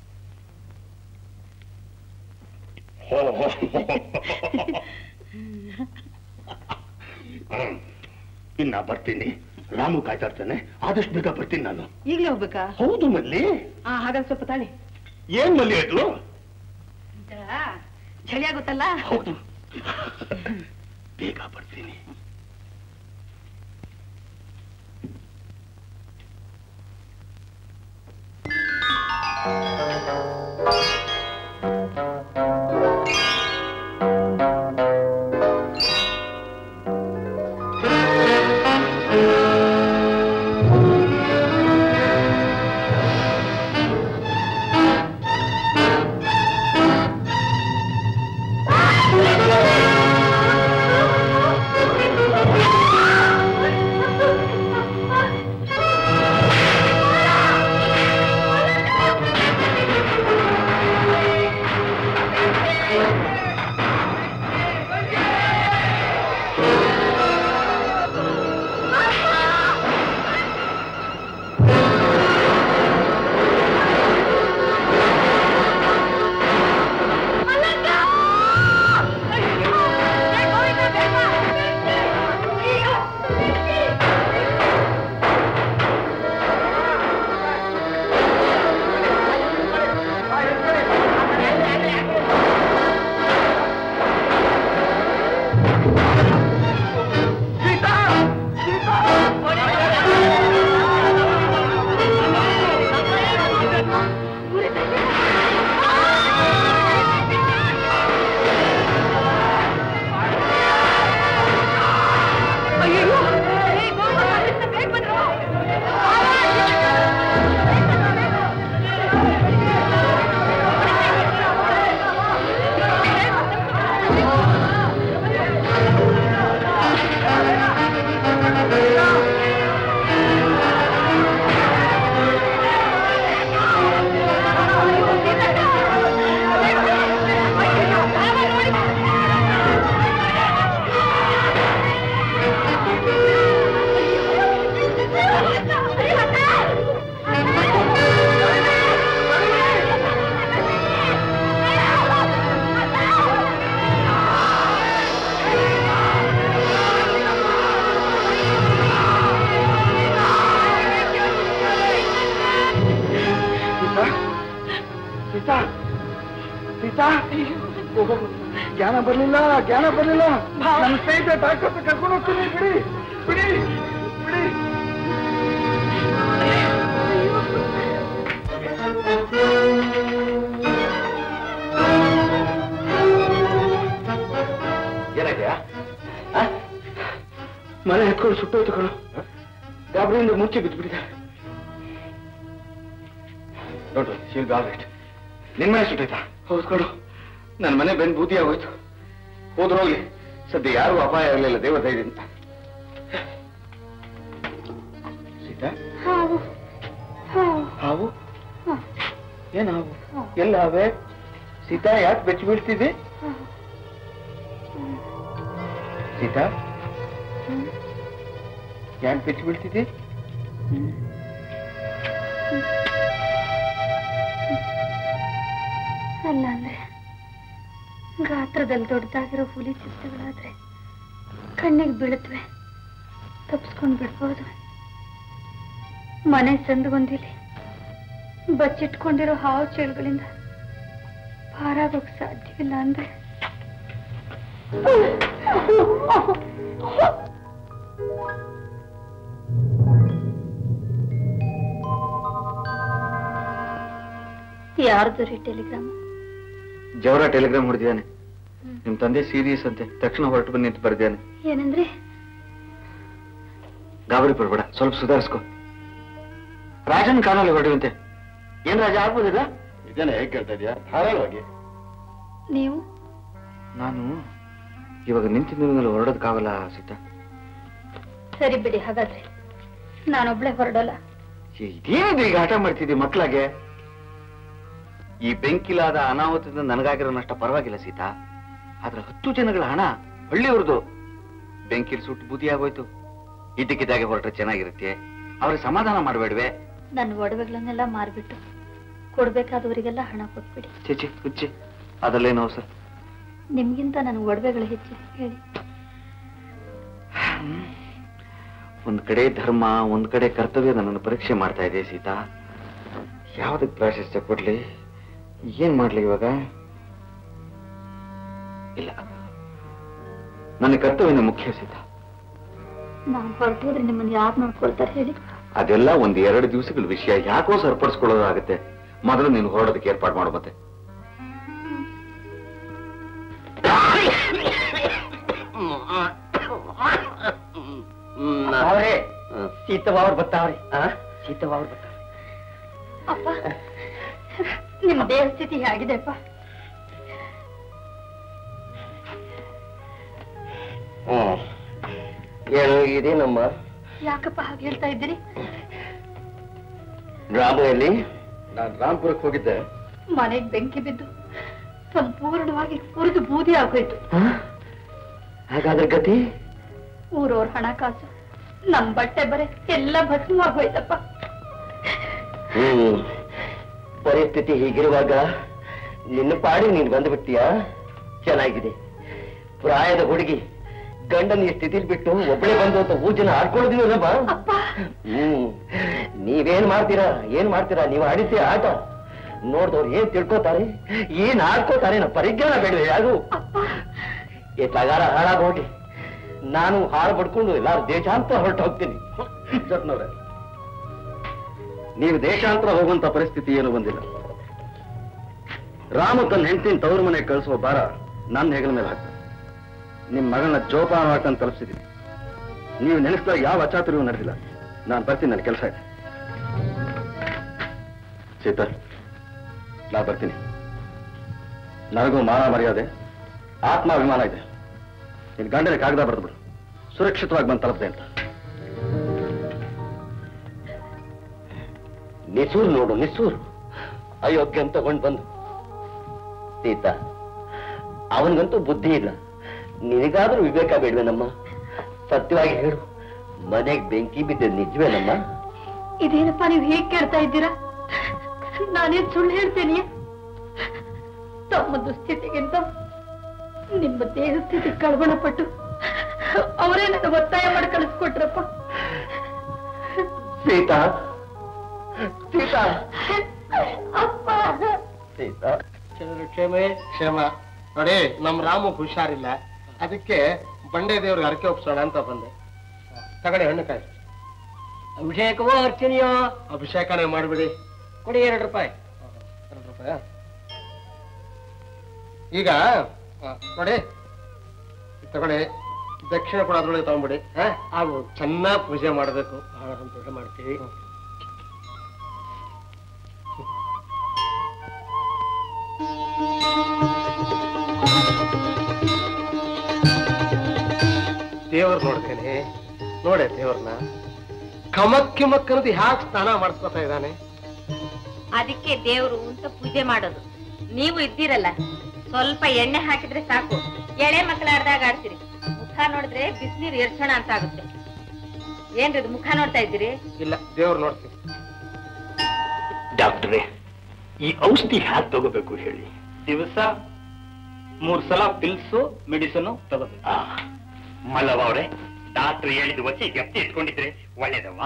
ಹ್ಮ್. ಇನ್ನ ಬರ್ತೀನಿ ರಾಮು ಕಾಯ್ತಾ ಇರ್ತಾನೆ ಆದಷ್ಟು ಬೇಗ ಬರ್ತೀನಿ ನಾನು ಈಗ್ಲೇ ಹೋಗ್ಬೇಕಾ ಹೌದು ಮಲ್ಲಿ ಆ ಹಾಗಾದ್ರೆ ಸ್ವಲ್ಪ ತಾಳಿ ಏನ್ ಮಲ್ಲಿ ಅದು ಒಂಥರ ಚಳಿ ಆಗುತ್ತಲ್ಲ ಹೌದು ಬೇಗ ಬರ್ತೀನಿ ಆ ಬರ್ಲಿಲ್ಲ ಜ್ಞಾನ ಬರ್ಲಿಲ್ಲ ನನ್ನ ಸ್ನೇಹಿತ ಡಾಕ್ಟರ್ ಕರ್ಕೊಂಡು ಹೋಗ್ತೀನಿ ಬಿಡಿ ಬಿಡಿ ಬಿಡಿ ಏನಾಗ್ಯಾ ಮನೆ ಎತ್ಕೊಂಡು ಸುಟ್ಟೋಯ್ತು ಕಣು ಗಾಬರಿಯಿಂದ ಮುಚ್ಚಿ ಬಿದ್ದುಬಿಟ್ಟಿದೆ ನೋಡು ಶೀಲ್ ಬಿ ಆಲ್ ರೈಟ್ ನಿನ್ ಮನೆ ಸುಟ್ಟೈತಾ ಹೌದು ಕಣು ನನ್ನ ಮನೆ ಬೆನ್ ಬೂದಿ ಆಗೋಯ್ತು ಹೋದ್ರೋಗ್ಲಿ ಸದ್ಯ ಯಾರಿಗೂ ಅಪಾಯ ಇರಲಿಲ್ಲ ದೇವ ಧೈರ್ಯದಿಂದ ಸೀತಾ ಹಾವು ಹಾವು ಹಾವು ಏನ್ ಹಾವು ಎಲ್ಲ ಹಾವೆ ಸೀತಾ ಯಾಕೆ ಬೆಚ್ಚಿ ಬೀಳ್ತಿದ್ದೆ ಸೀತಾ ಯಾಕೆ ಬೆಚ್ಚಿ ಬೀಳ್ತಿದ್ದೆ ಅಲ್ಲ ಅಂದ್ರೆ ಗಾತ್ರದಲ್ಲಿ ದೊಡ್ಡದಾಗಿರೋ ಹುಲಿ ಚಿತ್ರಗಳಾದ್ರೆ ಕಣ್ಣಿಗೆ ಬೀಳುತ್ತವೆ ತಪ್ಸ್ಕೊಂಡ್ ಬಿಡ್ಬೋದು ಮನೆ ಸಂದುಗೊಂದಿಲಿ ಬಚ್ಚಿಟ್ಕೊಂಡಿರೋ ಹಾವು ಚೇಳುಗಳಿಂದ ಪಾರಾಗೋಕ್ ಸಾಧ್ಯವಿಲ್ಲ ಅಂದ್ರೆ ಯಾರ್ದು ರೀ ಟೆಲಿಗ್ರಾಮ್ ಜವರ ಟೆಲಿಗ್ರಾಮ್ ಹೊಡೆದಿದ್ದಾನೆ ನಿಮ್ ತಂದೆ ಸೀರಿಯಸ್ ಅಂತೆ ತಕ್ಷಣ ಹೊರಟು ಬನ್ನಿ ಅಂತ ಬರ್ದಿದ್ದಾನೆ ಏನಂದ್ರೆ ಗಾಬರಿ ಪಡ್ಬೇಡ ಸ್ವಲ್ಪ ಸುಧಾರಿಸ್ಕೊ ರಾಜನ್ ಕಾಣಲ್ಲಿ ಹೊರಡುವಂತೆ ಏನ್ ರಾಜ ಆಗ್ಬೋದಿಲ್ಲ ಇದೇನೆ ಹೇಗೆ ಕೇಳ್ತಾ ಇದೆಯಾ ಧಾರಾಳವಾಗಿ ನೀವು ನಾನು ಇವಾಗ ನಿಂತಿದ್ದ ಮೇಲೆ ಹೊರಡೋದಕ್ಕಾಗಲ್ಲ ಸೀತಾ ಸರಿ ಬಿಡಿ ಹಾಗಾದ್ರೆ ನಾನೊಬ್ಳೆ ಹೊರಡೋಲ್ಲ ಇದೇನಿದೆ ಈಗ ಆಟ ಮಾಡ್ತಿದ್ದೆ ಮಕ್ಕಳಾಗೆ ಈ ಬೆಂಕಿಲಾದ ಅನಾಹುತದಿಂದ ನನಗಾಗಿರೋ ನಷ್ಟ ಪರವಾಗಿಲ್ಲ ಸೀತಾ ಆದ್ರೆ ಹತ್ತು ಜನಗಳ ಹಣ ಹಳ್ಳಿಯವ್ರದ್ದು ಬೆಂಕಿಲಿ ಸುಟ್ಟು ಬುದ್ಧಿ ಆಗೋಯ್ತು ಇದ್ದಕ್ಕಿದ್ದಾಗೆ ಹೊರಟ್ರೆ ಚೆನ್ನಾಗಿರುತ್ತೆ ಅವ್ರಿಗೆ ಸಮಾಧಾನ ಮಾಡಬೇಡ್ವೆ ನನ್ನ ಒಡವೆಗಳನ್ನೆಲ್ಲ ಮಾರ್ಬಿಟ್ಟು ಕೊಡ್ಬೇಕಾದವರಿಗೆಲ್ಲ ಹಣ ಕೊಟ್ಬಿಡಿ ಚೇಚಿ ಹುಚ್ಚಿ ಅದರಲ್ಲೇನು ಅವಸರ ನಿಮ್ಗಿಂತ ನನ್ನ ಒಡವೆಗಳು ಹೆಚ್ಚು ಹೇಳಿ ಒಂದ್ ಕಡೆ ಧರ್ಮ ಒಂದ್ ಕಡೆ ಕರ್ತವ್ಯ ನನ್ನನ್ನು ಪರೀಕ್ಷೆ ಮಾಡ್ತಾ ಇದೆ ಸೀತಾ ಯಾವ್ದಕ್ ಪ್ರಾಶಸ್ತ್ಯ ಕೊಡ್ಲಿ ಏನ್ ಮಾಡ್ಲಿ ಇವಾಗ ಇಲ್ಲ ನನ್ನ ಕರ್ತವ್ಯನೇ ಮುಖ್ಯ ಸೀತಾ ನಾನು ಹೊರಟೋದ್ರೆ ನಿಮ್ಮನ್ನ ಯಾರು ನೋಡ್ಕೊಳ್ತಾರೆ ಹೇಳಿ ಅದೆಲ್ಲ ಒಂದ್ ಎರಡು ದಿವಸಗಳ ವಿಷಯ ಯಾಕೋ ಸರಿಪಡಿಸ್ಕೊಳ್ಳೋದಾಗತ್ತೆ ಮೊದಲು ನೀನು ಹೊರಡೋದಕ್ಕೆ ಏರ್ಪಾಡು ಮಾಡು ಮತ್ತೆ ಅವರೇ ಸೀತವಾವ್ರು ಬರ್ತಾವ್ರಿ ಸೀತವಾವ್ರು ಬರ್ತಾವ್ರಿ ಅಪ್ಪ ನಿಮ್ ದೇಹ ಸ್ಥಿತಿ ಹೇಗಿದೆಪ್ಪ ಹ್ಮ್ ಏನು ಇದೇನಮ್ಮ ಯಾಕಪ್ಪ ಹಾಗೆ ಹೇಳ್ತಾ ಇದ್ದೀರಿ ರಾಮು ಎಲ್ಲಿ ನಾನು ರಾಮ್ಪುರಕ್ಕೆ ಹೋಗಿದ್ದೆ ಮನೆಗ್ ಬೆಂಕಿ ಬಿದ್ದು ಸಂಪೂರ್ಣವಾಗಿ ಉರಿದು ಬೂದಿ ಆಗೋಯ್ತು ಹಾಗಾದ್ರೆ ಗತಿ ಊರವ್ರ ಹಣಕಾಸು ನಮ್ ಬಟ್ಟೆ ಬರೆ ಎಲ್ಲ ಭಸ್ಮ ಆಗೋಯ್ತಪ್ಪ ಹ್ಮ್ ಪರಿಸ್ಥಿತಿ ಹೀಗಿರುವಾಗ ನಿನ್ನ ಪಾಡಿ ನೀನ್ ಬಂದ್ಬಿಡ್ತೀಯಾ ಚೆನ್ನಾಗಿದೆ ಪ್ರಾಯದ ಹುಡುಗಿ ಗಂಡನ ಈ ಸ್ಥಿತಿಲಿ ಬಿಟ್ಟು ಒಬ್ಬಳೆ ಬಂದು ಅಂತ ಊಜನ ಆಡ್ಕೊಳ್ಳೋದಿಲ್ಲಮ್ಮ ಹ್ಮ್ ನೀವೇನ್ ಮಾಡ್ತೀರಾ ಏನ್ ಮಾಡ್ತೀರಾ ನೀವು ಆಡಿದ್ದೆ ಆಟ ನೋಡ್ದವ್ರು ಏನ್ ತಿಳ್ಕೊತಾರೆ ಏನ್ ಆಡ್ಕೋತಾರೆ ನಾ ಪರಿಜ್ಞಾನ ಬೇಡವೆ ಯಾರು ಎತ್ತಾಗಾರ ಹಾಳಾಗೋಗಿ ನಾನು ಹಾಳು ಪಡ್ಕೊಂಡು ಎಲ್ಲಾರು ದೇಶಾಂತರ ಹೊರಟು ಹೋಗ್ತೀನಿ ಜಟ್ನವ್ರೆ ನೀವು ದೇಶಾಂತರ ಹೋಗುವಂತ ಪರಿಸ್ಥಿತಿ ಏನು ಬಂದಿಲ್ಲ ರಾಮ ತನ್ನ ಹೆಂಡತಿನ ತವರು ಮನೆಗೆ ಕಳಿಸುವ ಭಾರ ನನ್ನ ಹೆಗಲ ಮೇಲೆ ಹಾಕ್ತಾರೆ ನಿಮ್ ಮಗಳನ್ನ ಜೋಪಾನವಾಗಿ ತಂದು ತಲುಪಿಸಿದ್ದೀನಿ ನೀವು ನೆನೆಸಿದಾಗ ಯಾವ ಅಚಾತುರ್ಯವೂ ನಡೆದಿಲ್ಲ ನಾನು ಬರ್ತೀನಿ ನನ್ನ ಕೆಲಸ ಇದೆ ಸೀತಾ ನಾ ಬರ್ತೀನಿ ನನಗೂ ಮಾನ ಮರ್ಯಾದೆ ಆತ್ಮಾಭಿಮಾನ ಇದೆ ನಿನ್ ಗಂಡನ ಕಾಗದ ಬರೆದು ಬಿಡು ಸುರಕ್ಷಿತವಾಗಿ ಬಂದು ತಲುಪದೆ ಅಂತ ನಿಸೂರ್ ನೋಡು ನಿಸೂರ್ ಅಯೋಗ್ಯ ಅಂತ ತಗೊಂಡ್ ಬಂದು ಸೀತಾ ಅವನಿಗಂತೂ ಬುದ್ಧಿ ಇಲ್ಲ ನಿನಗಾದ್ರೂ ವಿವೇಕ ಬೇಡ್ವೇನಮ್ಮ ಸತ್ಯವಾಗಿ ಹೇಳು ಮನೆಗ್ ಬೆಂಕಿ ಬಿದ್ದ ನಿಜವೇನಮ್ಮ ಇದೇನಪ್ಪ ನೀವು ಹೇಗ್ ಕೇಳ್ತಾ ಇದ್ದೀರಾ ನಾನೇನ್ ಸುಳ್ಳು ಹೇಳ್ತೇನೆ ತಮ್ಮ ದುಸ್ಥಿತಿಗಿಂತ ನಿಮ್ಮ ದೇಹ ಸ್ಥಿತಿ ಕಳ್ಗೊಳ ಪಟ್ಟು ಅವರೇ ನನ್ನ ಒತ್ತಾಯ ಮಾಡಿ ಕಳಿಸ್ಕೊಟ್ರಪ್ಪ ಸೀತಾ ಸೀತಾ ಅಪ್ಪ ಸೀತಾ ಜನರು ಕ್ಷಮೆ ಕ್ಷಮ ನೋಡಿ ನಮ್ ರಾಮು ಹುಷಾರಿಲ್ಲ ಅದಕ್ಕೆ ಬಂಡೆ ದೇವ್ರಿಗೆ ಹರಕೆ ಒಪ್ಸೋಣ ಅಂತ ಬಂದೆ ತಗಡೆ ಹಣ್ಣುಕಾಯಿ ಅಭಿಷೇಕವೋ ಅರ್ಚನೆಯೋ ಅಭಿಷೇಕನೇ ಮಾಡ್ಬಿಡಿ ಕೊಡಿ ಎರಡು ರೂಪಾಯಿ ಎರಡು ರೂಪಾಯ ಈಗ ಆ, ನೋಡಿ ಇದ್ ತಗೊಳ್ಳಿ ದಕ್ಷಿಣ ಕೂಡ ಅದ್ರೊಳಗೆ ತಗೊಂಡ್ಬಿಡಿ ಹಾಗೂ ಚೆನ್ನಾಗಿ ಪೂಜೆ ಮಾಡಬೇಕು ಬಹಳ ಸಂತೋಷ ಮಾಡ್ತೀವಿ ದೇವ್ರ ನೋಡ್ತೇನೆ ನೋಡೆ ದೇವ್ರನ್ನ ಕಮಕ್ ಕಿಮಕ್ ಅನ್ನೋದು ಹ್ಯಾಕ್ ಸ್ನಾನ ಮಾಡಿಸ್ಕೊತಾ ಇದ್ದಾನೆ ಅದಕ್ಕೆ ದೇವ್ರು ಅಂತ ಪೂಜೆ ಮಾಡೋದು ನೀವು ಇದ್ದೀರಲ್ಲ ಸ್ವಲ್ಪ ಎಣ್ಣೆ ಹಾಕಿದ್ರೆ ಸಾಕು ಎಳೆ ಮಕ್ಕಳ ಆಡ್ದಾಗ ಆಡ್ತೀರಿ ಮುಖ ನೋಡಿದ್ರೆ ಬಿಸಿನೀರು ಎರ್ಸೋಣ ಅಂತ ಆಗುತ್ತೆ ಏನ್ರಿ ಇದು ಮುಖ ನೋಡ್ತಾ ಇದ್ದೀರಿ ಇಲ್ಲ ದೇವ್ರು ನೋಡ್ತೀವಿ ಡಾಕ್ಟ್ರೇ ಈ ಔಷಧಿ ಹ್ಯಾಕ್ ತಗೋಬೇಕು ಹೇಳಿ ದಿವಸ ಮೂರ್ ಸಲ ಪಿಲ್ಸು ಮೆಡಿಸನ್ ತಗೋಬೇಕು ಮಲ್ಲವ ಅವರೇ ಡಾಕ್ಟರ್ ಹೇಳಿದ ವಸಿ ಎತ್ತಿ ಇಟ್ಕೊಂಡಿದ್ರೆ ಒಳ್ಳೇದವ್ವ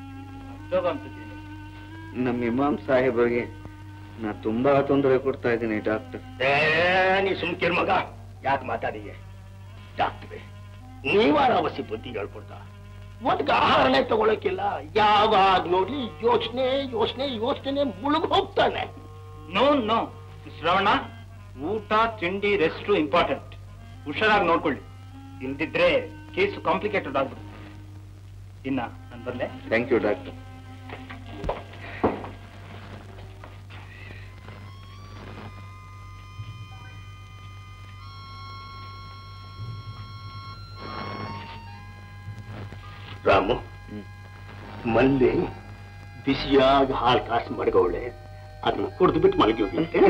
ನಮ್ಮ ಇಮಾಮ್ ಸಾಹೇಬರಿಗೆ ನಾ ತುಂಬಾ ತೊಂದರೆ ಕೊಡ್ತಾ ಇದ್ದೀನಿ ಡಾಕ್ಟರ್ ಏ, ನೀ ಸುಮ್ಕಿರ್ ಮಗ ಯಾಕೆ ಮಾತಾಡಿಗೆ ಡಾಕ್ಟ್ರೇ ನೀವಾರ ಅವಸಿ ಬುದ್ಧಿ ಹೇಳ್ಕೊಡ್ತಾ ಒಂದ್ ಆಹಾರನೇ ತಗೊಳಕಿಲ್ಲ ಯಾವಾಗ ನೋಡಿ ಯೋಚನೆ ಯೋಚನೆ ಯೋಚನೆ ಮುಳುಗ್ ಹೋಗ್ತಾನೆ ನೋ ನೋ ಶ್ರವಣ ಊಟ ತಿಂಡಿ ರೆಸ್ಟ್ ಇಂಪಾರ್ಟೆಂಟ್ ಹುಷಾರಾಗಿ ನೋಡ್ಕೊಳ್ಳಿ ಇಲ್ದಿದ್ರೆ ಕೇಸು ಕಾಂಪ್ಲಿಕೇಟೆಡ್ ಆಗ್ಬಿಡುತ್ತೆ ಇನ್ನ ನಾನು ಬರ್ಲೆ ಥ್ಯಾಂಕ್ ಯು ಡಾಕ್ಟರ್ ರಾಮು ಮಲ್ಲಿ ಬಿಸಿಯಾಗಿ ಹಾಲು ಕಾಸು ಮಡಗವಳೆ ಅದನ್ನ ಕುಡಿದು ಬಿಟ್ಟು ಮಲಗಿ ಹೋಗಿ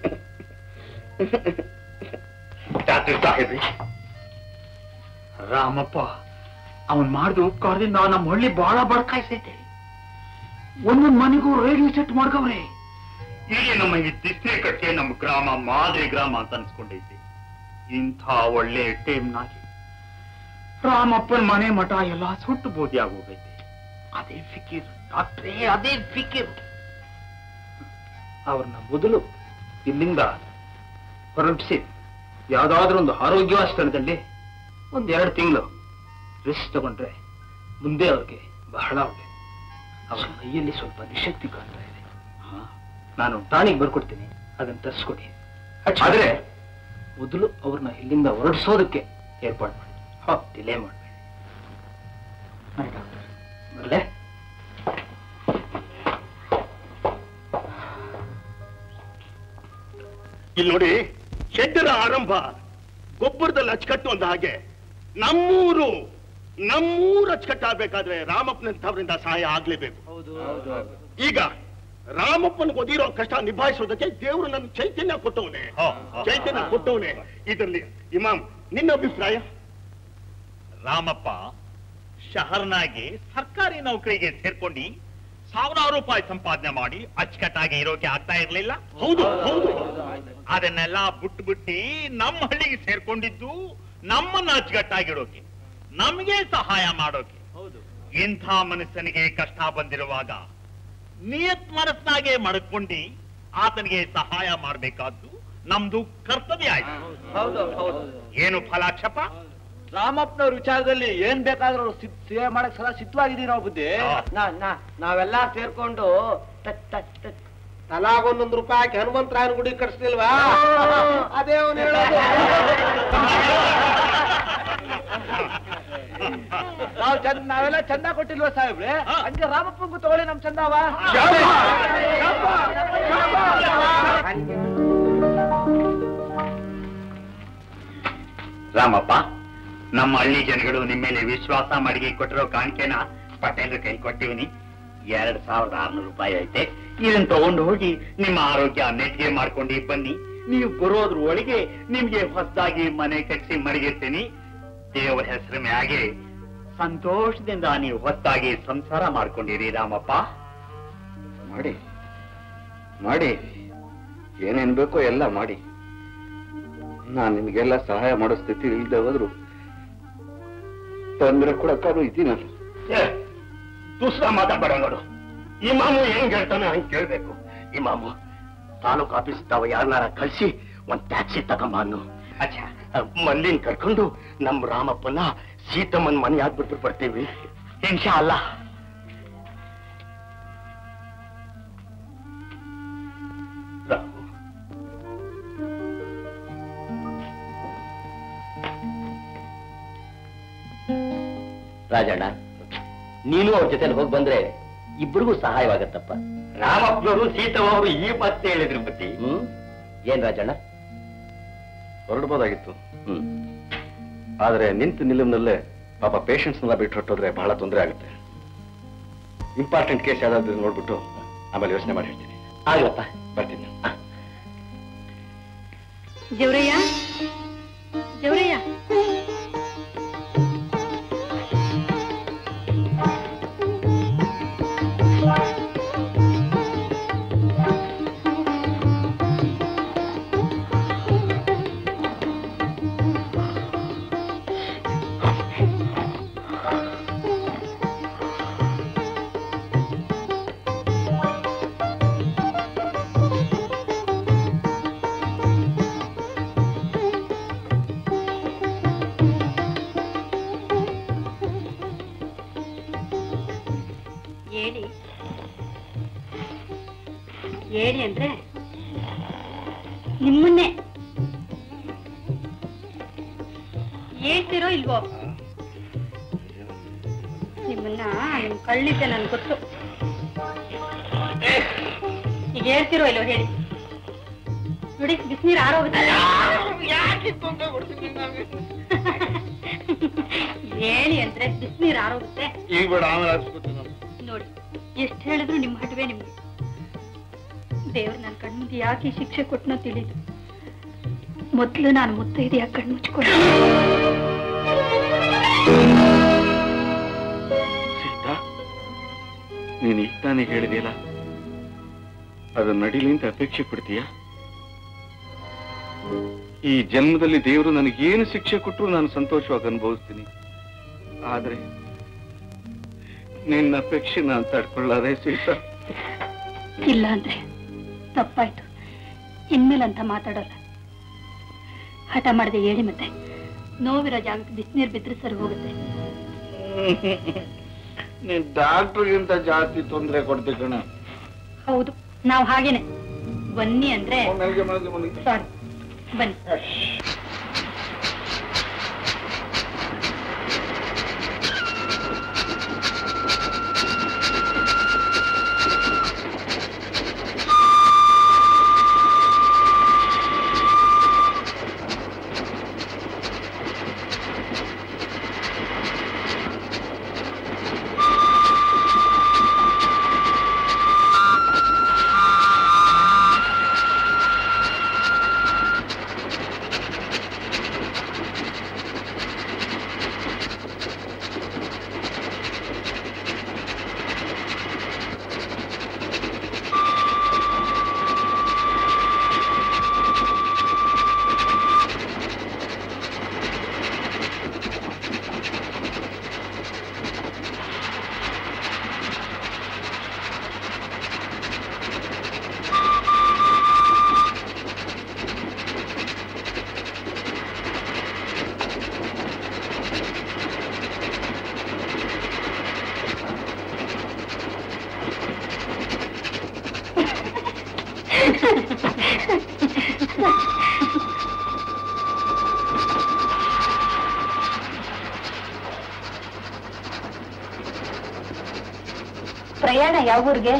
ಡಾಕ್ಟರ್ ಸಾಹೇಬ್ರಿ ರಾಮಪ್ಪ ಅವನ್ ಮಾಡಿದ ಉಪಕಾರದಿಂದ ನಮ್ಮ ಹಳ್ಳಿ ಬಹಳ ಬಡ್ಕಾಯ್ಸೈತೆ ಒಂದೊಂದ್ ಮನೆಗೂ ರೇಡಿಯೋ ಸೆಟ್ ಮಾಡ್ಕವ್ರೆ ಈಗ ನಮ್ಮ ಈ ದಿಸ್ನೆ ಕಟ್ಟೆ ನಮ್ಮ ಗ್ರಾಮ ಮಾದರಿ ಗ್ರಾಮ ಅಂತ ಅನ್ಸ್ಕೊಂಡೈತಿ ಇಂಥ ಒಳ್ಳೆ ಟೈಮ್ನಾಗಿ ರಾಮಪ್ಪನ ಮನೆ ಮಠ ಎಲ್ಲ ಸುಟ್ಟು ಬೂದಿ ಆಗೋಗೈತೆ ಅದೇ ಫಿಕಿರ್ ಡಾಕ್ಟ್ರೇ ಅದೇ ಫಿಕಿರ್ ಅವ್ರನ್ನ ಮೊದಲು ಇಲ್ಲಿಂದ ಹೊರಟಿಸಿ ಯಾವ್ದಾದ್ರೂ ಒಂದು ಆರೋಗ್ಯವಾಸ್ಥಳದಲ್ಲಿ ಒಂದ್ ಎರಡು ತಿಂಗಳು ರೆಸ್ಟ್ ತಗೊಂಡ್ರೆ ಮುಂದೆ ಅವ್ರಿಗೆ ಬಹಳ ಒಳ್ಳೆ ಅವ್ರ ಮೈಯಲ್ಲಿ ಸ್ವಲ್ಪ ನಿಶಕ್ತಿ ಕಾಣ್ತಾ ಇದೆ ನಾನು ಟಾನಿಕ್ ಬರ್ಕೊಡ್ತೀನಿ ಅದನ್ನ ತರಿಸ್ಕೊಡಿ ಆದ್ರೆ ಮೊದಲು ಅವ್ರನ್ನ ಇಲ್ಲಿಂದ ಹೊರಡಿಸೋದಕ್ಕೆ ಏರ್ಪಾಡು ಮಾಡಿ ಹಾ ಡಿಲೇ ಮಾಡಬೇಡಿ ಬರಲೇ ಇಲ್ಲಿ ನೋಡಿ ಶೆಡ್ಡರ ಆರಂಭ ಗೊಬ್ಬರದಲ್ಲಿ ಅಚ್ಚುಕಟ್ಟು ಅಂದ ಹಾಗೆ ನಮ್ಮೂರು ನಮ್ಮೂರು ಅಚ್ಚುಕಟ್ಟಾಗಬೇಕಾದ್ರೆ ರಾಮಪ್ಪನಂತವರಿಂದ ಸಹಾಯ ಆಗ್ಲೇಬೇಕು ಈಗ ರಾಮಪ್ಪನ ಒದಿರೋ ಕಷ್ಟ ನಿಭಾಯಿಸೋದಕ್ಕೆ ದೇವರು ನನ್ನ ಚೈತನ್ಯ ಕೊಟ್ಟವನೇ ಚೈತನ್ಯ ಕೊಟ್ಟವನೇ ಇದರಲ್ಲಿ ಇಮಾಮ್ ನಿನ್ನ ಅಭಿಪ್ರಾಯ ರಾಮಪ್ಪ ಶಹರ್ನಾಗೆ ಸರ್ಕಾರಿ ನೌಕರಿಗೆ ಸೇರ್ಕೊಂಡು ಸಾವಿರಾರು ರೂಪಾಯಿ ಸಂಪಾದನೆ ಮಾಡಿ ಅಚ್ಚುಕಟ್ಟಾಗಿ ಇರೋಕೆ ಆಗ್ತಾ ಇರ್ಲಿಲ್ಲ ಹೌದು ಹೌದು ಅದನ್ನೆಲ್ಲ ಬಿಟ್ಟು ಬಿಟ್ಟು ನಮ್ಮ ಹಳ್ಳಿಗೆ ಸೇರ್ಕೊಂಡಿದ್ದು ನಮ್ಮನ್ನ ಅಚ್ಚುಕಟ್ಟಾಗಿರೋಕೆ ನಮಗೆ ಸಹಾಯ ಮಾಡೋಕೆ ಇಂಥ ಮನುಷ್ಯನಿಗೆ ಕಷ್ಟ ಬಂದಿರುವಾಗ ನಿಯತ್ ಮನಸ್ನಾಗೆ ಮಡ್ಕೊಂಡು ಆತನಿಗೆ ಸಹಾಯ ಮಾಡಬೇಕಾದ್ದು ನಮ್ದು ಕರ್ತವ್ಯ ಆಯ್ತು ಏನು ಫಲಾಕ್ಷಪ ರಾಮಪ್ಪನವ್ರ ವಿಚಾರದಲ್ಲಿ ಏನ್ ಬೇಕಾದ್ರೂ ಸಿದ್- ಸೇವೆ ಮಾಡಕ್ ಸದಾ ಸಿದ್ಧವಾಗಿದ್ದೀವಿ ನಾವು ಬುದ್ಧಿ ನಾ- ನಾ- ನಾವೆಲ್ಲ ಸೇರ್ಕೊಂಡು ಟ- ಟ- ಟ- ತಲಾಗೊಂದೊಂದು ರೂಪಾಯಿ ಹಾಕಿ ಹನುಮಂತರಾಯನ ಗುಡಿ ಕಟ್ಸ್ಲಿಲ್ವಾ ಅದೇ ಅವನು ಹೇಳೋದು ನಾವು ಚಂದ ನಾವೆಲ್ಲ ಚಂದ ಕೊಟ್ಟಿಲ್ವಾ ಸಾಹೇಬ್ರೆ ಹಂಗೆ ರಾಮಪ್ಪಂಗೂ ತಗೊಳ್ಳಿ ನಮ್ ಚಂದವ ರಾಮಪ್ಪ ನಮ್ಮ ಹಳ್ಳಿ ಜನಗಳು ನಿಮ್ಮ ಮೇಲೆ ವಿಶ್ವಾಸ ಮಾಡಿ ಕೊಟ್ಟಿರೋ ಕಾಣಿಕೆನ ಪಟೇಲ್ ಕೈ ಕೊಟ್ಟಿವಿನಿ ಎರಡ್ ಸಾವಿರದ ಆರ್ನೂರು ರೂಪಾಯಿ ಐತೆ ಇದನ್ನ ತಗೊಂಡು ಹೋಗಿ ನಿಮ್ಮ ಆರೋಗ್ಯ ನೆಟ್ಟಿಗೆ ಮಾಡ್ಕೊಂಡು ಬನ್ನಿ ನೀವು ಬರೋದ್ರ ಒಳಗೆ ನಿಮ್ಗೆ ಹೊಸದಾಗಿ ಮನೆ ಕಟ್ಟಿಸಿ ಮಡಗಿರ್ತೀನಿ ದೇವರ ಹೆಸರು ಮ್ಯಾಗೆ ಸಂತೋಷದಿಂದ ನೀವು ಹೊಸದಾಗಿ ಸಂಸಾರ ಮಾಡ್ಕೊಂಡಿರಿ ರಾಮಪ್ಪ ಮಾಡಿ ಮಾಡಿ ಏನೇನ್ ಬೇಕೋ ಎಲ್ಲ ಮಾಡಿ ನಾನ್ ನಿಮ್ಗೆಲ್ಲ ಸಹಾಯ ಮಾಡೋ ಸ್ಥಿತಿ ಇಲ್ದೆ ಹೋದ್ರು ತೊಂದ್ರೆ ಕೊಡಕ್ಕಾದ್ರೂ ಇದ್ದೀನಲ್ಲ ಏ, ದೂಸ್ರ ಮಾತಾಡ್ಬೇಡ ನೋಡು ಇಮಾಮು ಹೆಂಗ್ ಹೇಳ್ತಾನೆ ಹಂಗ್ ಕೇಳ್ಬೇಕು ಇಮಾಮು ತಾಲೂಕ್ ಆಫೀಸ್ ತಾವ ಯಾರನ್ನಾರ ಕಳ್ಸಿ ಒಂದ್ ಟ್ಯಾಕ್ಸಿ ತಗೊಂಬ ಅನ್ನು ಮಲ್ಲಿನ್ ಕರ್ಕೊಂಡು ನಮ್ ರಾಮಪ್ಪನ ಸೀತಮ್ಮನ್ ಮನೆ ಆಗ್ಬಿಟ್ಟು ಬರ್ತೀವಿ ಇನ್ಶಾ ಅಲ್ಲ ರಾಜಣ್ಣ ನೀನು ಅವ್ರ ಜೊತೆಲಿ ಹೋಗಿ ಬಂದ್ರೆ ಇಬ್ಬರಿಗೂ ಸಹಾಯವಾಗತ್ತಪ್ಪ ರಾಮಪ್ಪನವರು ಸೀತಮ್ಮ ಅವರು ಈ ಮಾತು ಹೇಳಿದ್ರು ಬುದ್ಧಿ ಹ್ಮ್ ಏನ್ ರಾಜಣ್ಣ ಹೊರಡ್ಬೋದಾಗಿತ್ತು ಆದ್ರೆ ನಿಂತು ನಿಲುವಿನಲ್ಲೇ ಪಾಪ ಪೇಷಂಟ್ಸ್ನೆಲ್ಲ ಬಿಟ್ಟು ಹೊಟ್ಟೋದ್ರೆ ಬಹಳ ತೊಂದರೆ ಆಗುತ್ತೆ ಇಂಪಾರ್ಟೆಂಟ್ ಕೇಸ್ ಯಾವ್ದಾದ್ರು ನೋಡ್ಬಿಟ್ಟು ಆಮೇಲೆ ಯೋಚನೆ ಮಾಡಿ ಹೇಳ್ತೀನಿ ಆಗ್ಲಪ್ಪ ಬರ್ತೀನಿ ಜವರಯ್ಯ ಜವರಯ್ಯ ಹೇಳಿ ಹೇಳಿ ಅಂದ್ರೆ ನಿಮ್ಮನ್ನೇ ಹೇಳ್ತಿರೋ ಇಲ್ವೋ ನಿಮ್ಮನ್ನ ನಿಮ್ ಕಳ್ಳಿದ್ದೆ ನನ್ಗೆ ಗೊತ್ತು ಈಗ ಹೇಳ್ತಿರೋ ಇಲ್ವೋ ಹೇಳಿ ನೋಡಿ ಬಿಸಿನೀರು ಆರೋಗುತ್ತೆ ಹೇಳಿ ಅಂದ್ರೆ ಬಿಸಿನೀರು ಆರೋಗುತ್ತೆ ಈಗ ಬೇಡ ಆಮೇಲೆ ಹಾಕ್ಸ್ಕೊತೀನಿ ನಾನು. ನೋಡಿ ಎಷ್ಟು ಹೇಳಿದ್ರು ನಿಮ್ಮ ಹಟವೇ ನಿಮ್ಗೆ ದೇವ್ರು ನನ್ನ ಕಣ್ಮುಂದೆ ಯಾಕೆ ಈ ಶಿಕ್ಷೆ ಕೊಟ್ಟನೋ ತಿಳಿದು ಮೊದ್ಲು ನಾನು ಮುತ್ತೈದೆಯ ಕಣ್ಮುಚ್ಕೊಂಡು ಸೀತಾ ನೀನ್ ಈಗ ತಾನೇ ಹೇಳಿದೆಯಲ್ಲ ಅದು ನಡೀಲಿ ಅಂತ ಅಪೇಕ್ಷೆ ಪಡ್ತೀಯ ಈ ಜನ್ಮದಲ್ಲಿ ದೇವರು ನನಗೇನು ಶಿಕ್ಷೆ ಕೊಟ್ಟರು ನಾನು ಸಂತೋಷವಾಗಿ ಅನುಭವಿಸ್ತೀನಿ ಆದ್ರೆ ನಿನ್ನ ಅಪೇಕ್ಷೆ ನಾನು ತಡ್ಕೊಳ್ಳಾರೆ ಸೀತಾ ಇಲ್ಲ ಅಂದ್ರೆ ತಪ್ಪಾಯ್ತು ಇನ್ಮೇಲೆ ಅಂತ ಮಾತಾಡಲ್ಲ ಹಠ ಮಾಡದೆ ಹೇಳಿ ಮತ್ತೆ ನೋವಿರೋ ಜಾಗಕ್ಕೆ ಬಿಸಿನೀರು ಬಿದ್ರೆ ಸರಿ ಹೋಗುತ್ತೆ ನೀನ್ ಡಾಕ್ಟರ್ಗಿಂತ ಜಾಸ್ತಿ ತೊಂದರೆ ಕೊಡ್ತಿ ಕಣ ಹೌದು ನಾವು ಹಾಗೇನೆ ಬನ್ನಿ ಅಂದ್ರೆ ಮನೆಗೆ ಮನೆಗೆ ಮನೆಗೆ ಸಾರಿ ಬನ್ನಿ ಪ್ರಯಾಣ ಯಾವ ಊರಿಗೆ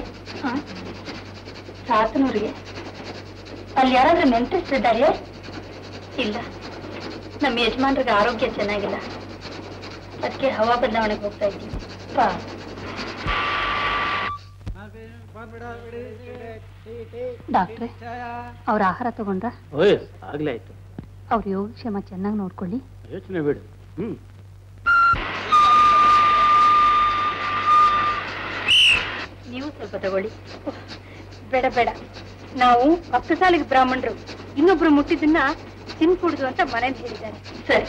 ಸಾತನೂರಿಗೆ ಅಲ್ಲಿ ಯಾರಾದ್ರೂ ಮೆಂಟರ್ಸ್ ಇದ್ದಾರೆ ಇಲ್ಲ ನಮ್ಮ ಯಜಮಾನ್ರಿಗೆ ಆರೋಗ್ಯ ಚೆನ್ನಾಗಿಲ್ಲ ಅದಕ್ಕೆ ಹವಾ ಬದಲಾವಣೆಗೆ ಹೋಗ್ತಾ ಇದ್ದೀವಿ ಪಾ ಡಾಕ್ಟ್ರೆ ಅವ್ರ ಆಹಾರ ತಗೊಂಡ್ರ ಓಯ್ ಆಗ್ಲೇ ಆಯ್ತು ಅವ್ರ ಯೋಗಕ್ಷೇಮ ಚೆನ್ನಾಗಿ ನೋಡ್ಕೊಳ್ಳಿ ಯೋಚನೆ ಬಿಡು ಹ್ಮ್ ನೀವು ಸ್ವಲ್ಪ ತಗೊಳ್ಳಿ ಬೇಡ ಬೇಡ ನಾವು ಅಪ್ತಸಾಲಿಗೆ ಬ್ರಾಹ್ಮಣರು ಇನ್ನೊಬ್ರು ಮುಟ್ಟಿದ್ದನ್ನ ತಿನ್ಕೂಡ್ದು ಅಂತ ಮನೇಲಿ ಹೇಳಿದ್ದಾರೆ ಸರಿ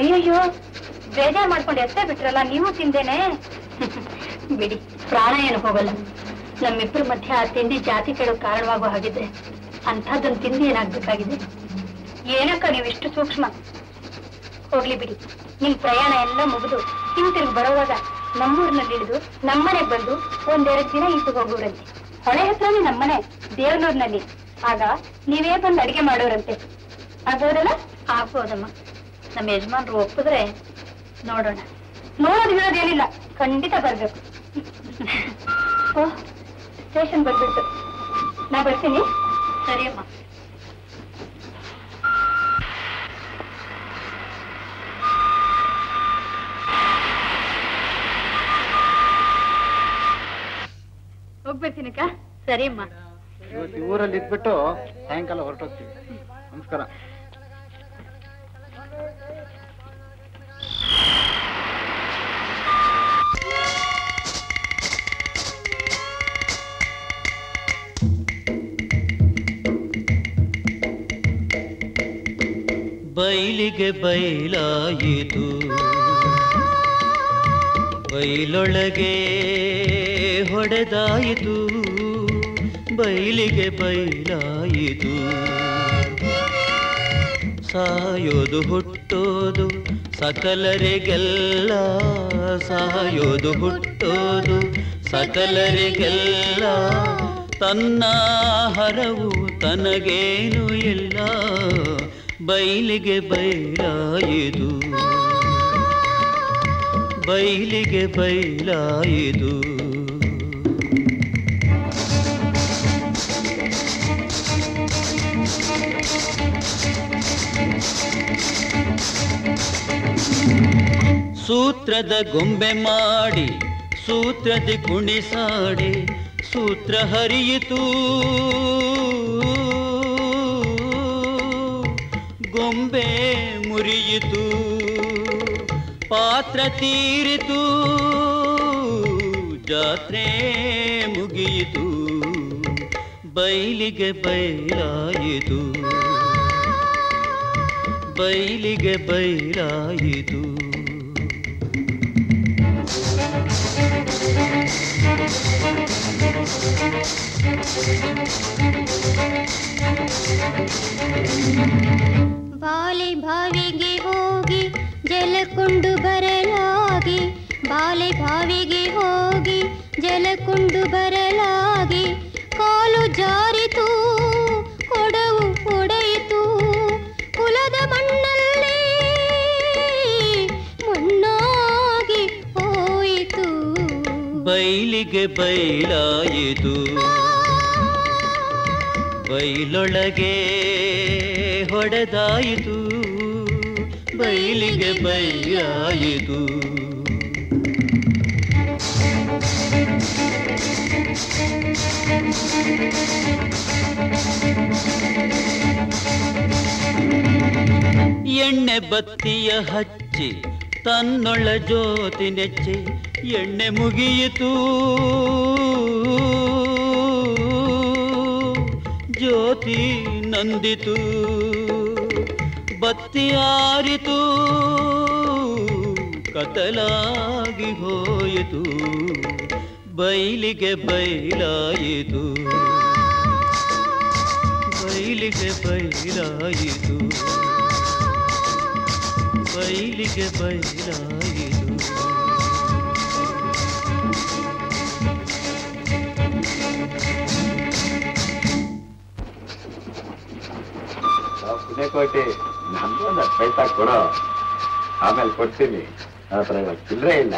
ಅಯ್ಯಯ್ಯೋ ಬೇಜಾರ್ ಮಾಡ್ಕೊಂಡು ಎಷ್ಟೇ ಬಿಟ್ರಲ್ಲ ನೀವು ತಿಂದೇನೆ ಬಿಡಿ ಪ್ರಾಣ ಏನು ಹೋಗಲ್ಲ ನಮ್ಮಿಬ್ರ ಮಧ್ಯೆ ಆ ತಿಂಡಿ ಜಾತಿ ಕೆಡೋ ಕಾರಣವಾಗೋ ಹಾಗಿದ್ರೆ ಅಂಥದ್ದೊಂದು ತಿಂಡಿ ಏನಾಗ್ಬೇಕಾಗಿದೆ ಏನಕ್ಕ ನೀವು ಇಷ್ಟು ಸೂಕ್ಷ್ಮ ಹೋಗ್ಲಿ ಬಿಡಿ ನಿಮ್ ಪ್ರಯಾಣ ಎಲ್ಲ ಮುಗಿದು ಹಿಂತಿರುಗಿ ಬರೋವಾಗ ನಮ್ಮೂರಿನಲ್ಲಿ ಇಳಿದು ನಮ್ಮನೆಗ್ ಬಂದು ಒಂದೆರಡು ದಿನ ಈಚೆಗೆ ಹೋಗೋರಂತೆ ಹೊಳೆ ಹತ್ರನೇ ನಮ್ಮನೆ ದೇವನೂರ್ನಲ್ಲಿ ಆಗ ನೀವೇ ಬಂದು ಅಡಿಗೆ ಮಾಡೋರಂತೆ ಆಗ್ಬೋದಲ್ಲ ಆಗ್ಬೋದಮ್ಮ ನಮ್ಮ ಯಜಮಾನ್ರು ಒಪ್ಪಿದ್ರೆ ನೋಡೋಣ ನೋಡೋದು ಹೇಳೋದೇನಿಲ್ಲ ಖಂಡಿತ ಬರ್ಬೇಕು ಓ ಸ್ಟೇಷನ್ ಬರ್ಬಿಟ್ಟು ನಾ ಬರ್ತೀನಿ ಸರಿಯಮ್ಮ ಹೋಗ್ಬರ್ತೀನಕ್ಕ ಸರಿಯಮ್ಮ ಇವತ್ತು ಈ ಊರಲ್ಲಿ ಇದ್ಬಿಟ್ಟು ಸಾಯಂಕಾಲ ಹೊರಟೋಗ್ತೀವಿ ನಮಸ್ಕಾರ ಬೈಲಿಗೆ ಬೈಲಾಯಿತು ಬೈಲೊಳಗೆ ಹೊಡೆದಾಯಿತು ಬೈಲಿಗೆ ಬೈಲಾಯಿತು ಸಾಯೋದು ಹುಟ್ಟೋದು ಸಕಲರಿಗೆಲ್ಲ ಸಾಯೋದು ಹುಟ್ಟೋದು ಸಕಲರಿಗೆಲ್ಲ ತನ್ನ ಹರವು ತನಗೇನು ಇಲ್ಲ ಬೈಲಿಗೆ ಬೈಲಾಯಿದು ಬೈಲಿಗೆ ಬೈಲಾಯಿದು ಸೂತ್ರದ ಗೊಂಬೆ ಮಾಡಿ ಸೂತ್ರದಿ ಕುಣಿಸಾಡಿ ಸೂತ್ರ ಹರಿಯಿತು ಗೊಂಬೆ ಮುರಿಯಿತು ಪಾತ್ರ ತೀರಿತು ಜಾತ್ರೆ ಮುಗಿಯಿತು ಬೈಲಿಗೆ ಬೈಲಾಯಿತು ಬೈಲಿಗೆ ಬೈಲಾಯಿತು ಬಾಲೆ ಬಾವಿಗೆ ಹೋಗಿ ಜಲಕೊಂಡು ಬರಲಾಗಿ ಬಾಲೆ ಬಾವಿಗೆ ಹೋಗಿ ಜಲಕೊಂಡು ಬರಲಾಗಿ ಕಾಲು ಜಾರಿತು ಕೊಡವು ಒಡೆಯಿತು ಕುಲದ ಮಣ್ಣಲ್ಲಿ ಮಣ್ಣಾಗಿ ಹೋಯಿತು ಬೈಲಿಗೆ ಬೈಲಾಯಿತು ಬೈಲೊಳಗೆ ಹೊಡೆದಾಯಿತು ಬೈಲಿಗೆ ಬೈಯಾಯಿತು ಎಣ್ಣೆ ಬತ್ತಿಯ ಹಚ್ಚಿ ತನ್ನೊಳ ಜ್ಯೋತಿ ನೆಚ್ಚಿ ಎಣ್ಣೆ ಮುಗಿಯಿತು ಜ್ಯೋತಿ ನಂದಿತು ಬತ್ತಿ ಆರಿತು ಕತ್ತಲಾಗಿ ಹೋಯಿತು ಬೈಲಿಗೆ ಬೈಲಾಯಿತು ಬೈಲಿಗೆ ಬೈಲಾಯಿತು ಬೈಲಿಗೆ ಬೈಲಾಯಿತು ಪುಣ್ಯಕೋಟಿ ನಮ್ಗೊಂದು ಪೈಸಾ ಕೊಡೋ ಆಮೇಲೆ ಕೊಡ್ತೀನಿ ನನ್ನ ಹತ್ರ ಇವಾಗ ಚಿಲ್ಲರೆ ಇಲ್ಲ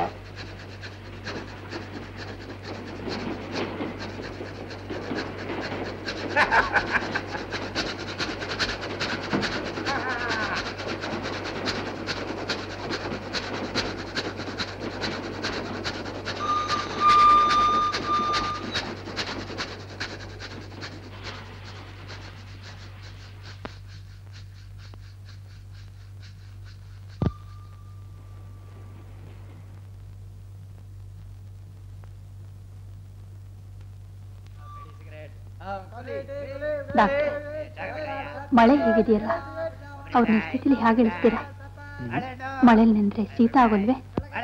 ಡಾಕ್ಟರ್ ಮಳೆ ಹೇಗಿದೆಯಲ್ಲ ಅವ್ರನ್ನ ಸ್ಥಿತಿಲಿ ಹೇಗೆ ಇಳಿಸ್ತೀರಾ ಮಳೆಲ್ ನಿಂದ್ರೆ ಶೀತ ಆಗೋಲ್ವೇ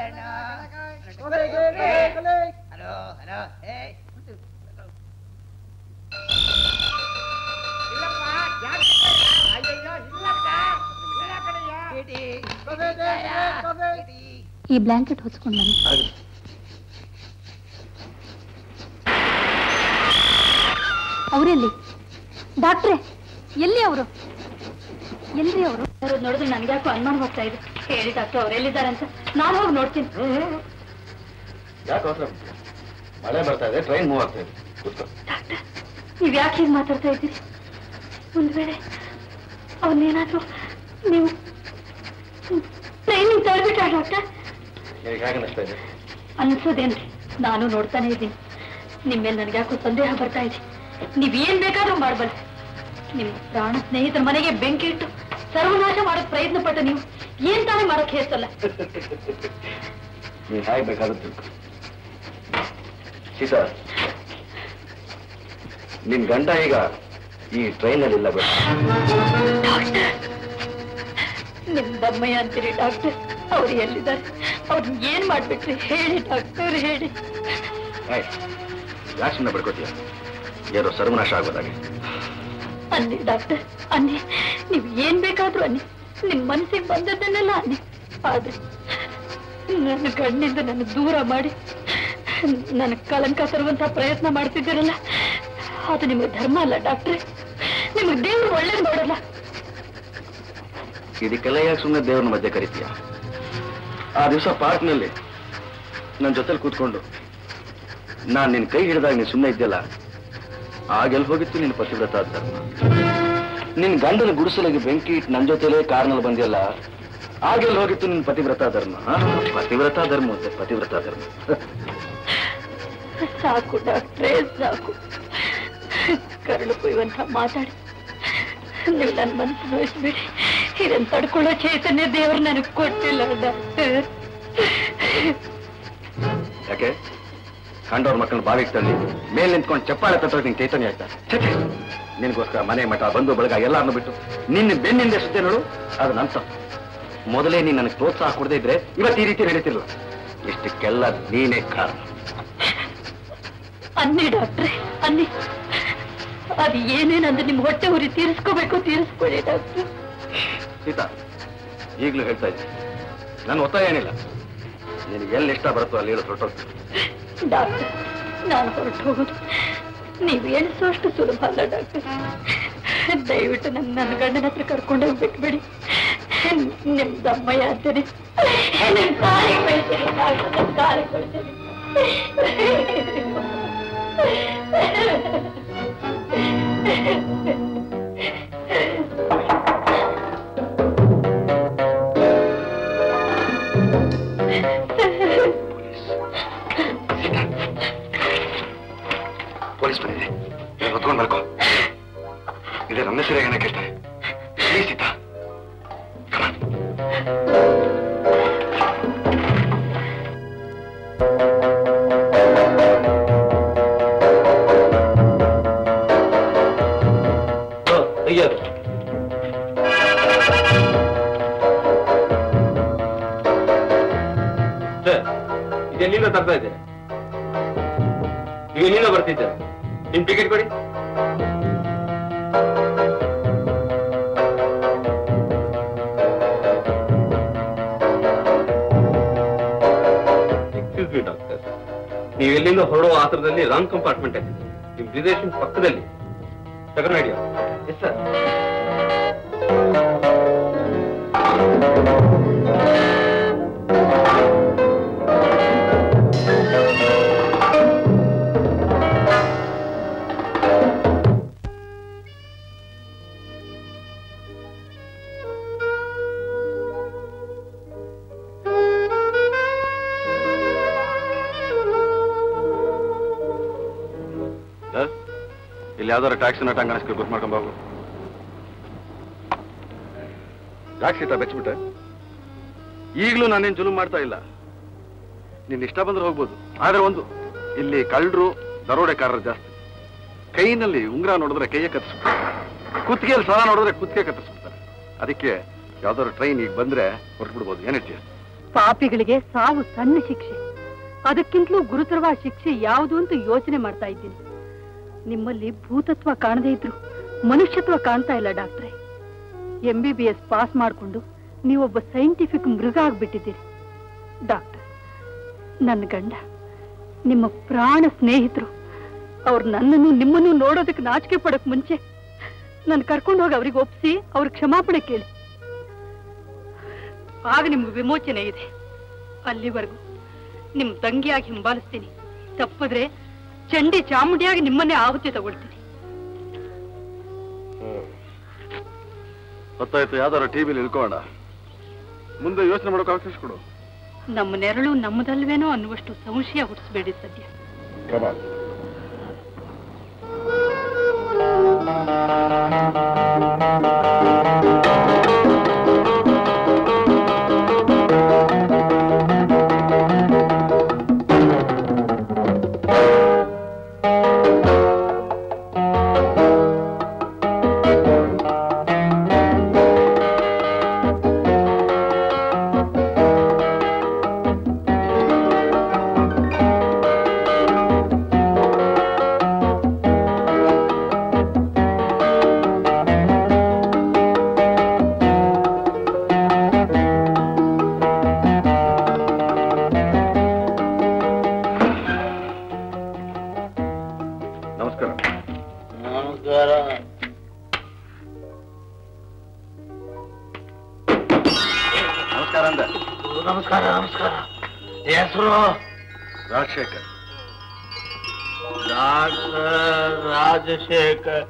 ಈ ಬ್ಲಾಂಕೆಟ್ ಹೊಚ್ಕೊಂಡ್ ಬನ್ನಿ ಅವರೆಲ್ಲಿ ಡಾಕ್ಟ್ರೆ ಎಲ್ಲಿ ಅವರು ಎಲ್ರಿ ಅವರು ನೋಡಿದ್ರೆ ನನ್ಗೆ ಯಾಕೋ ಅನುಮಾನ ಬರ್ತಾ ಇದೆ ಹೇಳಿ ಡಾಕ್ಟರ್ ಅವ್ರು ಎಲ್ಲಿದ್ದಾರೆ ಅಂತ ನಾನು ಹೋಗಿ ನೋಡ್ತೀನಿ ಯಾಕೆ ಅವಸರ ಮಳೆ ಬರ್ತಾ ಇದೆ ಟ್ರೈನ್ ಮೂವ್ ಆಗ್ತಾ ಇದೆ ಕೂತ್ಕೋ ನೀವ್ ಯಾಕೆ ಹೀಗೆ ಮಾತಾಡ್ತಾ ಇದ್ದೀರಿ ಒಂದ್ ವೇಳೆ ಅವನ್ನೇನಾದ್ರೂ ನೀವು ಟ್ರೈನಿಂಗ್ ತಳ್ಬಿಟ್ಟ ಡಾಕ್ಟರ್ ನಿನಗೆ ಹೇಗೆ ಅನಿಸ್ತಾ ಇದೆ ಅನ್ಸೋದೇನ್ರಿ ನಾನು ನೋಡ್ತಾನೆ ಇದ್ದೀನಿ ನಿಮ್ಮ ಮೇಲೆ ನನಗೆ ಯಾಕೋ ಸಂದೇಹ ಬರ್ತಾ ಇದೆ ನೀವ್ ಏನ್ ಬೇಕಾದ್ರೂ ಮಾಡ್ಬಲ್ಲ ನಿಮ್ ಪ್ರಾಣ ಸ್ನೇಹಿತರ ಮನೆಗೆ ಬೆಂಕಿ ಇಟ್ಟು ಸರ್ವನಾಶ ಮಾಡಕ್ ಪ್ರಯತ್ನ ಪಟ್ಟು ನೀವು ಏನ್ ತಾನೇ ಮಾಡಕ್ ಹೇಸಲ್ಲ ನೀನು ಹೇಗೆ ಬೇಕಾದ್ರೂ ತಿಳ್ಕೊ ಸೀತಾ ನಿನ್ ಗಂಡ ಈಗ ಈ ಟ್ರೈನಲ್ಲಿ ಇಲ್ಲ ಬೇಡ ನಿಮ್ ದಮ್ಮಯ್ಯ ಅಂತೀರಿ ಡಾಕ್ಟರ್ ಅವ್ರು ಎಲ್ಲಿದ್ದಾರೆ ಅವ್ರನ್ನ ಏನ್ ಮಾಡ್ಬಿಟ್ರಿ ಹೇಳಿ ಡಾಕ್ಟರ್ ಹೇಳಿ ಆಯ್ತು ಯಾಕೆ ಸುಮ್ಮನೆ ಬಿಡ್ಕೋತೀಯ ಏನೋ ಸರ್ವನಾಶ ಆಗೋದಾಗೆ ಅನ್ನಿ ಡಾಕ್ಟರ್ ಅನ್ನಿ ನೀವ್ ಏನ್ ಬೇಕಾದ್ರೂ ಅನ್ನಿ ನಿಮ್ ಮನಸ್ಸಿಗೆ ಬಂದದ್ದನ್ನೆಲ್ಲ ಅನ್ನಿ ಆದ್ರೆ ನನ್ನ ಗಣ್ಣಿಂದ ನನ್ನ ದೂರ ಮಾಡಿ ನನ್ನ ಕಳಂಕ ತರುವಂತ ಪ್ರಯತ್ನ ಮಾಡ್ತಿದ್ದೀರಲ್ಲ ಅದು ನಿಮಗೆ ಧರ್ಮ ಅಲ್ಲ ಡಾಕ್ಟ್ರೆ ನಿಮಗೆ ದೇವ್ರು ಒಳ್ಳೇದು ಮಾಡಲ್ಲ ಇದಕ್ಕೆಲ್ಲ ಯಾಕೆ ಸುಮ್ಮನೆ ದೇವ್ರನ್ನ ಮಧ್ಯೆ ಕರಿತೀಯ ಆ ದಿವಸ ಪಾರ್ಕ್ನಲ್ಲಿ ನನ್ನ ಜೊತೆಲಿ ಕೂತ್ಕೊಂಡು ನಾನ್ ನಿನ್ ಕೈ ಹಿಡಿದಾಗ ನೀನ್ ಸುಮ್ಮನೆ ಇದ್ದಲ್ಲ ಆಗೆಲ್ಲಿ ಹೋಗಿತ್ತು ನಿನ್ನ ಪತಿವ್ರತ ಧರ್ಮ ನಿನ್ ಗಂಡನ ಗುಡಿಸಲಿಗೆ ಬೆಂಕಿ ಇಟ್ಟು ನನ್ನ ಜೊತೆಲೇ ಕಾರ್ನಲ್ಲಿ ಬಂದಿಯಲ್ಲ ಆಗೆಲ್ಲಿ ಹೋಗಿತ್ತು ನಿನ್ ಪತಿವ್ರತ ಧರ್ಮ ಆ? ಪತಿವ್ರತ ಧರ್ಮ ಅಂತೆ ಪತಿವ್ರತ ಧರ್ಮ ಸಾಕು ಡಾಕ್ಟ್ರೇ ಸಾಕು ಕರಳು ಕುಯ್ಯುವಂತ ಮಾತಾಡಿ ನೀವು ನನ್ನ ಮನಸ್ಸು ನೋಯಿಸ್ಬೇಡಿ ಇದನ್ನ ತಡ್ಕೊಳ್ಳೋ ಚೈತನ್ಯ ದೇವರು ನನಗೆ ಕೊಟ್ಟಿಲ್ಲ ಡಾಕ್ಟರ್ ಯಾಕೆ ಕಂಡವ್ರ ಮಕ್ಕಳನ್ನ ಬಾವಿಗೆ ತಳ್ಳಿ ಮೇಲೆ ನಿಂತ್ಕೊಂಡು ಚಪ್ಪಾಳೆ ತಟ್ಟೋಕೆ ನಿಂಗೆ ಚೈತನ್ಯ ಆಯ್ತಾ ಛೆ ನಿನಗೋಸ್ಕರ ಮನೆ ಮಠ ಬಂಧು ಬಳಗ ಎಲ್ಲಾರನ್ನು ಬಿಟ್ಟು ನಿನ್ನ ಬೆನ್ನಿಂದ ಸುದ್ದಿ ನೋಡು ಅದು ನನ್ನ ತಪ್ಪು ಮೊದಲೇ ನೀನು ನನಗೆ ಪ್ರೋತ್ಸಾಹ ಕೊಡದೇ ಇದ್ರೆ ಇವತ್ತು ಈ ರೀತಿ ನಡೀತಿಲ್ಲ ಇಷ್ಟಕ್ಕೆಲ್ಲ ನೀನೇ ಕಾರಣ ಅನ್ನಿ ಡಾಕ್ಟ್ರೆ ಅನ್ನಿ ಅದು ಏನೇನಂದ್ರೆ ನಿಮ್ ಹೊಟ್ಟೆ ಉರಿ ತೀರಿಸ್ಕೋಬೇಕು ತೀರಿಸ್ಕೊಳ್ಳಿ ಡಾಕ್ಟ್ರ್ ಸೀತಾ ಈಗಲೂ ಹೇಳ್ತಾ ಇದ್ದೀನಿ ನನ್ನ ಒತ್ತಾಯ ಏನಿಲ್ಲ ನಿನಗೆ ಎಲ್ಲಿ ಇಷ್ಟ ಬರುತ್ತೋ ಅಲ್ಲಿ ಹೇಳು ಹೊರಟೋಗ್ತೀನಿ ಡಾಕ್ಟರ್ ನಾನು ಹೊರಟು ಹೋಗೋದು ನೀವು ಎಣಿಸುವಷ್ಟು ಸುಲಭ ಅಲ್ಲ ಡಾಕ್ಟರ್ ದಯವಿಟ್ಟು ನನ್ನ ನನ್ನ ಗಂಡನ ಹತ್ರ ಕರ್ಕೊಂಡೋಗಿ ಬಿಟ್ಬಿಡಿ ನಿಮ್ ದಮ್ಮಯ್ಯ ಅಂತೀನಿ ನಿಮ್ ಕಾಲಿಗೆ ಬೀಳ್ತೀನಿ ಡಾಕ್ಟರ್, ನಿಮ್ ಕಾಲಿಗೆ ಬೀಳ್ತೀನಿ. ಪೊಲೀಸ್ ಬಂದಿದೆ ನೀನು ಹೊತ್ಕೊಂಡು ಬರ್ಕೋ ಇದೆ ನನ್ನ ಹೆಸರು ಏನಕ್ಕೆ ಕೇಳ್ತಾರೆ ಪ್ಲೀಸ್ ಸೀತಾ ತೆಗಿಯೋದು ಸರ್ ಇದೆಲ್ಲಿಂದ ತರ್ತಾ ಇದ್ದೇನೆ ನೀವು ಎಲ್ಲಿಂದ ಬರ್ತಿದ್ದೇನೆ ನಿಮ್ ಟಿಕೆಟ್ ಕೊಡಿ ಎಕ್ಸ್ಕ್ಯೂಸ್ ಮಿ ಡಾಕ್ಟರ್ ನೀವು ಎಲ್ಲಿಂದ ಹೊರಡುವ ಆತರದಲ್ಲಿ ರಾಂಗ್ ಕಂಪಾರ್ಟ್ಮೆಂಟ್ ಆಗಿದೆ ನಿಮ್ ರಿಸರ್ವೇಶನ್ ಪಕ್ಕದಲ್ಲಿ ತಗೊಂಡು ಐಡಿಯಾ ಎಸ್ ಸರ್ ಸರ್ ಇಲ್ಲಿ ಯಾವ್ದಾರು ಟ್ಯಾಕ್ಸಿ ನಟ ಕಾಣಿಸ್ಕೊಂಡು ಗುರ್ತು ಮಾಡ್ಕೊಂಡು ಬಾಬು ಯಾಕೆ ಸೀತಾ ಬೆಚ್ಚಿಬಿಟ್ಟೆ ಈಗಲೂ ನಾನೇನು ಜುಲುಮ್ ಮಾಡ್ತಾ ಇಲ್ಲ ನಿನ್ನ ಇಷ್ಟ ಬಂದ್ರೆ ಹೋಗ್ಬೋದು ಆದ್ರೆ ಒಂದು ಇಲ್ಲಿ ಕಳ್ಳರು ದರೋಡೆಕಾರರು ಜಾಸ್ತಿ ಕೈನಲ್ಲಿ ಉಂಗುರ ನೋಡಿದ್ರೆ ಕೈಯೇ ಕತ್ತರಿಸ್ಬಿಡ್ತಾರೆ ಕುತ್ತಿಗೆಯಲ್ಲಿ ಸಲ ನೋಡಿದ್ರೆ ಕುತ್ತಿಗೆ ಕತ್ತರಿಸ್ಬಿಡ್ತಾರೆ ಅದಕ್ಕೆ ಯಾವ್ದಾದ್ರು ಟ್ರೈನ್ ಈಗ ಬಂದ್ರೆ ಹೊರಟು ಬಿಡ್ಬೋದು ಏನ್ ಹೇಳ್ತೀಯ ಪಾಪಿಗಳಿಗೆ ಸಾವು ಸಣ್ಣ ಶಿಕ್ಷೆ ಅದಕ್ಕಿಂತಲೂ ಗುರುತರವಾದ ಶಿಕ್ಷೆ ಯಾವುದು ಅಂತ ಯೋಚನೆ ಮಾಡ್ತಾ ಇದ್ದೀನಿ ನಿಮ್ಮಲ್ಲಿ ಭೂತತ್ವ ಕಾಣದೇ ಇದ್ರು ಮನುಷ್ಯತ್ವ ಕಾಣ್ತಾ ಇಲ್ಲ ಡಾಕ್ಟ್ರೆ M B B S pass ಮಾಡಿಕೊಂಡು ನೀವೊಬ್ಬ ಸೈಂಟಿಫಿಕ್ ಮೃಗ ಆಗ್ಬಿಟ್ಟಿದ್ದೀರಿ ಡಾಕ್ಟರ್ ನನ್ನ ಗಂಡ ನಿಮ್ಮ ಪ್ರಾಣ ಸ್ನೇಹಿತರು ಅವ್ರು ನನ್ನನ್ನು ನಿಮ್ಮನ್ನು ನೋಡೋದಕ್ಕೆ ನಾಚಿಕೆ ಪಡಕ್ ಮುಂಚೆ ನಾನು ಕರ್ಕೊಂಡು ಹೋಗಿ ಅವ್ರಿಗೆ ಒಪ್ಸಿ ಅವ್ರ ಕ್ಷಮಾಪಣೆ ಕೇಳಿ ಆಗ ನಿಮ್ಗೆ ವಿಮೋಚನೆ ಇದೆ ಅಲ್ಲಿವರೆಗೂ ನಿಮ್ ತಂಗಿಯಾಗಿ ಹಿಂಬಾಲಿಸ್ತೀನಿ ತಪ್ಪಿದ್ರೆ ಚಂಡಿ ಚಾಮುಂಡಿಯಾಗಿ ನಿಮ್ಮನ್ನೇ ಆಹುತಿ ತಗೊಳ್ತೀನಿ ಗೊತ್ತಾಯ್ತು ಯಾವ್ದಾರ ಟಿವಿಲಿ ಇಳ್ಕೋಣ ಮುಂದೆ ಯೋಚನೆ ಮಾಡೋಕೆ ಅವಕಾಶ ಕೊಡು ನಮ್ಮ ನೆರಳು ನಮ್ಮದಲ್ವೇನೋ ಅನ್ನುವಷ್ಟು ಸಂಶಯ ಹುಟ್ಟಿಸ್ಬೇಡಿ ಸದ್ಯ ಪ್ರಭಾತ್ ನಮಸ್ಕಾರ ನಮಸ್ಕಾರ ನಮಸ್ಕಾರ ಅಂದ ನಮಸ್ಕಾರ ನಮಸ್ಕಾರ ಹೆಸರು Rajashekar doctor Rajashekar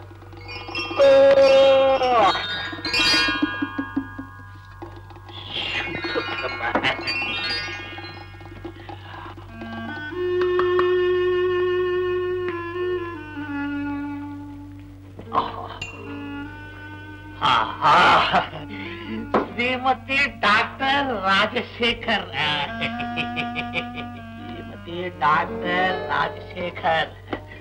Shrimati doctor Rajashekar Shrimati doctor Rajashekar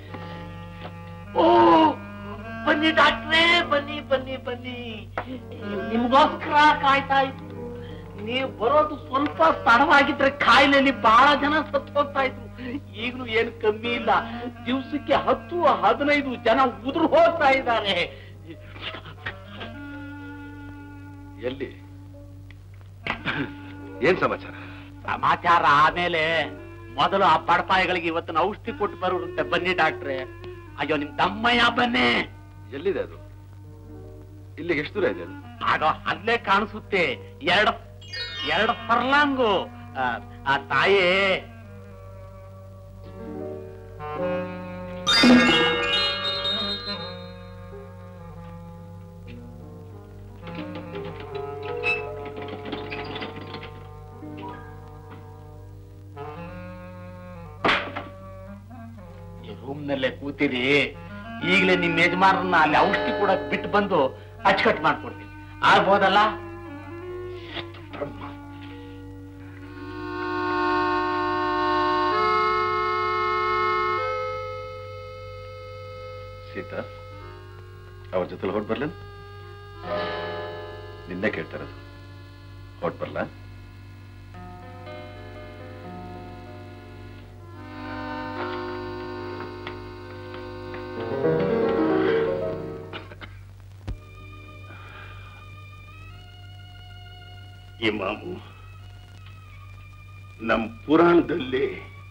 ಓ ಬನ್ನಿ ಡಾಕ್ಟ್ರೇ ಬನ್ನಿ ಬನ್ನಿ ಬನ್ನಿ ನಿಮ್ಗೋಸ್ಕರ ಕಾಯ್ತಾ ಇತ್ತು ನೀವು ಬರೋದು ಸ್ವಲ್ಪ ತಡವಾಗಿದ್ರೆ ಕಾಯಿಲೆಯಲ್ಲಿ ಬಹಳ ಜನ ಸತ್ತು ಹೋಗ್ತಾ ಇದ್ರು ಈಗಲೂ ಏನು ಕಮ್ಮಿ ಇಲ್ಲ ದಿವಸಕ್ಕೆ ಹತ್ತು ಹದಿನೈದು ಜನ ಉದುರು ಹೋಗ್ತಾ ಇದ್ದಾರೆ ಎಲ್ಲಿ ಏನ್ ಸಮಾಚಾರ ಸಮಾಚಾರ ಆಮೇಲೆ ಮೊದಲು ಆ ಬಡಪಾಯಿಗಳಿಗೆ ಇವತ್ತಿನ ಔಷಧಿ ಕೊಟ್ಟು ಬರೋರಂತೆ ಬನ್ನಿ ಡಾಕ್ಟ್ರೆ ಅಯ್ಯೋ ನಿಮ್ ತಮ್ಮಯ್ಯ ಬನ್ನಿ ಎಲ್ಲಿದೆ ಅದು ಇಲ್ಲಿಗೆ ಎಷ್ಟು ದೂರ ಇದೆ ಅದು ಆಗ ಅಲ್ಲೇ ಕಾಣಿಸುತ್ತೆ ಎರಡು ಎರಡು ಫರ್ಲಾಂಗು ಆ, ಆ ತಾಯಿ ರೂಮ್ ನಲ್ಲೇ ಕೂತಿರಿ ಈಗಲೇ ನಿಮ್ ಯಜಮಾನರನ್ನ ಅಲ್ಲಿ ಔಷಧಿ ಕೂಡ ಬಿಟ್ಟು ಬಂದು ಅಚ್ಚುಕಟ್ಟು ಮಾಡ್ಕೊಡ್ತೀನಿ ಆಗ್ಬೋದಲ್ಲ ಸೀತಾ ಅವ್ರ ಜೊತೆ ಹೊರಟ್ ಬರ್ಲೇನು ನಿನ್ನೆ ಕೇಳ್ತಾರದು ಹೊರಟ್ ಬರ್ಲಾ ಇಮಾಮು ನಮ್ಮ ಪುರಾಣದಲ್ಲಿ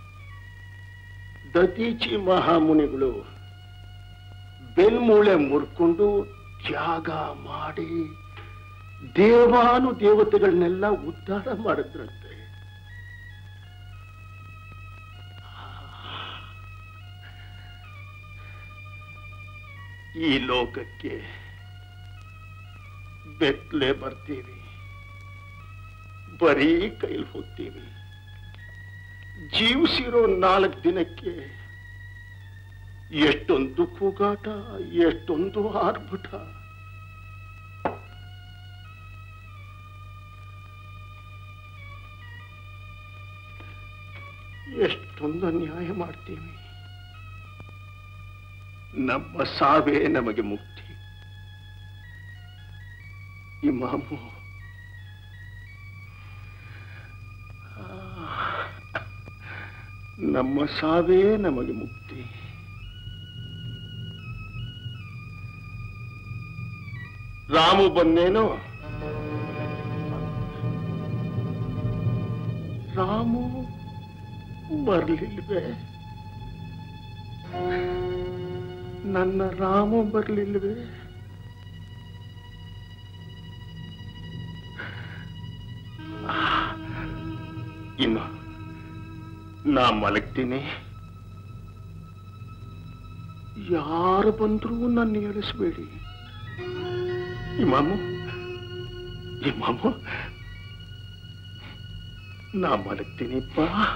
ದತೀಚಿ ಮಹಾಮುನಿಗಳು ಬೆನ್ಮೂಳೆ ಮುರ್ಕೊಂಡು ತ್ಯಾಗ ಮಾಡಿ ದೇವಾನು ದೇವತೆಗಳನ್ನೆಲ್ಲ ಉದ್ಧಾರ ಮಾಡಿದ್ರಂತೆ ಈ ಲೋಕಕ್ಕೆ ಬೆತ್ತಲೆ ಬರ್ತೀವಿ ಬರೀ ಕೈಲಿ ಹೋಗ್ತೀವಿ ಜೀವಿಸಿರೋ ನಾಲ್ಕು ದಿನಕ್ಕೆ ಎಷ್ಟೊಂದು ಕೂಗಾಟ ಎಷ್ಟೊಂದು ಆರ್ಭಟ ಎಷ್ಟೊಂದು ಅನ್ಯಾಯ ಮಾಡ್ತೀವಿ ನಮ್ಮ ಸಾವೇ ನಮಗೆ ಮುಕ್ತಿ ಇಮಾಮು ನಮ್ಮ ಸಾವೇ ನಮಗೆ ಮುಕ್ತಿ ರಾಮು ಬಂದೇನೋ ರಾಮು ಬರ್ಲಿಲ್ವೇ ನನ್ನ ರಾಮು ಬರ್ಲಿಲ್ವೇ ಇನ್ನು ನಾ ಮಲಗ್ತೀನಿ ಯಾರು ಬಂದ್ರೂ ನನ್ನ ಹೇಳಿಸ್ಬೇಡಿ ಇಮಾಮು ಇಮಾಮು ನಾ ಮಲಗ್ತೀನಿಪ್ಪ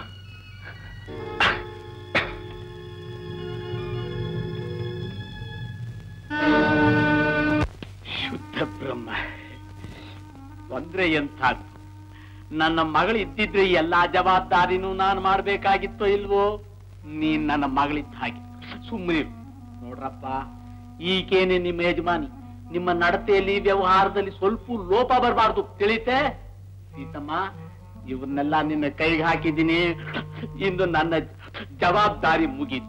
ಶುದ್ಧ ಬ್ರಹ್ಮ ತೊಂದ್ರೆ ಎಂಥದ್ದು ನನ್ನ ಮಗಳು ಇದ್ದಿದ್ರೆ ಈ ಎಲ್ಲಾ ಜವಾಬ್ದಾರಿನೂ ನಾನು ಮಾಡ್ಬೇಕಾಗಿತ್ತೋ ಇಲ್ವೋ ನೀನ್ ನನ್ನ ಮಗಳಿದ್ದ ಹಾಗೆ ಸುಮ್ಮನೆ ನೋಡ್ರಪ್ಪ ಈಗೇನೆ ನಿಮ್ಮ ಯಜಮಾನಿ ನಿಮ್ಮ ನಡತೆಯಲ್ಲಿ ವ್ಯವಹಾರದಲ್ಲಿ ಸ್ವಲ್ಪ ಲೋಪ ಬರಬಾರ್ದು ತಿಳಿತೆ ಸೀತಮ್ಮ ಇವನ್ನೆಲ್ಲ ನಿನ್ನ ಕೈಗೆ ಹಾಕಿದ್ದೀನಿ ಇಂದು ನನ್ನ ಜವಾಬ್ದಾರಿ ಮುಗೀತು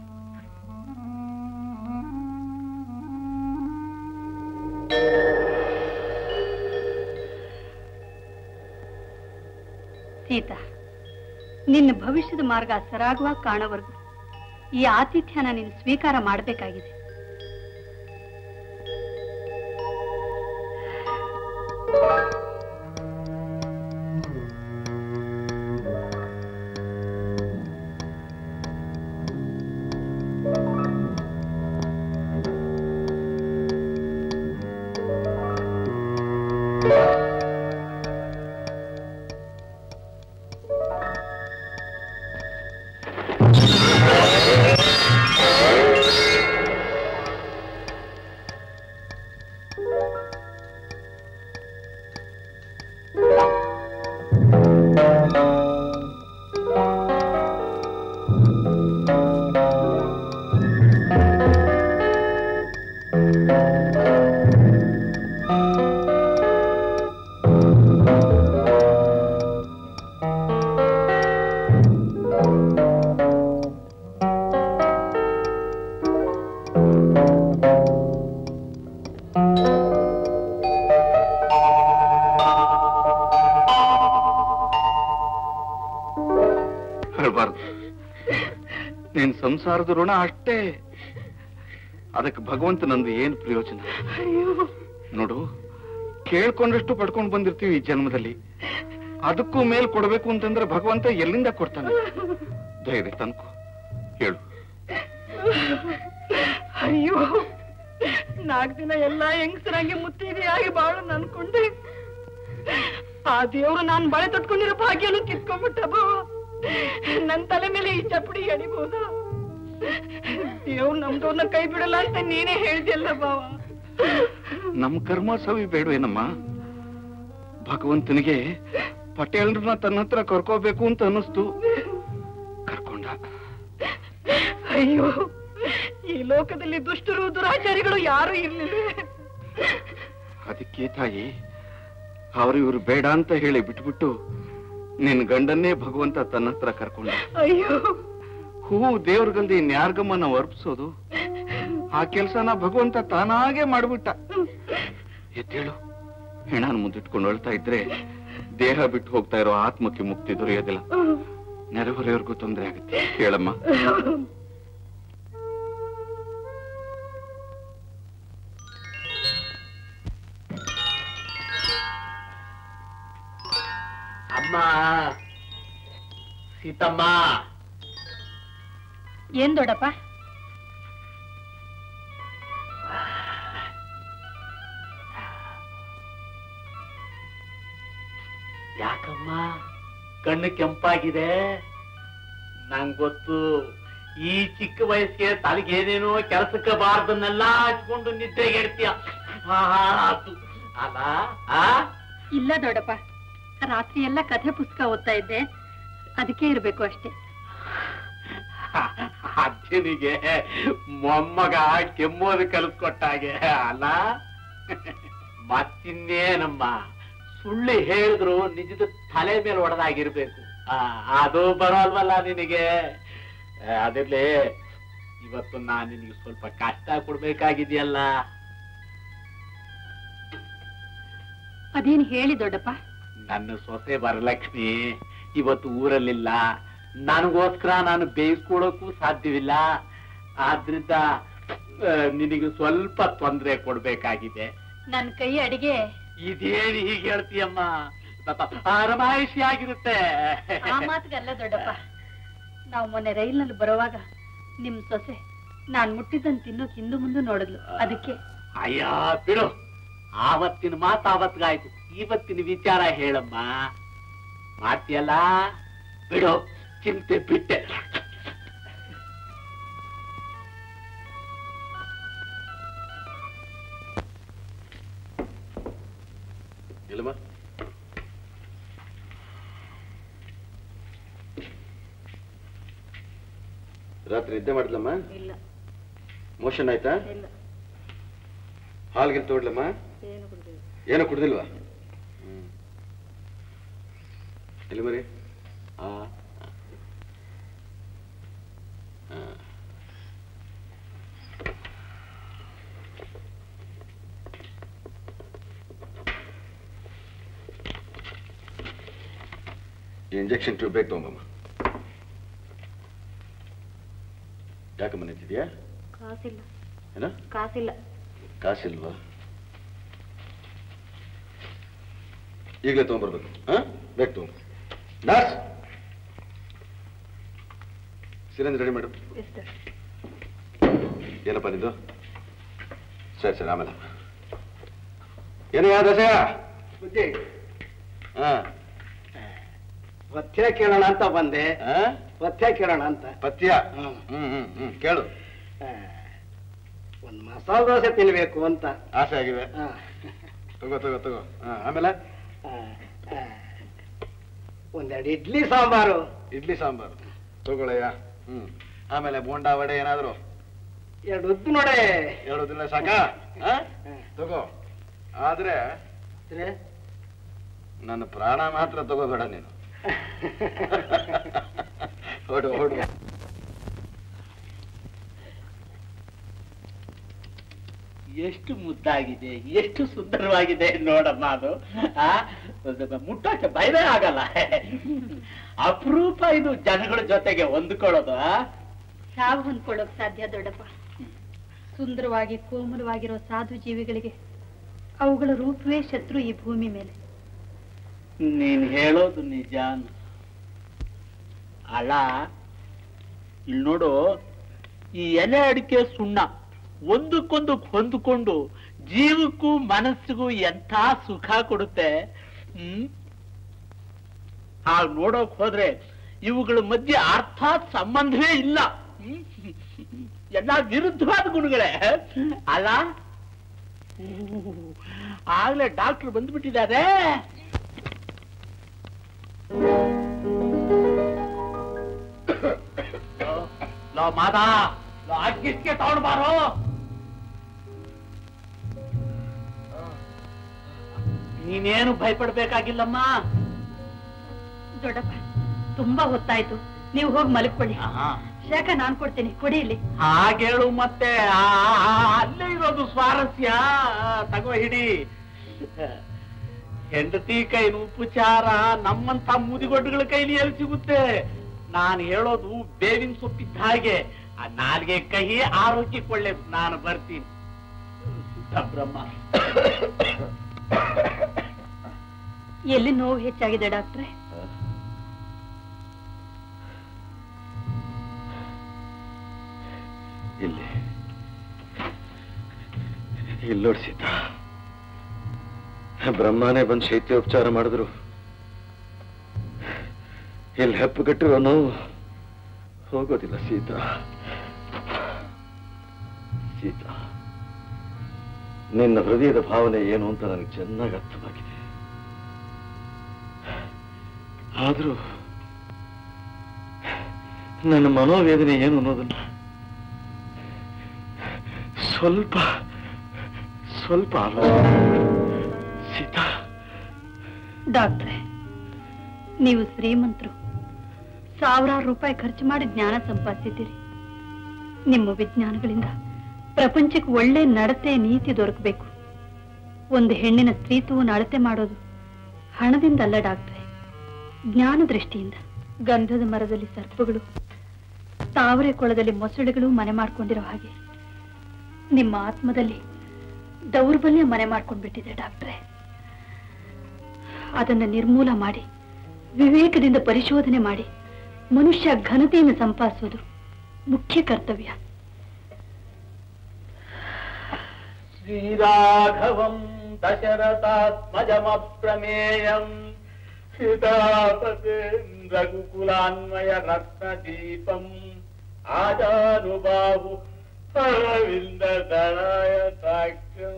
ಸೀತಾ ನಿನ್ನ ಭವಿಷ್ಯದ ಮಾರ್ಗ ಸರಾಗವಾಗಿ ಕಾಣೋವರೆಗೂ ಈ ಆತಿಥ್ಯನ ನೀನು ಸ್ವೀಕಾರ ಮಾಡಬೇಕಾಗಿದೆ ಹೇಳ್ಬಾರ್ದು ನಿನ್ ಸಂಸಾರದ ಋಣ ಅಷ್ಟೇ ಅದಕ್ಕೆ ಭಗವಂತ ನಂದು ಏನ್ ಪ್ರಯೋಜನ ನೋಡು ಕೇಳ್ಕೊಂಡಷ್ಟು ಪಡ್ಕೊಂಡು ಬಂದಿರ್ತೀವಿ ಈ ಜನ್ಮದಲ್ಲಿ ಅದಕ್ಕೂ ಮೇಲ್ ಕೊಡ್ಬೇಕು ಅಂತಂದ್ರೆ ಭಗವಂತ ಎಲ್ಲಿಂದ ಕೊಡ್ತಾನೆ ಧೈರ್ಯ ತನ್ಕೋ ಹೇಳು ಅಯ್ಯೋ ನಾಲ್ಕು ದಿನ ಎಲ್ಲಾ ಹೆಂಗಸರಾಗಿ ಮುತ್ತಿದೆಯಾಗಿ ಬಾಳು ಅನ್ಕೊಂಡೆ ಆ ದೇವ್ರು ನಾನ್ ಬಳೆ ತೊಟ್ಕೊಂಡಿರೋ ಭಾಗ್ಯನು ಕಿತ್ಕೊಂಡ್ಬಿಟ್ಟ ಬಾವ ನನ್ ತಲೆ ಮೇಲೆ ಈ ಚಪ್ಪಡಿ ಎಳಿಬಹುದ ದೇವ್ರು ನಮ್ದವ್ರನ್ನ ಕೈ ಬಿಡಲ್ಲ ಅಂತ ನೀನೇ ಹೇಳ್ದಿಲ್ಲ ಬಾವ ನಮ್ ಕರ್ಮ ಸವಿ ಬೇಡವೇನಮ್ಮ ಭಗವಂತನಿಗೆ ಪಟೇಲ್ರನ್ನ ತನ್ನ ಹತ್ರ ಕರ್ಕೋಬೇಕು ಅಂತ ಅನ್ನಿಸ್ತು ಕರ್ಕೊಂಡ ಅಯ್ಯೋ ಈ ಲೋಕದಲ್ಲಿ ದುಷ್ಟರು ದುರಾಚಾರಿಗಳು ಯಾರು ಇರ್ಲಿಲ್ಲ ಅದಕ್ಕೆ ತಾಯಿ ಅವ್ರು ಇವ್ರು ಬೇಡ ಅಂತ ಹೇಳಿ ಬಿಟ್ಬಿಟ್ಟು ನಿನ್ ಗಂಡನ್ನೇ ಭಗವಂತ ತನ್ನ ಹತ್ರ ಕರ್ಕೊಂಡ ಅಯ್ಯೋ ಹೂವು ದೇವ್ರಿಗಲ್ದಿ ಇನ್ಯಾರ್ಗಮ್ಮ ನಾವು ಅರ್ಪಿಸೋದು ಆ ಕೆಲ್ಸನ ಭಗವಂತ ತಾನಾಗೆ ಮಾಡ್ಬಿಟ್ಟ ಎದ್ದೇಳು ಹೆಣಾನ್ ಮುದ್ದಿಟ್ಕೊಂಡು ಅಳ್ತಾ ಇದ್ರೆ ದೇಹ ಬಿಟ್ಟು ಹೋಗ್ತಾ ಇರೋ ಆತ್ಮಕ್ಕೆ ಮುಕ್ತಿ ದೊರೆಯೋದಿಲ್ಲ ನೆರೆಹೊರೆಯವ್ರಿಗೂ ತೊಂದರೆ ಆಗುತ್ತೆ ಹೇಳಮ್ಮ ಅಮ್ಮ ಸೀತಮ್ಮ ಏನ್ ದೊಡ್ಡಪ್ಪ ಯಾಕಮ್ಮ ಕಣ್ಣು ಕೆಂಪಾಗಿದೆ ನಂಗ್ ಗೊತ್ತು ಈ ಚಿಕ್ಕ ವಯಸ್ಸಿಗೆ ತಲೆಗೇನೇನೋ ಕೆಲಸಕ್ಕೆ ಬಾರ್ದನ್ನೆಲ್ಲ ಹಚ್ಕೊಂಡು ನಿದ್ರೆಗೆ ಇಡ್ತೀಯ ಆತು ಅಲ್ಲ ಆ ಇಲ್ಲ ದೊಡ್ಡಪ್ಪ ರಾತ್ರಿ ಎಲ್ಲ ಕಥೆ ಪುಸ್ತಕ ಓದ್ತಾ ಇದ್ದೆ ಅದಕ್ಕೆ ಇರ್ಬೇಕು ಅಷ್ಟೇ ಅಜ್ಜನಿಗೆ ಮೊಮ್ಮಗ ಕೆಮ್ಮೋದು ಕಲಿಸ್ಕೊಟ್ಟಾಗೆ ಅಲ್ಲ ಮತ್ತಿನ್ನೇನಮ್ಮ ಸುಳ್ಳು ಹೇಳಿದ್ರು ನಿಜದ ತಲೆ ಮೇಲೆ ಹೊಡೆದಾಗಿರ್ಬೇಕು ಆ, ಅದು ಬರೋಲ್ವಲ್ಲ ನಿನಗೆ ಅದಿರ್ಲಿ ಇವತ್ತು ನಾನು ನಿನಗೆ ಸ್ವಲ್ಪ ಕಷ್ಟ ಕೊಡ್ಬೇಕಾಗಿದೆಯಲ್ಲ ಅದೇನು ಹೇಳಿ ದೊಡ್ಡಪ್ಪ ನನ್ನ ಸೊಸೆ ವರಲಕ್ಷ್ಮಿ ಇವತ್ತು ಊರಲ್ಲಿಲ್ಲ ನನಗೋಸ್ಕರ ನಾನು ಬೇಯಿಸ್ಕೊಳಕ್ಕೂ ಸಾಧ್ಯವಿಲ್ಲ ಆದ್ರಿಂದ ಆ, ನಿನಗೆ ಸ್ವಲ್ಪ ತೊಂದರೆ ಕೊಡ್ಬೇಕಾಗಿದೆ ನನ್ನ ಕೈ ಅಡಿಗೆ ಇದೇನು ಹೀಗೆ ಹೇಳ್ತೀಯಮ್ಮ ಪಾಪ ಆರಮಾಯಿಷಿ ಆಗಿರುತ್ತೆ ಆ ಮಾತಿಗಲ್ಲ ದೊಡ್ಡಪ್ಪ ನಾವು ಮೊನ್ನೆ ರೈಲ್ನಲ್ಲಿ ಬರುವಾಗ ನಿಮ್ ಸೊಸೆ ನಾನ್ ಮುಟ್ಟಿದ್ದನ್ ತಿನ್ನೋಕ್ ಹಿಂದು ಮುಂದೆ ನೋಡಿದ್ಲು ಅದಕ್ಕೆ ಅಯ್ಯ ಬಿಡು ಆವತ್ತಿನ ಮಾತು ಆವತ್ತಿಗಾಯ್ತು ಇವತ್ತಿನ ವಿಚಾರ ಹೇಳಮ್ಮ ಮಾಡ್ತೀಯಲ್ಲ ಬಿಡು ಚಿಂತೆ ಬಿಟ್ಟೆ ಇಲ್ಲಮ್ಮ ರಾತ್ರಿ ನಿದ್ದೆ ಮಾಡಿದ್ಲಮ್ಮ ಇಲ್ಲ ಮೋಷನ್ ಆಯ್ತಾ ಇಲ್ಲ ಹಾಲ್ಗಿಲ್ ತೋಡ್ಲಮ್ಮ ಏನು ಕುಡ್ದಿಲ್ಲ ಏನೋ ಕುಡ್ದಿಲ್ವಾ ಹ್ಮ್ ಎಲ್ಲಿ ಮರಿ ಆ ಆ. ಈ ಇಂಜೆಕ್ಷನ್ ಟ್ಯೂಬ್ ಬೇಕು ತಗೊಂಬಮ್ಮ ಯಾಕಮ್ಮ ನಿಂತಿದ್ಯಾ ಕಾಸಿಲ್ಲ ಏನ ಕಾಸಿಲ್ಲ ಕಾಸಿಲ್ವಾ ಈಗಲೇ ತಗೊಂಡ್ಬರ್ಬೇಕು ಹಾ ಬೇಕು ತಗೊಂಬ ನರ್ಸ್ ಸಿರಂಜ್ ರೆಡಿ ಮಾಡು ಏನಪ್ಪ ನಿಂದು ಸರಿ ಸರಿ ಆಮೇಲೆ ಏನಯ್ಯ ದಸೆಯ ಬುದ್ಧಿ ಹಾ ಪಥ್ಯ ಕೇಳೋಣ ಅಂತ ಬಂದೆ ಹಾ? ಪಥ್ಯ ಕೇಳೋಣ ಅಂತ ಪಥ್ಯ ಹ್ಮ್ ಹ್ಮ್ ಹ್ಮ್ ಕೇಳು ಆ, ಒಂದ್ ಮಸಾಲ ದೋಸೆ ತಿನ್ಬೇಕು ಅಂತ ಆಸೆ ಆಗಿವೆ ಆ, ತಗೋ ತಗೋ ತಗೋ ಹಾ ಆಮೇಲೆ ಆ, ಆ, ಒಂದೆರಡು ಇಡ್ಲಿ ಸಾಂಬಾರು ಇಡ್ಲಿ ಸಾಂಬಾರು ತಗೊಳಯ್ಯ ಹ್ಮ್ ಆಮೇಲೆ ಬೋಂಡಾ ವಡೆ ಏನಾದ್ರು ಎರಡು ಉದ್ದು ನೋಡೆ ಎರಡು ದಿನ ಸಾಕಾ ಹಾ? ತಗೋ ಆದ್ರೆ ನನ್ನ ಪ್ರಾಣ ಮಾತ್ರ ತಗೋಬೇಡ ನೀನು ಹೊಡು ಹೊಡು ಎಷ್ಟು ಮುದ್ದಾಗಿದೆ ಎಷ್ಟು ಸುಂದರವಾಗಿದೆ ನೋಡಮ್ಮ ಅದು ಆ ಅದು ಮುಟ್ಟಕ್ಕೆ ಭಯವೇ ಆಗಲ್ಲ ಅಪರೂಪ ಇದು ಜನಗಳ ಜೊತೆಗೆ ಹೊಂದ್ಕೊಳ್ಳೋದು ಆ? ಯಾವ ಹೊಂದ್ಕೊಳ್ಳೋಕ್ ಸಾಧ್ಯ ದೊಡ್ಡಪ್ಪ ಸುಂದರವಾಗಿ ಕೋಮಲವಾಗಿರೋ ಸಾಧು ಜೀವಿಗಳಿಗೆ ಅವುಗಳ ರೂಪವೇ ಶತ್ರು ಈ ಭೂಮಿ ಮೇಲೆ ನೀನ್ ಹೇಳೋದು ನಿಜ ಅಲ್ಲ ಇಲ್ಲಿ ನೋಡು ಈ ಎಲೆ ಅಡಿಕೆ ಸುಣ್ಣ ಒಂದಕ್ಕೊಂದು ಹೊಂದಿಕೊಂಡು ಜೀವಕ್ಕೂ ಮನಸ್ಸಿಗೂ ಎಂಥ ಸುಖ ಕೊಡುತ್ತೆ ಹ್ಮ್ ಹಾಗೆ ನೋಡೋಕ್ ಹೋದ್ರೆ ಇವುಗಳ ಮಧ್ಯೆ ಅರ್ಥಾತ್ ಸಂಬಂಧವೇ ಇಲ್ಲ ಹ್ಮ್? ಎಲ್ಲ ವಿರುದ್ಧವಾದ ಗುಣಗಳೇ ಅಲ್ಲ ಆಗ್ಲೇ ಡಾಕ್ಟರ್ ಬಂದ್ಬಿಟ್ಟಿದ್ದಾರೆ ಲೋ ಮಾದ ಲೋ ಅಕ್ಕಿಸ್ಗೆ ತಗೊಂಡ್ ಬಾರೋ ನೀನೇನು ಭಯಪಡ್ಬೇಕಾಗಿಲ್ಲಮ್ಮ ದೊಡ್ಡಪ್ಪ ತುಂಬಾ ಹೊತ್ತಾಯ್ತು ನೀವು ಹೋಗಿ ಮಲ್ಕೊಳ್ಳಿ ಶಾಖ ನಾನ್ ಕೊಡ್ತೀನಿ ಕೊಡಿ ಇಲ್ಲಿ ಹಾಗೇಳು ಮತ್ತೆ ಆ, ಆ, ಆ, ಅಲ್ಲೇ ಇರೋದು ಸ್ವಾರಸ್ಯ ತಗೋ ಹಿಡಿ ಹೆಂಡತಿ ಕೈನ ಉಪಚಾರ ನಮ್ಮಂತ ಮುದಿಗೊಡ್ಡುಗಳ ಕೈಲಿ ಎಲ್ಲಿ ಸಿಗುತ್ತೆ ನಾನು ಹೇಳೋದು ಬೇವಿನ ಸೊಪ್ಪಿದ್ದ ಹಾಗೆ ಆ ನಾಲ್ಗೆ ಕಹಿ ಆರೋಗ್ಯಕ್ಕೆ ಒಳ್ಳೇದು ನಾನು ಬರ್ತೀನಿ ಶುದ್ಧ ಬ್ರಹ್ಮ ಎಲ್ಲಿ ನೋವು ಹೆಚ್ಚಾಗಿದೆ ಡಾಕ್ಟ್ರೆ ಇಲ್ಲಿ ಇಲ್ಲಿ ನೋಡಿ ಸೀತಾ ಬ್ರಹ್ಮನೇ ಬಂದು ಶೈತ್ಯೋಪಚಾರ ಮಾಡಿದ್ರು ಇಲ್ಲಿ ಹೆಪ್ಪುಗಟ್ಟಿರೋ ನೋವು ಹೋಗೋದಿಲ್ಲ ಸೀತಾ ಸೀತಾ ನಿನ್ನ ಹೃದಯದ ಭಾವನೆ ಏನು ಅಂತ ನನಗೆ ಚೆನ್ನಾಗಿ ಅರ್ಥವಾಗಿದೆ ಆದ್ರೂ ನನ್ನ ಮನೋವೇದನೆ ಏನು ಅನ್ನೋದನ್ನ ಸ್ವಲ್ಪ ಸ್ವಲ್ಪ ಆಲೋಚನೆ ಸೀತಾ ಡಾಕ್ಟ್ರೆ ನೀವು ಶ್ರೀಮಂತರು ಸಾವಿರಾರು ರೂಪಾಯಿ ಖರ್ಚು ಮಾಡಿ ಜ್ಞಾನ ಸಂಪಾದಿಸಿದ್ದೀರಿ ನಿಮ್ಮ ವಿಜ್ಞಾನಗಳಿಂದ ಪ್ರಪಂಚಕ್ಕೆ ಒಳ್ಳೆ ನಡತೆ ನೀತಿ ದೊರಕಬೇಕು ಒಂದು ಹೆಣ್ಣಿನ ಸ್ತ್ರೀತ್ವವನ್ನು ಅಳತೆ ಮಾಡೋದು ಹಣದಿಂದಲ್ಲ ಡಾಕ್ಟ್ರೆ ಜ್ಞಾನ ದೃಷ್ಟಿಯಿಂದ ಗಂಧದ ಮರದಲ್ಲಿ ಸರ್ಪಗಳು ತಾವರೆ ಕೊಳದಲ್ಲಿ ಮೊಸಳೆಗಳು ಮನೆ ಮಾಡ್ಕೊಂಡಿರೋ ಹಾಗೆ ನಿಮ್ಮ ಆತ್ಮದಲ್ಲಿ ದೌರ್ಬಲ್ಯ ಮನೆ ಮಾಡ್ಕೊಂಡ್ಬಿಟ್ಟಿದೆ ಡಾಕ್ಟ್ರೆ ಅದನ್ನು ನಿರ್ಮೂಲ ಮಾಡಿ ವಿವೇಕದಿಂದ ಪರಿಶೋಧನೆ ಮಾಡಿ ಮನುಷ್ಯ ಘನತೆಯನ್ನು ಸಂಪಾದಿಸೋದು ಮುಖ್ಯ ಕರ್ತವ್ಯ ಶ್ರೀರಾಘವಂ ದಶರಥಾತ್ಮಜಮಪ್ರಮೇಯಂ ಸೀತಾಪತೇಂದ್ರಗುಕುಲಾನ್ವಯ ರತ್ನದೀಪಂ ಆಜಾನುಬಾಹು ಅರವಿಂದ ದಳಾಯ ತಾಕ್ಯಂ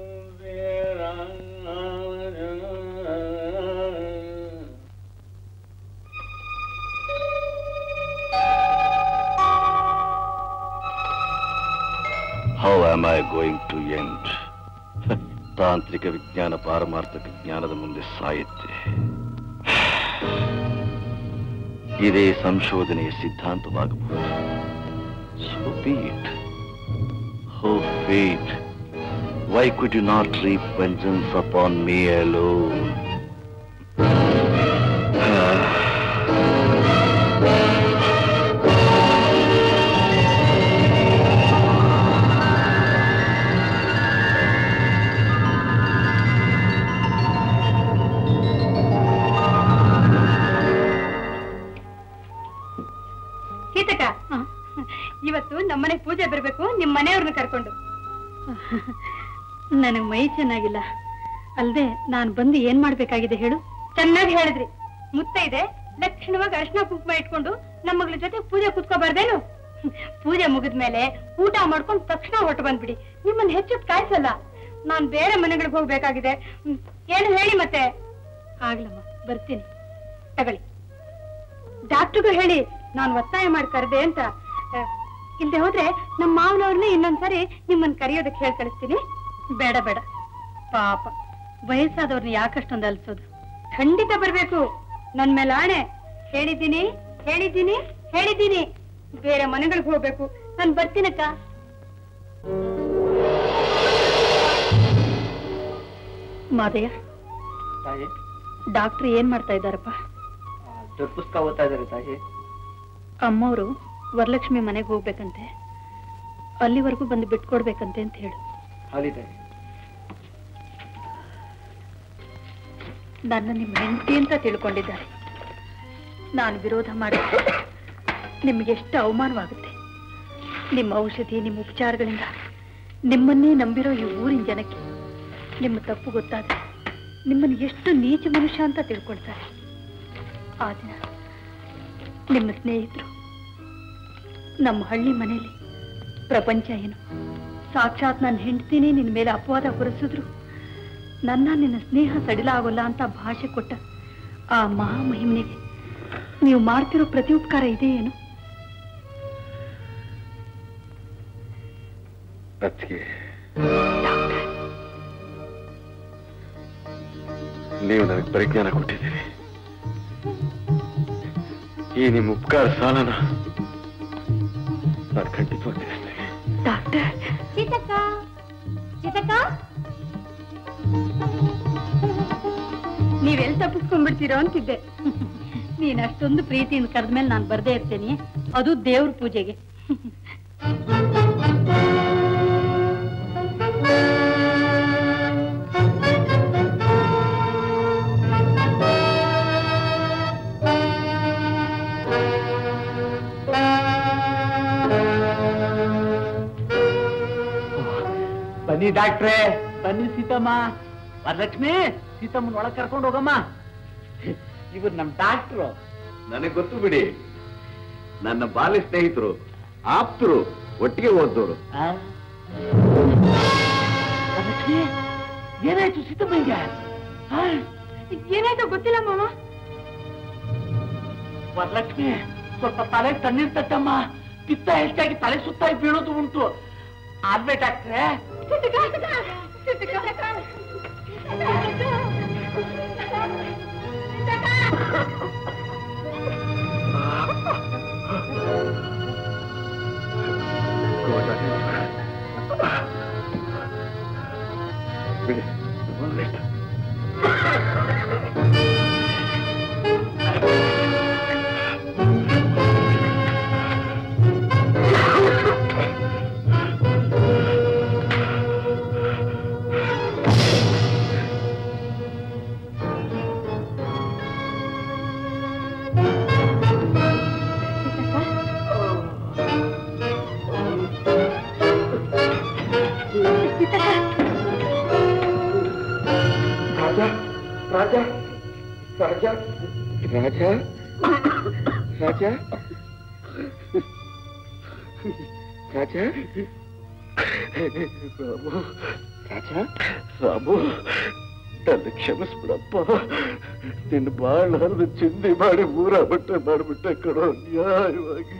how am I going to end ತಾಂತ್ರಿಕ ವಿಜ್ಞಾನ ಪಾರಮಾರ್ಥಕ ಜ್ಞಾನದ ಮುಂದೆ ಸಾಯುತ್ತೆ ಇದೇ ಸಂಶೋಧನೆಯ ಸಿದ್ಧಾಂತವಾಗಬಹುದು so beat oh fate why could you not reap vengeance upon me alone ಸೀತಕ್ಕ ಇವತ್ತು ನಮ್ಮನೆ ಪೂಜೆ ಬರ್ಬೇಕು ನಿಮ್ ಮನೆಯವ್ರನ್ನ ಕರ್ಕೊಂಡು ನನಗ್ ಮೈ ಚೆನ್ನಾಗಿಲ್ಲ ಅಲ್ದೆ ನಾನ್ ಬಂದು ಏನ್ ಮಾಡ್ಬೇಕಾಗಿದೆ ಹೇಳು ಚೆನ್ನಾಗಿ ಹೇಳಿದ್ರಿ ಮುತ್ತೈದೆ ಲಕ್ಷಣವಾಗಿ ಅರ್ಶನ ಕುಂಕುಮ ಇಟ್ಕೊಂಡು ನಮ್ಮ ಮಗಳ ಜೊತೆ ಪೂಜೆ ಕುತ್ಕೋಬಾರ್ದೇನು ಪೂಜೆ ಮುಗಿದ್ಮೇಲೆ ಊಟ ಮಾಡ್ಕೊಂಡು ತಕ್ಷಣ ಹೊರಟು ಬಂದ್ಬಿಡಿ ನಿಮ್ಮನ್ನ ಹೆಚ್ಚು ಕಾಯಿಸಲ್ಲ ನಾನ್ ಬೇರೆ ಮನೆಗಳಿಗೆ ಹೋಗ್ಬೇಕಾಗಿದೆ ಹ್ಮ್, ಏನು ಹೇಳಿ ಮತ್ತೆ ಆಗ್ಲಮ್ಮ ಬರ್ತೀನಿ ತಗೊಳ್ಳಿ ಡಾಕ್ಟರ್ಗೂ ಹೇಳಿ ನಾನು ಒತ್ತಾಯ ಮಾಡಿ ಕರೆದೆ ಅಂತ ಆ, ಇಲ್ದೆ ಹೋದ್ರೆ ನಮ್ಮ ಮಾವನವ್ರನ್ನೇ ಇನ್ನೊಂದ್ಸರಿ ನಿಮ್ಮನ್ನ ಕರೆಯೋದಕ್ಕೆ ಹೇಳಿ ಕಳಿಸ್ತೀನಿ ಬೇಡ ಬೇಡ ಪಾಪ ವಯಸ್ಸಾದವ್ರನ್ನ ಯಾಕಷ್ಟೊಂದು ಅಲ್ಸೋದು ಖಂಡಿತ ಬರ್ಬೇಕು ನನ್ ಮೇಲೆ ಆಣೆ ಹೇಳಿದ್ದೀನಿ ಹೇಳಿದ್ದೀನಿ ಹೇಳಿದ್ದೀನಿ ಬೇರೆ ಮನೆಗಳಿಗೆ ಹೋಗ್ಬೇಕು ನಾನ್ ಬರ್ತೀನಕ್ಕ ಮಾದಯ್ಯ ತಾಯಿ ಡಾಕ್ಟರ್ ಏನ್ ಮಾಡ್ತಾ ಇದ್ದಾರಪ್ಪ ದೊಡ್ಡ ಪುಸ್ತಕ ಓದ್ತಾ ಇದ್ದಾರೆ ತಾಯಿ ಅಮ್ಮವರು ವರಲಕ್ಷ್ಮಿ ಮನೆಗೆ ಹೋಗ್ಬೇಕಂತೆ ಅಲ್ಲಿವರೆಗೂ ಬಂದು ಬಿಟ್ಕೊಡ್ಬೇಕಂತೆ ಅಂತ ಹೇಳು ಹಾಲಿ ತಾಯಿ ನನ್ನ ನಿಮ್ಮ ಹೆಂಡತಿ ಅಂತ ತಿಳ್ಕೊಂಡಿದ್ದಾರೆ ನಾನು ವಿರೋಧ ಮಾಡಿದ್ರೆ ನಿಮ್ಗೆ ಎಷ್ಟು ಅವಮಾನವಾಗುತ್ತೆ ನಿಮ್ಮ ಔಷಧಿ ನಿಮ್ಮ ಉಪಚಾರಗಳಿಂದ ನಿಮ್ಮನ್ನೇ ನಂಬಿರೋ ಈ ಊರಿನ ಜನಕ್ಕೆ ನಿಮ್ಮ ತಪ್ಪು ಗೊತ್ತಾದ್ರೆ ನಿಮ್ಮನ್ನು ಎಷ್ಟು ನೀಚ ಮನುಷ್ಯ ಅಂತ ತಿಳ್ಕೊಳ್ತಾರೆ ಆ ದಿನ ನಿಮ್ಮ ಸ್ನೇಹಿತರು ನಮ್ಮ ಹಳ್ಳಿ ಮನೆಯಲ್ಲಿ ಪ್ರಪಂಚ ಏನು ಸಾಕ್ಷಾತ್ ನನ್ನ ಹೆಂಡ್ತಿನೇ ನಿನ್ನ ಮೇಲೆ ಅಪವಾದ ಹೊರಿಸಿದ್ರು ನನ್ನ ನಿನ್ನ ಸ್ನೇಹ ಸಡಿಲ ಆಗೋಲ್ಲ ಅಂತ ಭಾಷೆ ಕೊಟ್ಟ ಆ ಮಹಾಮಹಿಮ್ನಿಗೆ ನೀವು ಮಾಡ್ತಿರೋ ಪ್ರತಿ ಉಪಕಾರ ಇದೆ ಏನು ಅದಕ್ಕೆ ನೀವು ನನಗೆ ಪರಿಜ್ಞಾನ ಕೊಟ್ಟಿದ್ದೀರಿ ಈ ನಿಮ್ಮ ಉಪಕಾರ ಸಾಲನ ನಾನು ಖಂಡಿತವಾಗಿ ತೀರಿಸ್ತೇನೆ ಡಾಕ್ಟರ್ ಸೀತಕ್ಕ ಸೀತಕ್ಕ ನೀವೆಲ್ಲಿ ತಪ್ಪಿಸ್ಕೊಂಡ್ಬಿಡ್ತೀರೋ ಅಂತಿದ್ದೆ ನೀನ್ ಅಷ್ಟೊಂದು ಪ್ರೀತಿಯಿಂದ ಕರೆದ್ಮೇಲೆ ನಾನು ಬರ್ದೇ ಇರ್ತೇನೆ ಅದು ದೇವ್ರ ಪೂಜೆಗೆ ಬನ್ನಿ ಡಾಕ್ಟ್ರೇ ಬನ್ನಿ ಸೀತಮ್ಮ ವರಲಕ್ಷ್ಮಿ ಸೀತಮ್ಮನ ಒಳಗ್ ಕರ್ಕೊಂಡು ಹೋಗಮ್ಮ ಇವ್ರು ನಮ್ ಡಾಕ್ಟ್ರು ನನಗೆ ಗೊತ್ತು ಬಿಡಿ ನನ್ನ ಬಾಲ್ಯ ಸ್ನೇಹಿತರು ಆಪ್ತರು ಒಟ್ಟಿಗೆ ಓದ್ದವರು ವರಲಕ್ಷ್ಮಿ ಏನಾಯ್ತು ಸೀತಮ್ಮಂಗೆ ಏನಾಯ್ತು ಗೊತ್ತಿಲ್ಲ ಮಾಮ ವರಲಕ್ಷ್ಮಿ ಸ್ವಲ್ಪ ತಲೆ ತಣ್ಣೀರ್ ತಟ್ಟಮ್ಮ ಪಿತ್ತ ಹೆಚ್ಚಾಗಿ ತಲೆ ಸುತ್ತಾಗಿ ಬೀಳೋದು ಉಂಟು ಆದ್ಮೇ ಡಾಕ್ಟ್ರೆ ಬಿಡಿ ಒಂದ್ನಿಮಿಷ. ರಾಜ ರಾಜ ರಾಜ ರಾಜ ರಾಜ ರಾಜ ರಾಮು ರಾಜ ರಾಮು ನನ್ನ ಕ್ಷಮಿಸ್ಬಿಡಪ್ಪ ನಿನ್ನ ಬಾಳ ಹರಿದು ಚಿಂದಿ ಮಾಡಿ ಮೂರ ಬಟ್ಟೆ ಮಾಡಿಬಿಟ್ಟೆ ಕಣೋ ಅನ್ಯಾಯವಾಗಿ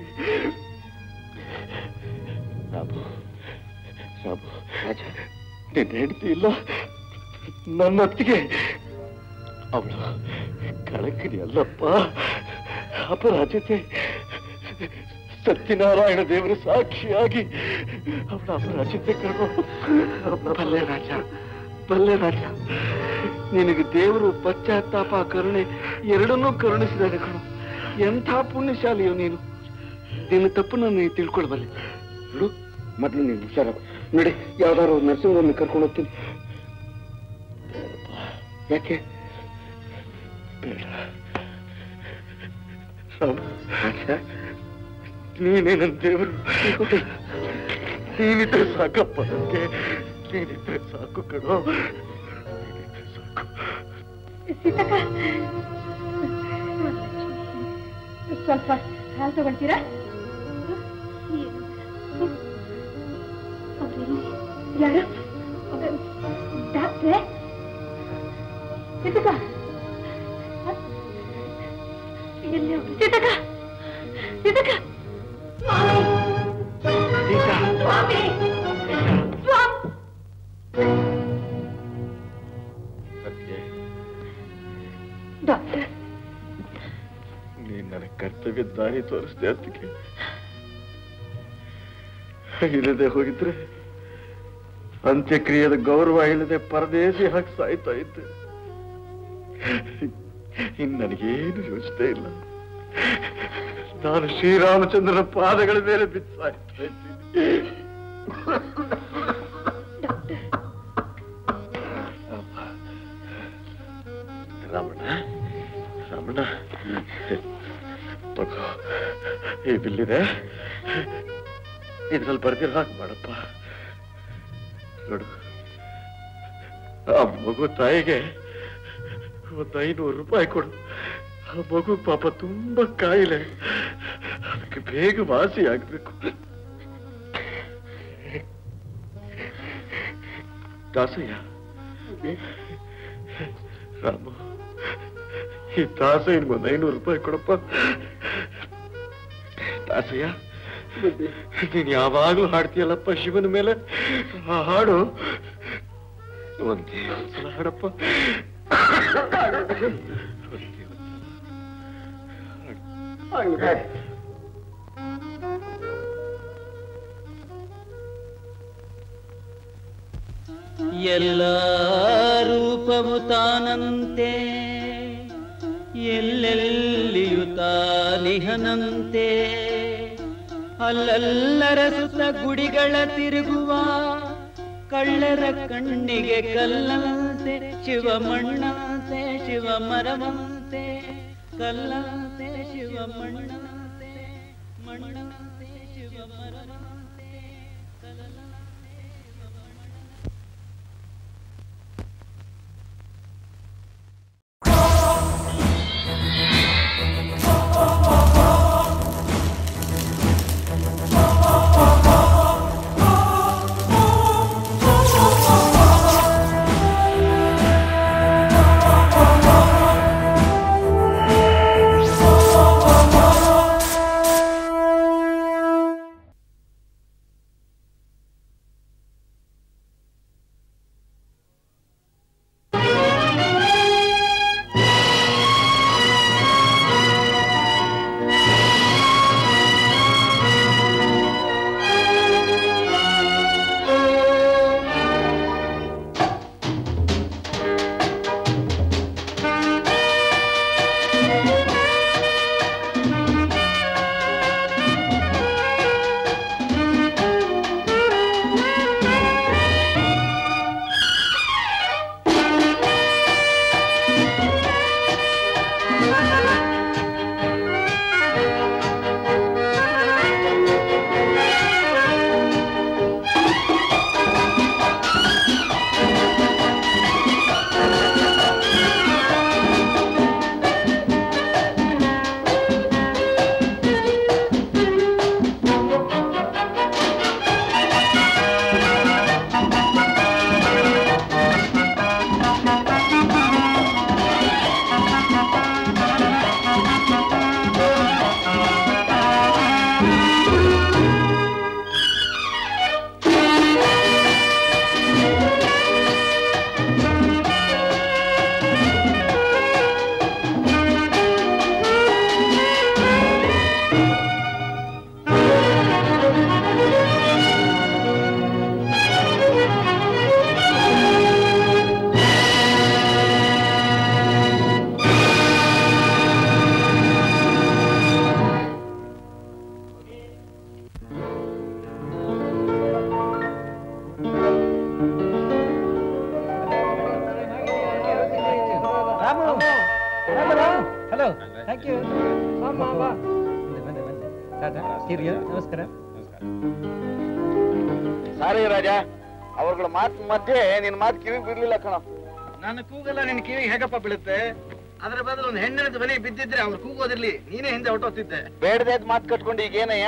ರಾಮು ರಾಮು ರಾಜ ನಿನ್ನ ಹೆಂಡತಿ ಇಲ್ಲ ನನ್ನ ಅತ್ತಿಗೆ ಅವಳು ಕಳಕಿನಿ ಅಲ್ಲಪ್ಪ ಅಪರಾಜತೆ ಸತ್ಯನಾರಾಯಣ ದೇವರ ಸಾಕ್ಷಿಯಾಗಿ ಅವಳ ಅಪರಾಜತೆ ಕಣೋ ಬಲ್ಲೆ ರಾಜ ಬಲ್ಲೆ ರಾಜ ನಿನಗೆ ದೇವರು ಪಶ್ಚಾತ್ತಾಪ ಕರುಣೆ ಎರಡನ್ನೂ ಕರುಣಿಸಿದ್ದಾರೆ ಕಣೋ ಎಂಥ ಪುಣ್ಯಶಾಲಿಯೋ ನೀನು ನಿನ್ನ ತಪ್ಪನ್ನು ನೀನು ತಿಳ್ಕೊಳ್ಬಲ್ಲೆ ನೋಡು ಮೊದಲು ನೀನು ಹುಷಾರ ನೋಡಿ ಯಾವ್ದಾದ್ರು ನರ್ಸಿಂಗ್ ಹೋಮ್ ಕರ್ಕೊಂಡು ಹೋಗ್ತೀನಿ ಯಾಕೆ ಬೇಡ ರಾಮ, ರಾಜ, ನೀನೇ ನನ್ನ ದೇವರು ನೀನಿದ್ರೆ ಸಾಕಪ್ಪ ನನಗೆ ನೀನಿದ್ರೆ ಸಾಕು ಕಣೋ ಸೀತಕ್ಕ ಸ್ವಲ್ಪ ಹಾಲು ತಗೊಳ್ತೀರಾ ಅವ್ರೆಲ್ಲಿ? ಯಾರು ಡಾಕ್ಟ್ರೆ ಸೀತಕ್ಕ ಎಲ್ಲಿ ಅವ್ರು? ಸೀತಕ್ಕ ಸೀತಕ್ಕ ಸ್ವಾಮಿ ಸ್ವಾಮಿ ಡಾಕ್ಟರ್ ನೀನ್ ನನಗೆ ಕರ್ತವ್ಯದ ದಾರಿ ತೋರಿಸ್ದೆ ಅದಕ್ಕೆ ಇಲ್ಲದೆ ಹೋಗಿದ್ರೆ ಅಂತ್ಯಕ್ರಿಯೆದ ಗೌರವ ಇಲ್ಲದೆ ಪರದೇಶಿ ಹಾಕಿ ಸಾಯ್ತಾ ಇದ್ದೆ ಇನ್ ನನಗೇನು ಯೋಚನೆ ಇಲ್ಲ ನಾನು ಶ್ರೀರಾಮಚಂದ್ರನ ಪಾದಗಳ ಮೇಲೆ ಬಿದ್ದು ಸಾಯ್ತಾ ಇದ್ದೀನಿ ರಾಮಣ್ಣ ರಾಮಣ್ಣ ತಗೋ ಈ ಬಿಲ್ಲಿದೆ ಇದ್ರಲ್ಲಿ ಬರ್ದಿರ ಹಾಗೆ ಮಾಡಪ್ಪ ನೋಡು ಆ ಮಗು ತಾಯಿಗೆ ಒಂದು ಐನೂರು ರೂಪಾಯಿ ಕೊಡು ಆ ಮಗು ಪಾಪ ತುಂಬಾ ಕಾಯಿಲೆ ಅದಕ್ಕೆ ಬೇಗ ವಾಸಿ ಆಗ್ಬೇಕು ದಾಸಯ್ಯ ರಾಮು ಈ ದಾಸಯ್ಯನಿಗೊಂದು ಐನೂರು ರೂಪಾಯಿ ಕೊಡಪ್ಪ ದಾಸಯ್ಯ ನೀನ್ ಯಾವಾಗ್ಲೂ ಹಾಡ್ತೀಯಲ್ಲಪ್ಪ ಶಿವನ ಮೇಲೆ ಆ ಹಾಡು ಒಂದೇ ಒಂದ್ಸಲ ಹಾಡಪ್ಪ ಎಲ್ಲ ರೂಪವು ತಾನಂತೆ ಎಲ್ಲೆಲ್ಲಿಯೂ ತಾನಿಹನಂತೆ ಅಲ್ಲಲ್ಲರ ಸುತ್ತ ಗುಡಿಗಳ ತಿರುಗುವ ಕಳ್ಳರ ಕಣ್ಣಿಗೆ ಕಲ್ಲಂತೆ ಶಿವ ಮಣ್ಣಂತೆ ಶಿವ ಮರವಂತೆ ಕಲ್ಲಂತೆ ಶಿವ ಮಣ್ಣಂತೆ ಮಣ್ಣಂತೆ ಶಿವ ಮರವಂತೆ ಕಲ್ಲಂತೆ ಶಿವ ಥ್ಯಾಂಕ್ ಯು ಅಮ್ಮ ಬಾ ಬಂದೆ ಬಂದೆ ಬಂದೆ ಟಾಟಾ ಹಿರಿಯ ನಮಸ್ಕಾರ ಸಾರಿ ರಾಜ ಅವ್ರಗಳ ಮಾತು ಮಧ್ಯೆ ನಿನ್ ಮಾತು ಕಿವಿಗೆ ಬಿಡ್ಲಿಲ್ಲ ಕಣ ನನ್ನ ಕೂಗೆಲ್ಲ ನಿನ್ ಕಿವಿಗೆ ಹೇಗಪ್ಪ ಬೀಳುತ್ತೆ ಅದ್ರ ಬದಲು ಒಂದು ಹೆಣ್ಣಿನ ಧ್ವನಿ ಬಿದ್ದಿದ್ರೆ ಅವ್ರು ಕೂಗೋದಿರ್ಲಿ ನೀನೇ ಹಿಂದೆ ಹೊಟ್ಟೋಗ್ತಿದ್ದೆ ಬೇಡದೆ ಮಾತು ಕಟ್ಕೊಂಡು ಈಗ ಏನಯ್ಯ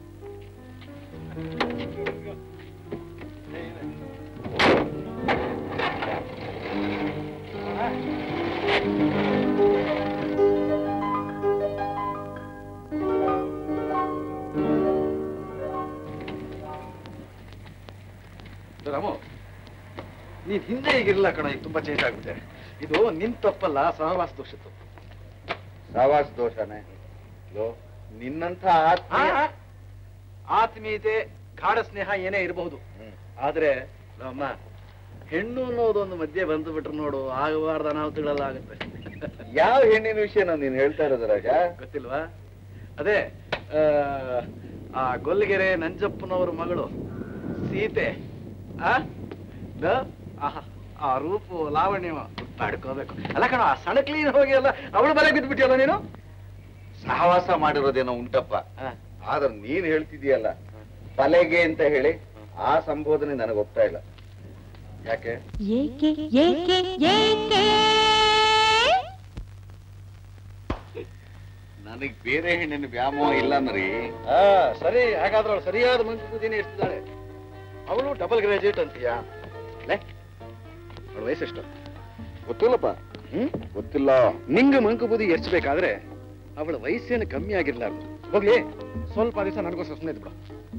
ರಾಮು ನೀನ್ ಹಿಂದೆ ಈಗಿರಲ್ಲ ಕಣ ಈಗ ತುಂಬಾ ಚೇಂಜ್ ಆಗ್ಬಿಟ್ಟೆ ಇದು ನಿನ್ ತಪ್ಪಲ್ಲ ಸಹವಾಸ ದೋಷದ್ದು ಸಹವಾಸ ದೋಷನೇ ಲೋ, ನಿನ್ನಂಥ ಆತ್ಮೀಯ ಆತ್ಮೀಯತೆ ಗಾಢ ಸ್ನೇಹ ಏನೇ ಇರಬಹುದು ಆದ್ರೆ ಅಮ್ಮ ಹೆಣ್ಣು ಅನ್ನೋದೊಂದು ಮಧ್ಯೆ ಬಂದು ಬಿಟ್ರು ನೋಡು ಆಗಬಾರ್ದು ಅನಾಹುತಗಳೆಲ್ಲ ಆಗುತ್ತೆ ಯಾವ ಹೆಣ್ಣಿನ ವಿಷಯ ನೀನ್ ಹೇಳ್ತಾ ಇರೋದು ರಾಜ ಗೊತ್ತಿಲ್ವಾ ಅದೇ ಆ, ಆ ಗೊಲ್ಲಿಗೆರೆ ನಂಜಪ್ಪನವ್ರ ಮಗಳು ಸೀತೆ ಆ ದ? ಆಹಾ, ಆ ರೂಪು ಲಾವಣ್ಯ ಪಡ್ಕೋಬೇಕು ಅಲ್ಲ ಕಣ ಆ ಸಣಕ್ಲೀನ್ ಹೋಗಿ ಅಲ್ಲ ಅವಳು ಬಲೆ ಬಿದ್ದುಬಿಟ್ಟಿಯಲ್ಲ ನೀನು ಸಹವಾಸ ಮಾಡಿರೋದೇನೋ ಉಂಟಪ್ಪ ಆದ್ರೆ ನೀನ್ ಹೇಳ್ತಿದೀಯಲ್ಲ ತಲೆಗೆ ಅಂತ ಹೇಳಿ ಆ ಸಂಬೋಧನೆ ನನಗೆ ಒಪ್ತಾ ಇಲ್ಲ ಯಾಕೆ ಏಕೆ ಏಕೆ ಏಕೆ ನನಗ್ ಬೇರೆ ಹೆಣ್ಣಿನ ವ್ಯಾಮೋಹ ಇಲ್ಲ ಮರಿ ಆ ಸರಿ ಹಾಗಾದ್ರೆ ಅವಳು ಸರಿಯಾದ ಮಂಕು ಬುದ್ಧಿನೇ ಇರ್ತಿದ್ದಾಳೆ ಅವಳು ಡಬಲ್ ಗ್ರಾಜುಯೇಟ್ ಅಂತೀಯಾ ಲೇ ಅವಳ ವಯಸ್ಸೆಷ್ಟು ಗೊತ್ತಿಲ್ಲಪ್ಪ ಹ್ಮ್ ಗೊತ್ತಿಲ್ಲ ನಿಂಗೆ ಮಂಕು ಬುದ್ಧಿ ಎರ್ಚ್ಬೇಕಾದ್ರೆ ಅವಳ ವಯಸ್ಸೇನು ಕಮ್ಮಿ ಆಗಿರ್ಲಾರ್ದು ಹೋಗ್ಲಿ ಸ್ವಲ್ಪ ದಿವಸ ನನಗೋಸ್ಕರ ಸುಮ್ಮನೆ ಇದ್ಬಿಡು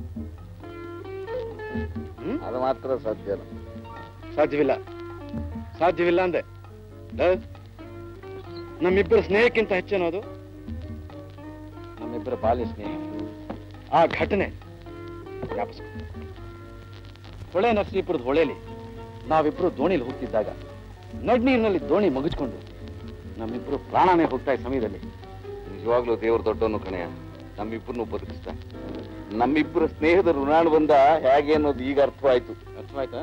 ಅದು ಮಾತ್ರ ಸಾಧ್ಯ ಸಾಧ್ಯವಿಲ್ಲ ಸಾಧ್ಯವಿಲ್ಲ ಅಂದೆ ಲೇ, ನಮ್ಮಿಬ್ಬರ ಸ್ನೇಹಕ್ಕಿಂತ ಹೆಚ್ಚೇನೋದು ನಮ್ಮಿಬ್ಬರ ಬಾಲ್ಯ ಸ್ನೇಹ ಆ ಘಟನೆ ಜ್ಞಾಪಿಸ್ಕೊ ಹೊಳೆ ನರಸೀಪುರದ ಹೊಳೆಲಿ ನಾವಿಬ್ರು ದೋಣಿಲಿ ಹೋಗ್ತಿದ್ದಾಗ ನಡ್ನೀರಿನಲ್ಲಿ ದೋಣಿ ಮಗುಚ್ಕೊಂಡು ನಮ್ಮಿಬ್ರು ಪ್ರಾಣನೇ ಹೋಗ್ತಾ ಇದ್ದ ಸಮಯದಲ್ಲಿ ನಿಜವಾಗ್ಲೂ ದೇವ್ರ ದೊಡ್ಡವನು ಕಣೆಯ ನಮ್ಮಿಬ್ಬರನ್ನು ಬದುಕಿಸ್ತ ನಮ್ಮಿಬ್ಬರ ಸ್ನೇಹದ ಋಣಾನುಬಂಧ ಹೇಗೆ ಅನ್ನೋದು ಈಗ ಅರ್ಥವಾಯ್ತು ಅರ್ಥವಾಯ್ತಾ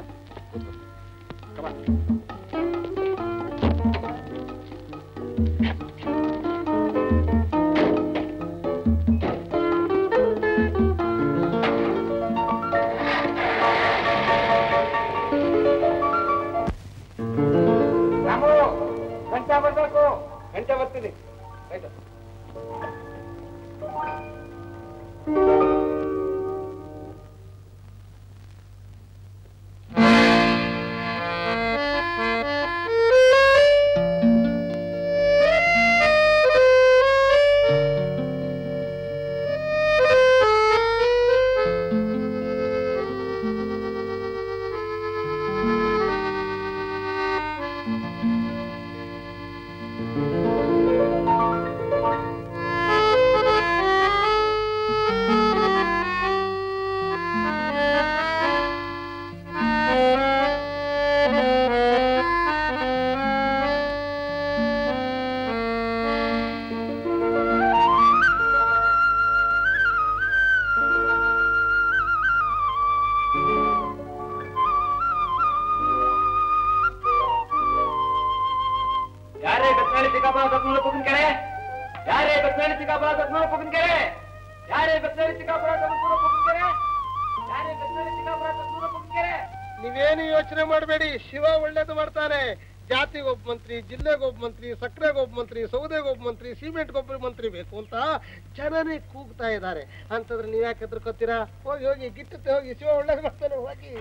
ರಾಮು ಗಂಟೆ ಬರ್ಬೇಕು ಗಂಟೆ ಬರ್ತೀನಿ ಆಯ್ತಾ ಯಾರೇ ಬೆತ್ತಳಿ ಸಿಕ್ಕಾಪುರ ತಪ್ಪನೂರ ಪಕ್ಕನ ಕೆರೆ ಯಾರೇ ಬೆತ್ತಳಿ ಸಿಕ್ಕಾಪುರ ತಪ್ಪನೂರ ಪಕ್ಕನ ಕೆರೆ ಯಾರೇ ಬೆತ್ತಳಿ ಸಿಕ್ಕಾಪುರ ತಪ್ಪನೂರ ಪಕ್ಕನ ಕೆರೆ ಯಾರೇ ಬೆತ್ತಳಿ ಸಿಕ್ಕಾಪುರ ತಪ್ಪನೂರ ಪಕ್ಕನ ಕೆರೆ ನೀವೇನು ಯೋಚನೆ ಮಾಡಬೇಡಿ ಶಿವ ಒಳ್ಳೇದು ಮಾಡ್ತಾನೆ ಜಾತಿಗೆ ಒಬ್ಬ ಮಂತ್ರಿ ಜಿಲ್ಲೆಗೆ ಒಬ್ಬ ಮಂತ್ರಿ ಸಕ್ಕರೆಗೆ ಒಬ್ಬ ಮಂತ್ರಿ ಸೌದೆಗೆ ಒಬ್ಬ ಮಂತ್ರಿ ಸಿಮೆಂಟ್ಗೆ ಒಬ್ಬ ಮಂತ್ರಿ ಬೇಕು ಅಂತ ಜನನೇ ಕೂಗ್ತಾ ಇದ್ದಾರೆ ಅಂತಂದ್ರೆ ನೀವ್ ಯಾಕೆ ಹೆದರ್ಕೋತೀರಾ ಹೋಗಿ ಹೋಗಿ ಗಿಟ್ಟತ್ತೆ ಹೋಗಿ ಶಿವ ಒಳ್ಳೇದು ಮಾಡ್ತಾನೆ ಹೋಗಿ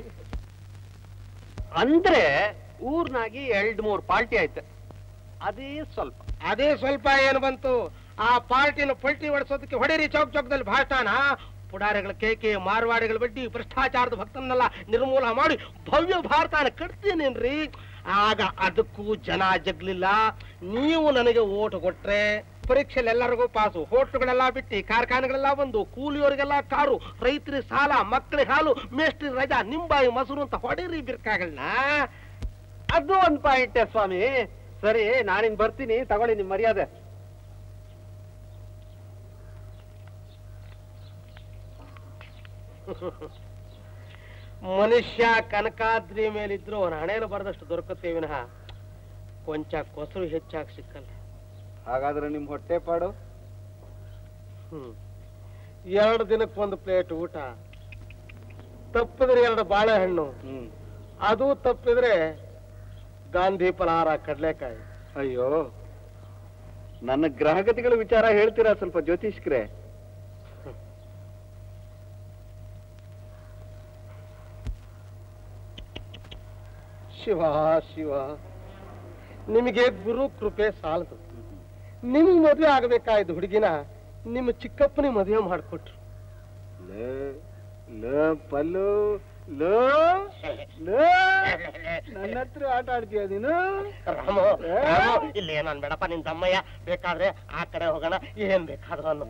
ಅಂದ್ರೆ ಊರ್ನಾಗಿ ಎರಡ್ ಮೂರ್ ಪಾರ್ಟಿ ಆಯ್ತು ಅದೇ ಸ್ವಲ್ಪ ಅದೇ ಸ್ವಲ್ಪ ಏನು ಬಂತು ಆ ಪಾರ್ಟಿನ ಪಲ್ಟಿ ಹೊಡ್ಸೋದಕ್ಕೆ ಹೊಡೇರಿ ಚೌಕ್ ಚೌಕದಲ್ಲಿ ಭಾಷಣ ಪುಡಾರಿಗಳ ಕೇಕೆ ಮಾರ್ವಾಡಿಗಳ ಬಡ್ಡಿ ಭ್ರಷ್ಟಾಚಾರದ ಭಕ್ತನ್ನೆಲ್ಲ ನಿರ್ಮೂಲ ಮಾಡಿ ಭವ್ಯ ಭಾರತನ ಕಟ್ತೀನೇನ್ರಿ ಆಗ ಅದಕ್ಕೂ ಜನ ಜಗ್ಲಿಲ್ಲ ನೀವು ನನಗೆ ಓಟ್ ಕೊಟ್ರೆ ಪರೀಕ್ಷೆಯಲ್ಲಿ ಎಲ್ಲರಿಗೂ ಪಾಸು ಹೋಟ್ಲುಗಳೆಲ್ಲ ಬಿಟ್ಟು ಕಾರ್ಖಾನೆಗಳೆಲ್ಲ ಬಂದು ಕೂಲಿಯವರಿಗೆಲ್ಲ ಕಾರು ರೈತರಿಗೆ ಸಾಲ ಮಕ್ಕಳಿಗೆ ಹಾಲು ಮೇಸ್ಟ್ರಿ ರಜಾ ನಿಂಬಾಯಿ ಮೊಸರು ಅಂತ ಹೊಡೀರಿ ಬಿರ್ಕಾಗಳನ್ನ ಅದು ಒಂದ್ ಪಾಯಿಂಟ್ ಸ್ವಾಮಿ ಸರಿ ನಾನಿನ್ ಬರ್ತೀನಿ ತಗೊಳ್ಳಿ ನಿಮ್ ಮರ್ಯಾದೆ ಮನುಷ್ಯ ಕನಕಾದ್ರಿ ಮೇಲಿದ್ರು ಅವನ ಹಣೆಯಲ್ಲಿ ಬರೆದಷ್ಟು ದೊರಕುತ್ತೆ ವಿನಃ ಕೊಂಚ ಕೊಸರು ಹೆಚ್ಚಾಗಿ ಸಿಕ್ಕಲ್ಲ ಹಾಗಾದ್ರೆ ನಿಮ್ ಹೊಟ್ಟೆ ಪಾಡು ಹ್ಮ್ ಎರಡು ದಿನಕ್ಕೆ ಒಂದು ಪ್ಲೇಟ್ ಊಟ ತಪ್ಪಿದ್ರೆ ಎರಡು ಬಾಳೆಹಣ್ಣು ಅದು ತಪ್ಪಿದ್ರೆ ಗಾಂಧಿ ಫಲಹಾರ ಕಡ್ಲೆಕಾಯಿ ಅಯ್ಯೋ ನನ್ನ ಗ್ರಹಗತಿಗಳ ವಿಚಾರ ಹೇಳ್ತೀರಾ ಸ್ವಲ್ಪ ಜ್ಯೋತಿಷ್ಕ್ರೆ ಶಿವ ಶಿವ ನಿಮಗೆ ಗುರು ಕೃಪೆ ಸಾಲದು ನಿಮ್ಗೆ ಮದುವೆ ಆಗಬೇಕಾಯ್ತು ಹುಡುಗಿನ ನಿಮ್ಮ ಚಿಕ್ಕಪ್ಪನಿಗೆ ಮದುವೆ ಮಾಡಿಕೊಟ್ರು ಲೇ ಲೇ ಪಲ್ಲು ಲೋ ಲೋ ನನ್ನ ಹತ್ರ ಆಟ ಆಡ್ತೀಯ ನೀನು ರಾಮು ರಾಮು, ಇಲ್ಲಿ ಏನ್ ಬೇಡಪ್ಪ ನಿನ್ ತಮ್ಮಯ್ಯ ಬೇಕಾದ್ರೆ ಆ ಕಡೆ ಹೋಗೋಣ ಏನ್ ಬೇಕಾದ್ರೂ ಅನ್ನು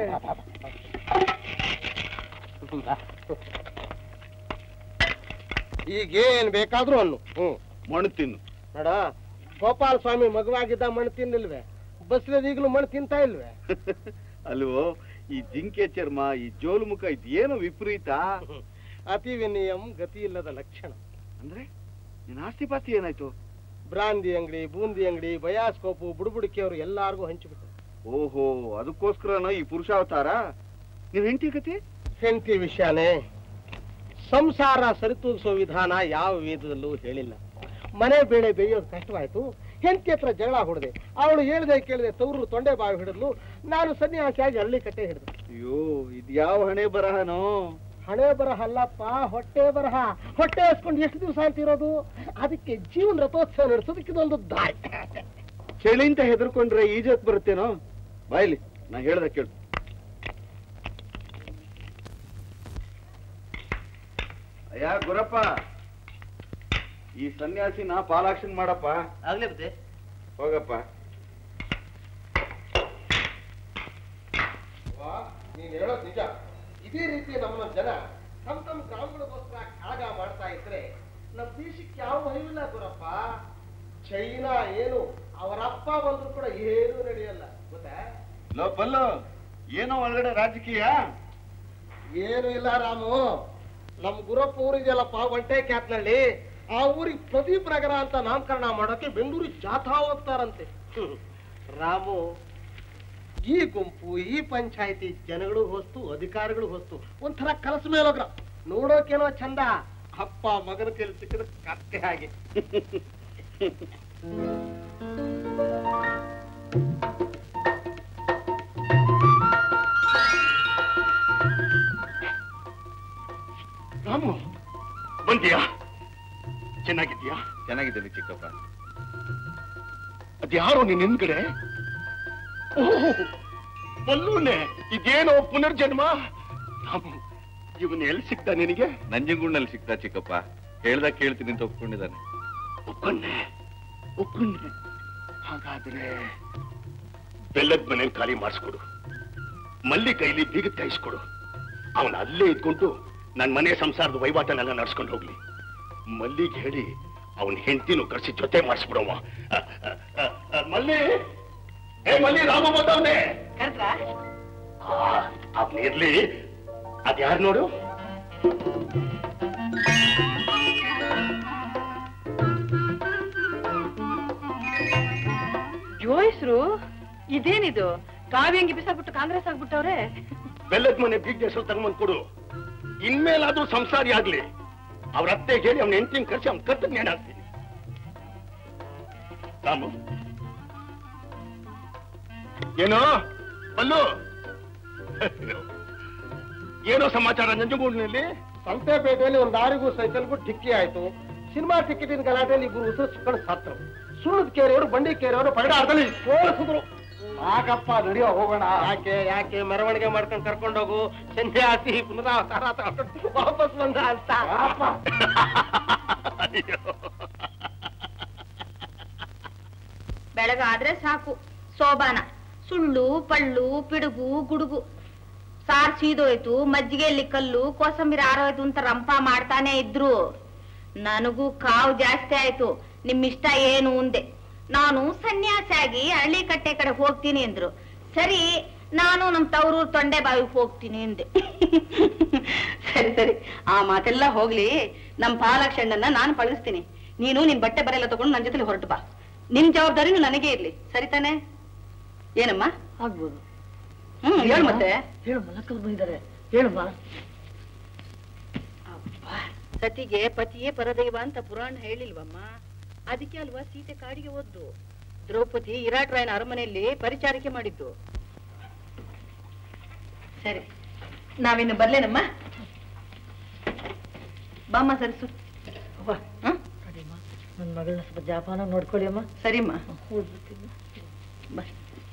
ಈಗೇನ್ ಬೇಕಾದ್ರೂ ಅನ್ನು ಹ್ಮ್ ಮಣ್ಣು ತಿನ್ನು ನೋಡ ಗೋಪಾಲ ಸ್ವಾಮಿ ಮಗುವಾಗಿದ್ದ ಮಣ್ಣು ತಿನ್ನಿಲ್ವೇ ಬಸ್ಲದ ಈಗಲೂ ಮಣ್ಣು ತಿಂತಾ ಇಲ್ವೇ ಅಲ್ವೋ ಈ ಜಿಂಕೆ ಚರ್ಮ ಈ ಜೋಲು ಮುಖ ಇದೇನು ವಿಪರೀತ ಅತಿ ವಿನಯಂ ಗತಿ ಇಲ್ಲದ ಲಕ್ಷಣ ಅಂದ್ರೆ ನಿನ್ನ ಆಸ್ತಿ ಪಾಸ್ತಿ ಏನಾಯ್ತು ಬ್ರಾಂದಿ ಅಂಗಡಿ ಬೂಂದಿ ಅಂಗಡಿ ಬಯಾಸ್ಕೋಪು ಬುಡುಬುಡಿಕೆಯವರು ಎಲ್ಲಾರ್ಗೂ ಹಂಚಿಬಿಟ್ಟು ಓಹೋ ಅದಕ್ಕೋಸ್ಕರನ ಈ ಪುರುಷಾವತಾರ ನೀವ್ ಹೆಂಡತಿ ಕತಿ ಹೆಂಡತಿ ವಿಷಯನೇ ಸಂಸಾರ ಸರಿತೂಗಿಸೋ ವಿಧಾನ ಯಾವ ವೇದದಲ್ಲೂ ಹೇಳಿಲ್ಲ ಮನೆ ಬೇಳೆ ಬೇಯೋದು ಕಷ್ಟವಾಯ್ತು ಹೆಂಡತಿ ಹತ್ರ ಜಗಳ ಹೊಡೆದೆ ಅವಳು ಹೇಳ್ದೆ ಕೇಳಿದೆ ತವರು ತೊಂಡೆ ಬಾವಿ ಹಿಡಿದ್ಲು ನಾನು ಸನ್ಯಾಸಿಯಾಗಿ ಹಳ್ಳಿ ಕಟ್ಟೆ ಹಿಡಿದು ಅಯ್ಯೋ ಇದು ಯಾವ ಹಣೆ ಬರಹನೋ ಹಣೆ ಬರಹ ಅಲ್ಲಪ್ಪ ಹೊಟ್ಟೆ ಬರಹ ಹೊಟ್ಟೆ ಹಸ್ಕೊಂಡು ಎಷ್ಟು ದಿವಸ ಅಂತಿರೋದು ಅದಕ್ಕೆ ಜೀವನ ರಥೋತ್ಸವ ನಡೆಸೋದಕ್ಕೆ ಇದೊಂದು ದಾರಿ ಚಳಿ ಅಂತ ಹೆದರ್ಕೊಂಡ್ರೆ ಈಜಕ್ ಬರುತ್ತೇನೋ ಬಾಯ್ಲಿ ನಾ ಹೇಳ್ದ ಕೇಳು ಅಯ್ಯ ಗುರಪ್ಪ ಈ ಸನ್ಯಾಸಿನ ಪಾಲಾಕ್ಷನ್ ಮಾಡಪ್ಪ ಆಗ್ಲೇ ಬುದ್ಧಿ ಹೋಗಪ್ಪ ನೀನ್ ಹೇಳೋದು ನಿಜ ಇದೇ ರೀತಿ ನಮ್ಮ ಜನ ತಮ್ಮ ತಮ್ಮ ಗ್ರಾಮಗಳಿಗೋಸ್ಕರ ಕಾಳಗ ಮಾಡ್ತಾ ಇದ್ರೆ ನಮ್ಮ ದೇಶಕ್ಕೆ ಯಾವ ಭಯವಿಲ್ಲ ಗುರಪ್ಪ ಚೈನಾ ಏನು ಅವರಪ್ಪ ಬಂದ್ರು ಕೂಡ ಏನೂ ನಡೆಯಲ್ಲ ಗೊತ್ತಾ ಲೋ ಪಲ್ಲು ಏನೋ ಒಳಗಡೆ ರಾಜಕೀಯ ಏನು ಇಲ್ಲ ರಾಮು ನಮ್ ಗುರಪ್ಪ ಊರಿದೆಯಲ್ಲಪ್ಪ ಒಂಟೆ ಕ್ಯಾತ್ನಲ್ಲಿ ಆ ಊರಿಗೆ ಪ್ರದೀಪ್ ನಗರ ಅಂತ ನಾಮಕರಣ ಮಾಡೋಕೆ ಬೆಂಗಳೂರಿಗೆ ಜಾಥಾ ಹೋಗ್ತಾರಂತೆ ಹ್ಮ್. ರಾಮು ಈ ಗುಂಪು ಈ ಪಂಚಾಯತಿ ಜನಗಳು ಹೊಸ್ತು ಅಧಿಕಾರಿಗಳು ಹೊಸ್ತು ಒಂಥರ ಕಲಸ ಮೇಲೋಗ್ರ ನೋಡೋಕೇನೋ ಚಂದ ಅಪ್ಪ ಮಗನ ಕೈಲಿ ಸಿಕ್ಕಿದ ಕತ್ತೆ ಹಾಗೆ ರಾಮು ಬಂದ್ಯಾ ಚೆನ್ನಾಗಿದ್ಯಾ ಚೆನ್ನಾಗಿದ್ದೀನಿ ಚಿಕ್ಕಪ್ಪ ಅದ್ಯಾರೋ ನಿನ್ ಹಿಂದ್ಗಡೆ ಓಹ್ ಬಲ್ಲೂನೆ ಇದೇನೋ ಪುನರ್ಜನ್ಮ ರಾಮು ಇವನ್ ಎಲ್ಲಿ ಸಿಗ್ತಾ ನಿನಗೆ ನಂಜನಗೂಡ್ನಲ್ಲಿ ಸಿಗ್ತಾ ಚಿಕ್ಕಪ್ಪ ಹೇಳ್ದಾಗ ಕೇಳ್ತೀನಿ ಅಂತ ಒಪ್ಕೊಂಡಿದ್ದಾನೆ ಒಪ್ಕೊಂಡೆ ಒಪ್ಕೊಂಡೆ ಹಾಗಾದ್ರೆ ಬೆಲ್ಲದ ಮನೆ ಖಾಲಿ ಮಾಡಿಸ್ಕೊಡು ಮಲ್ಲಿ ಕೈಲಿ ಬೀಗ ತಾಯಿಸ್ಕೊಡು ಅವನ ಅಲ್ಲೇ ಇದ್ಕೊಂಡು ನನ್ನ ಮನೆ ಸಂಸಾರದ ವಹಿವಾಟನೆಲ್ಲ ನಡ್ಸ್ಕೊಂಡು ಹೋಗ್ಲಿ ಮಲ್ಲಿಗೆ ಹೇಳಿ ಅವನ ಹೆಂಡತಿನೂ ಕರ್ಸಿ ಜೊತೆ ಮಾಡಿಸ್ಬಿಡವ ಮಲ್ಲಿ ಏ ಮಲ್ಲಿ ರಾಮ ಬಂದವನೇ ಅವ್ನಿರ್ಲಿ ಅದ್ಯಾರು ನೋಡು ಜೋಯಿಸ್ರು ಇದೇನಿದು ಕಾವ್ಯಂಗಿ ಬಿಸಾಕ್ಬಿಟ್ಟು ಕಾಂಗ್ರೆಸ್ ಆಗ್ಬಿಟ್ಟವ್ರೆ ಬೆಲ್ಲದ ಮನೆ ಬೀಗ್ ಹೆಸರು ತಗೊಂಬಂದ್ ಕೊಡು ಇನ್ಮೇಲಾದ್ರೂ ಸಂಸಾರಿ ಆಗ್ಲಿ ಅವ್ರ ಅತ್ತೆ ಹೇಳಿ ಅವ್ನ ಹೆಂಡತಿನ ಕರ್ಸಿ ಅವ್ನ ಕತ್ತ ಜ್ಞಾನ ಆಗ್ತೀನಿ ರಾಮು ಏನೋ ಬಲ್ಲು ಏನೋ ಸಮಾಚಾರ ನಂಜನಗೂಡಿನಲ್ಲಿ ಸಂತೆಪೇಟೆಯಲ್ಲಿ ಒಂದು ಲಾರಿಗೂ ಸೈಕಲ್ಗೂ ಡಿಕ್ಕಿ ಆಯ್ತು ಸಿನಿಮಾ ಟಿಕೆಟಿನ ಗಲಾಟೆಯಲ್ಲಿ ಇಬ್ರು ಉಸಿರು ಸತ್ರು ಸುಳ್ಳದ ಕೇರಿಯವರು ಬಂಡಿ ಕೇರಿಯವರು ಪಗಡಾಟದಲ್ಲಿ ಸೋಲಿಸಿದ್ರು ಯಾಕಪ್ಪ ನಡೆಯೋ ಹೋಗೋಣ ಯಾಕೆ ಯಾಕೆ ಮೆರವಣಿಗೆ ಮಾಡ್ಕೊಂಡು ಕರ್ಕೊಂಡೋಗು ಸನ್ಯಾಸಿ ಪುನರಾವತಾರ ತಗೊಂಡು ವಾಪಸ್ ಬಂದ ಅಂತ ಬೆಳಗಾದ್ರೆ ಸಾಕು ಸೋಬಾನ ಸುಳ್ಳು ಪಳ್ಳು ಪಿಡುಗು ಗುಡುಗು ಸಾರ್ ಸೀದೋಯ್ತು ಮಜ್ಜಿಗೆಯಲ್ಲಿ ಕಲ್ಲು ಕೋಸಂಬರಿ ಆರೋಯ್ತು ಅಂತ ರಂಪ ಮಾಡ್ತಾನೆ ಇದ್ರು ನನಗೂ ಕಾವು ಜಾಸ್ತಿ ಆಯ್ತು ನಿಮ್ಮಿಷ್ಟ ಏನು ಉಂದೆ ನಾನು ಸನ್ಯಾಸಿಯಾಗಿ ಹಳ್ಳಿ ಕಟ್ಟೆ ಕಡೆ ಹೋಗ್ತೀನಿ ಅಂದ್ರು ಸರಿ ನಾನು ನಮ್ ತವರೂರ್ ತೊಂಡೆ ಬಾವಿಗೆ ಹೋಗ್ತೀನಿ ಅಂದೆ ಸರಿ ಸರಿ ಆ ಮಾತೆಲ್ಲ ಹೋಗ್ಲಿ ನಮ್ ಪಾಲಾಕ್ಷಣ್ಣನ್ನ ನಾನು ಪಳಗಿಸ್ತೀನಿ ನೀನು ನಿನ್ ಬಟ್ಟೆ ಬರೆಲ್ಲ ತಗೊಂಡು ನನ್ನ ಜೊತೆ ಹೊರಟು ಬಾ ನಿನ್ ಜವಾಬ್ದಾರಿನೂ ನನಗೆ ಇರ್ಲಿ ಸರಿ ತಾನೆ ಏನಮ್ಮ ಆಗ್ಬೋದು ಹ್ಮ್ ಹೇಳು ಮತ್ತೆ ಹೇಳು ಮಲಕ್ಕವ್ರು ಬಂದಿದ್ದಾರೆ ಹೇಳಮ್ಮ ಸತಿಗೆ ಪತಿಯೇ ಪರದೈವ ಅಂತ ಪುರಾಣ ಹೇಳಿಲ್ವಮ್ಮ ಅದಕ್ಕೆ ಅಲ್ವಾ ಸೀತೆ ಕಾಡಿಗೆ ಹೋದ್ದು ದ್ರೌಪದಿ ವಿರಾಟ್ ರಾಯನ ಅರಮನೆಯಲ್ಲಿ ಪರಿಚಾರಿಕೆ ಮಾಡಿದ್ದು ಸರಿ ನಾವಿನ್ನು ಬರ್ಲೇನಮ್ಮ ಬಾಮ್ಮ ಸರಿಸು ನನ್ನ ಮಗಳನ್ನ ಸ್ವಲ್ಪ ಜಾಪಾನ ನೋಡ್ಕೊಳ್ಳಿ ಅಮ್ಮ ಸರಿಮ್ಮ ಹೋಗ್ಬಿಡ್ತೀನಿ ಬಾ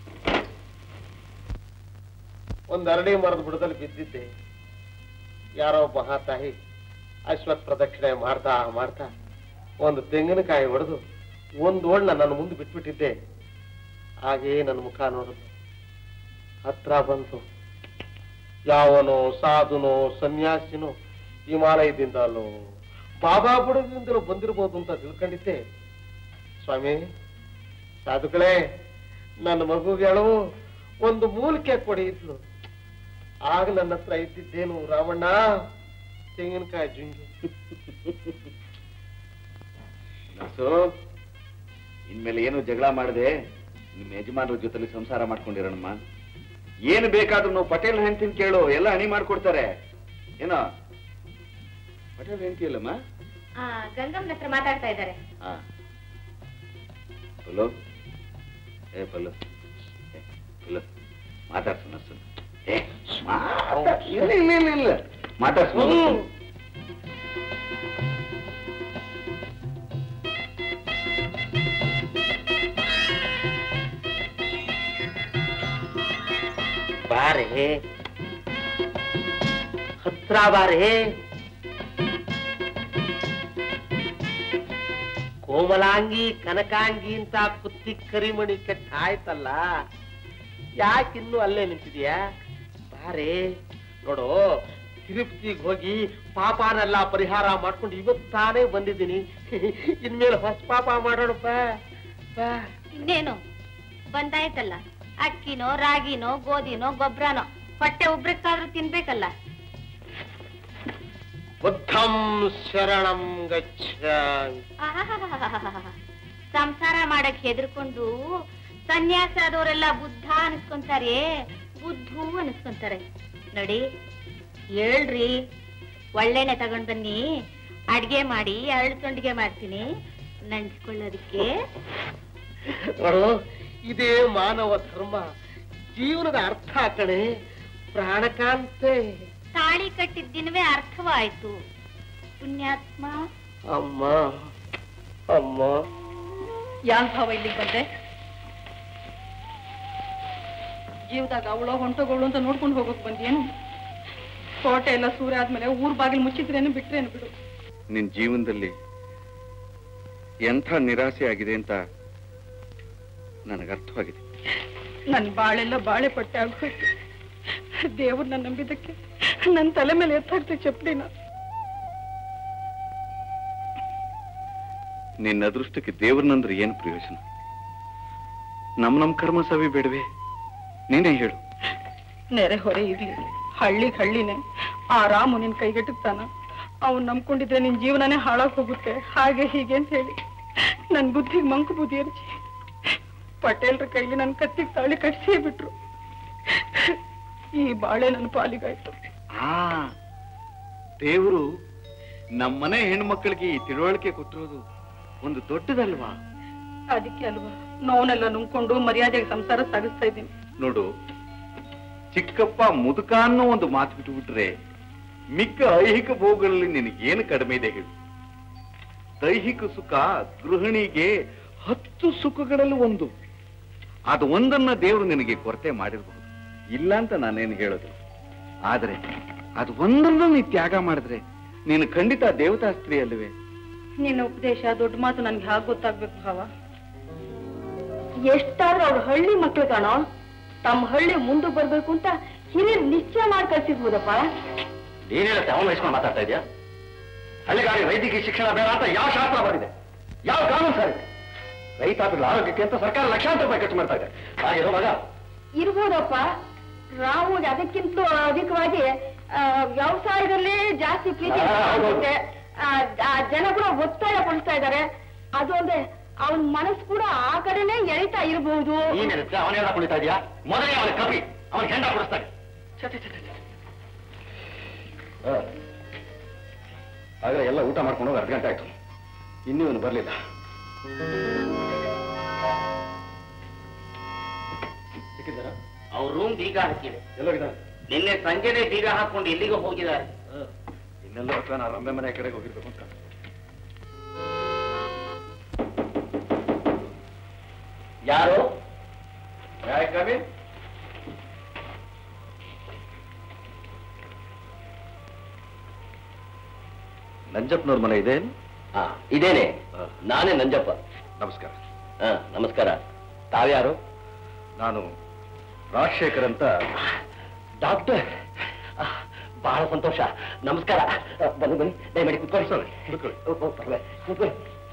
ಒಂದು ಅರಳಿ ಮರದ ಬುಡದಲ್ಲಿ ಬಿದ್ದಿದ್ದೆ ಯಾರೋ ಒಬ್ಬ ಮಹಾತಾಯಿ ಅಶ್ವತ್ ಪ್ರದಕ್ಷಿಣೆ ಮಾಡ್ತಾ ಮಾಡ್ತಾ ಒಂದು ತೆಂಗಿನಕಾಯಿ ಹೊಡೆದು ಒಂದು ಒಳ್ಳ ನನ್ನ ಮುಂದೆ ಬಿಟ್ಬಿಟ್ಟಿದ್ದೆ ಹಾಗೇ ನನ್ನ ಮುಖ ನೋಡಿದ್ರು ಹತ್ರ ಬಂತು ಯಾವನೋ ಸಾಧುನೋ ಸನ್ಯಾಸಿನೋ ಹಿಮಾಲಯದಿಂದಲೋ ಬಾಬಾ ಬುಡದಿಂದಲೂ ಬಂದಿರ್ಬೋದು ಅಂತ ತಿಳ್ಕೊಂಡಿದ್ದೆ ಸ್ವಾಮಿ ಸಾಧುಗಳೇ ನನ್ನ ಮಗುಗೆ ಅಳವು ಒಂದು ಮೂಲಿಕೆ ಕೊಡಿ ಇದ್ಲು ಆಗ ನನ್ನ ಹತ್ರ ಇದ್ದಿದ್ದೇನು ರಾಮಣ್ಣ ತೆಂಗಿನಕಾಯಿ ಜುಂಗಿ ನರ್ಸು ಇನ್ಮೇಲೆ ಏನು ಜಗಳ ಮಾಡದೆ ನಿಮ್ಮ ಯಜಮಾನರ ಜೊತೆಲಿ ಸಂಸಾರ ಮಾಡ್ಕೊಂಡಿರೋಣಮ್ಮ ಏನು ಬೇಕಾದ್ರೂ ನಾವು ಪಟೇಲ್ ಹೆಂಡ್ತಿನ ಕೇಳು ಎಲ್ಲ ಹಣಿ ಮಾಡ್ಕೊಡ್ತಾರೆ ಏನೋ ಪಟೇಲ್ ಹೆಂಡ್ತಿ ಅಲ್ಲಮ್ಮ ಆ ಗಂಗಮ್ಮನ ಹತ್ರ ಮಾತಾಡ್ತಾ ಇದ್ದಾರೆ ಹಾ ಪಲ್ಲು ಏ ಪಲ್ಲು ಏ, ಪಲ್ಲು ಮಾತಾಡ್ಸು ನರ್ಸು ಏ ಮಾತಾಡ್- ಇಲ್ಲ ಇಲ್ಲ ಇಲ್ಲ ಇಲ್ಲ ಮಾತಾಡ್ಸು ನರ್ಸು. ಬಾರೆ ಹತ್ರ ಬಾರೆ ಕೋಮಲಾಂಗಿ ಕನಕಾಂಗಿ ಅಂತ ಕುತ್ತಿ ಕರಿಮಣಿ ಕೆಟ್ಟ ಆಯ್ತಲ್ಲ ಯಾಕಿನ್ನೂ ಅಲ್ಲೇ ನಿಂತಿದ್ಯಾ ಬಾರೆ ನೋಡು ತಿರುಪತಿಗೆ ಹೋಗಿ ಪಾಪನೆಲ್ಲ ಪರಿಹಾರ ಮಾಡ್ಕೊಂಡು ಇವತ್ತಾನೇ ಬಂದಿದ್ದೀನಿ ಇನ್ಮೇಲೆ ಹೊಸ ಪಾಪ ಮಾಡೋಣ ಬಾ ಬಾ ಇನ್ನೇನು ಬಂದಾಯ್ತಲ್ಲ ಅಕ್ಕಿನೋ ರಾಗಿನೋ ಗೋಧಿನೋ ಗೊಬ್ಬರನೋ ಹೊಟ್ಟೆ ಉಬ್ರಕ್ಕಾದ್ರೂ ತಿನ್ಬೇಕಲ್ಲ ಬುದ್ಧಂ ಶರಣಂ ಗಚ್ಚಾಮಿ ಆಹಾಹಾಹಾಹಾಹಾ. ಸಂಸಾರ ಮಾಡಕ್ ಹೆದರ್ಕೊಂಡು ಸನ್ಯಾಸ ಆದವರೆಲ್ಲ ಬುದ್ಧ ಅನಿಸ್ಕೊಂತಾರೆ ಬುದ್ಧು ಅನಿಸ್ಕೊಂತಾರೆ ನೋಡಿ ಹೇಳ್ರಿ ಒಳ್ಳೆನೆ ತಗೊಂಡ್ ಬನ್ನಿ ಅಡ್ಗೆ ಮಾಡಿ ಅರಳು ತೊಂಡಿಗೆ ಮಾಡ್ತೀನಿ ನಂಚ್ಕೊಳ್ಳೋದಕ್ಕೆ ನೋಡು ಇದೇ ಮಾನವ ಧರ್ಮ ಜೀವನದ ಅರ್ಥ ಕಣೆ ಪ್ರಾಣಕಾಂತೆ ತಾಳಿ ಕಟ್ಟಿದ ದಿನವೇ ಅರ್ಥವಾಯ್ತು ಪುಣ್ಯಾತ್ಮ ಅಮ್ಮ ಅಮ್ಮ ಯಾನ್ ಭಾವ ಇಲ್ಲಿಗೆ ಬಂದೆ ಜೀವದಾಗ ಅವಳೋ ಹೊಂಟೋಗಳು ಅಂತ ನೋಡ್ಕೊಂಡು ಹೋಗೋಕ್ ಬಂದೇನು ಕೋಟೆ ಎಲ್ಲ ಸೂರ್ಯ ಆದ್ಮೇಲೆ ಊರ್ ಬಾಗಿಲು ಮುಚ್ಚಿದ್ರೇನು ಬಿಟ್ರೇನು ಬಿಡು ನಿನ್ ಜೀವನದಲ್ಲಿ ಎಂಥ ನಿರಾಸೆ ಆಗಿದೆ ಅಂತ ನನಗೆ ಅರ್ಥವಾಗಿದೆ ನನ್ ಬಾಳೆಲ್ಲ ಬಾಳೆ ಪಟ್ಟೆ ಆಗೋಯ್ತು ದೇವ್ರನ್ನ ನಂಬಿದಕ್ಕೆ ನನ್ ತಲೆ ಮೇಲೆ ಎತ್ತಾಗ್ತಿ ಚಪ್ಪಡಿನ ನಿನ್ನ ಅದೃಷ್ಟಕ್ಕೆ ದೇವ್ರನಂದ್ರೆ ಏನು ಪ್ರಯೋಜನ ನಮ್ ನಮ್ ಕರ್ಮ ಸವಿ ಬೇಡವೆ ನೀನೇ ಹೇಳು ನೆರೆ ಹೊರೆ ಇರ್ಲಿ ಹಳ್ಳಿ ಹಳ್ಳಿನೇ ಆ ರಾಮು ನಿನ್ ಕೈಗೆಟುಕ್ತಾನ ಅವ್ನ್ ನಂಬ್ಕೊಂಡಿದ್ರೆ ನಿನ್ ಜೀವನನೇ ಹಾಳಾಗ್ ಹೋಗುತ್ತೆ ಹಾಗೆ ಹೀಗೆ ಅಂತ ಹೇಳಿ ನನ್ ಬುದ್ಧಿಗೆ ಮಂಕು ಬುದ್ಧಿ ಅರ್ಜಿ ಪಟೇಲ್ರ ಕೈಲಿ ನನ್ ಕತ್ತಿಗೆ ತಾಳಿ ಕಟ್ಸೇ ಬಿಟ್ರು ಈ ಬಾಳೆ ನನ್ನ ಪಾಲಿಗಾಯ್ತು ಆ ದೇವರು ನಮ್ಮನೆ ಹೆಣ್ಮಕ್ಳಿಗೆ ಈ ತಿಳುವಳಿಕೆ ಕೊಟ್ಟಿರೋದು ಒಂದು ದೊಡ್ಡದಲ್ವಾ ಅದಕ್ಕೆ ಅಲ್ವಾ ನೋವನ್ನೆಲ್ಲ ನುಂಗ್ಕೊಂಡು ಮರ್ಯಾದೆಗೆ ಸಂಸಾರ ಸಾಗಿಸ್ತಾ ಇದ್ದೀನಿ ನೋಡು ಚಿಕ್ಕಪ್ಪ ಮುದುಕ ಅನ್ನೋ ಒಂದು ಮಾತು ಬಿಟ್ಟುಬಿಟ್ರೆ ಮಿಕ್ಕ ಐಹಿಕ ಭೋಗಗಳಲ್ಲಿ ನಿನಗೇನು ಕಡಿಮೆ ಇದೆ ಹೇಳು ದೈಹಿಕ ಸುಖ ಗೃಹಿಣಿಗೆ ಹತ್ತು ಸುಖಗಳಲ್ಲಿ ಒಂದು ಅದು ಒಂದನ್ನ ದೇವರು ನಿನಗೆ ಕೊರತೆ ಮಾಡಿರಬಹುದು ಇಲ್ಲ ಅಂತ ನಾನೇನು ಹೇಳೋದು ಆದ್ರೆ ಅದು ಒಂದನ್ನು ನೀ ತ್ಯಾಗ ಮಾಡಿದ್ರೆ ನೀನು ಖಂಡಿತ ದೇವತಾ ಸ್ತ್ರೀ ಅಲ್ವೇ ನಿನ್ನ ಉಪದೇಶ ದೊಡ್ಡ ಮಾತು ನನ್ಗೆ ಹಾಗೆ ಗೊತ್ತಾಗ್ಬೇಕು ಭಾವ ಎಷ್ಟಾದ್ರೂ ಅವ್ರ ಹಳ್ಳಿ ಮಕ್ಳು ಕಾಣೋ ತಮ್ಮ ಹಳ್ಳಿ ಮುಂದೆ ಬರ್ಬೇಕು ಅಂತ ಹಿರಿಯರು ನಿಶ್ಚಯ ಮಾಡಿ ಕಳ್ಸಿದ್ಬೋದಪ್ಪ ನೀನ್ ಹೇಳುತ್ತೆ ಅವನು ವಹಿಸ್ಕೊಂಡು ಮಾತಾಡ್ತಾ ಇದೆಯಾ ಹಳ್ಳಿಗಾರಿ ವೈದ್ಯಕೀಯ ಶಿಕ್ಷಣ ಬೇಡ ಅಂತ ಯಾವ ಶಾಸ್ತ್ರ ಬಂದಿದೆ ಯಾವ ಕಾನೂನು ಸರ್ ಇದೆ ರೈತಾಪಿಗಳ ಆರೋಗ್ಯಕ್ಕೆ ಅಂತ ಸರ್ಕಾರ ಲಕ್ಷಾಂತರ ರೂಪಾಯಿ ಖರ್ಚು ಮಾಡ್ತಾ ಇದೆ ಹಾಗಿರೋ ಮಗ ಇರ್ಬೋದಪ್ಪ ರಾಹುಗೆ ಅದಕ್ಕಿಂತ ಅಧಿಕವಾಗಿ ಆ, ವ್ಯವಸಾಯದಲ್ಲಿ ಜಾಸ್ತಿ ಪ್ರೀತಿ ಆ, ಹೌದು. ಕಾಣಿಸುತ್ತೆ. ಆ, ಆ, ಜನ ಕೂಡ ಒತ್ತಾಯ ಪಡಿಸ್ತಾ ಇದ್ದಾರೆ ಅದು ಅಲ್ಲದೆ ಅವನ ಮನಸ್ಸು ಕೂಡ ಆ ಕಡೆನೇ ಎಳಿತಾ ಇರಬಹುದು ನೀನ್ ಅವನೆಲ್ಲ ಕುಳಿತಾ ಇದೆಯಾ ಮೊದಲೇ ಅವನ ಕಪಿ ಅವನ ಹೆಂಡ ಕೊಡಿಸ್ತಾನೆ ಆಗಲೇ ಎಲ್ಲ ಊಟ ಮಾಡ್ಕೊಂಡು ಹೋಗಿ ಅರ್ಧ ಗಂಟೆ ಆಯ್ತು ಇನ್ನೂ ಇವನು ಬರಲಿಲ್ಲ ಸಿಕ್ಕಿದ್ದಾರಾ ಅವ್ರ ರೂಮ್ ಬೀಗ ಹಾಕಿದೆ ಎಲ್ಲೋಗಿದ್ದಾನೆ ನಿನ್ನೆ ಸಂಜೆನೆ ಬೀಗ ಹಾಕೊಂಡು ಎಲ್ಲಿಗೆ ಹೋಗಿದ್ದಾರೆ ಇನ್ನೆಲ್ಲ ಅಥವಾ ನಾನು ರಮ್ಮೆ ಮನೆ ಕಡೆಗೆ ಹೋಗಿರ್ಬೇಕು ಅಂತ ಯಾರು ಕವಿ ನಂಜಪ್ಪನವ್ರ ಮನೆ ಇದೆ ಆ, ಇದೇನೆ ನಾನೇ ನಂಜಪ್ಪ ನಮಸ್ಕಾರ ಆ, ನಮಸ್ಕಾರ ತಾವ್ಯಾರು ನಾನು ರಾಜಶೇಖರ್ ಅಂತ ಡಾಕ್ಟರ್ ಆ, ಬಹಳ ಸಂತೋಷ ನಮಸ್ಕಾರ ಆ, ಬನ್ನಿ ಬನ್ನಿ ದಯಮಾಡಿ ಕುತ್ಕೊಳ್ಳಿ ಸರ್ ಕೂತ್ಕೊಳ್ಳಿ. ಕೂತ್ಕೊಳ್ಳಿ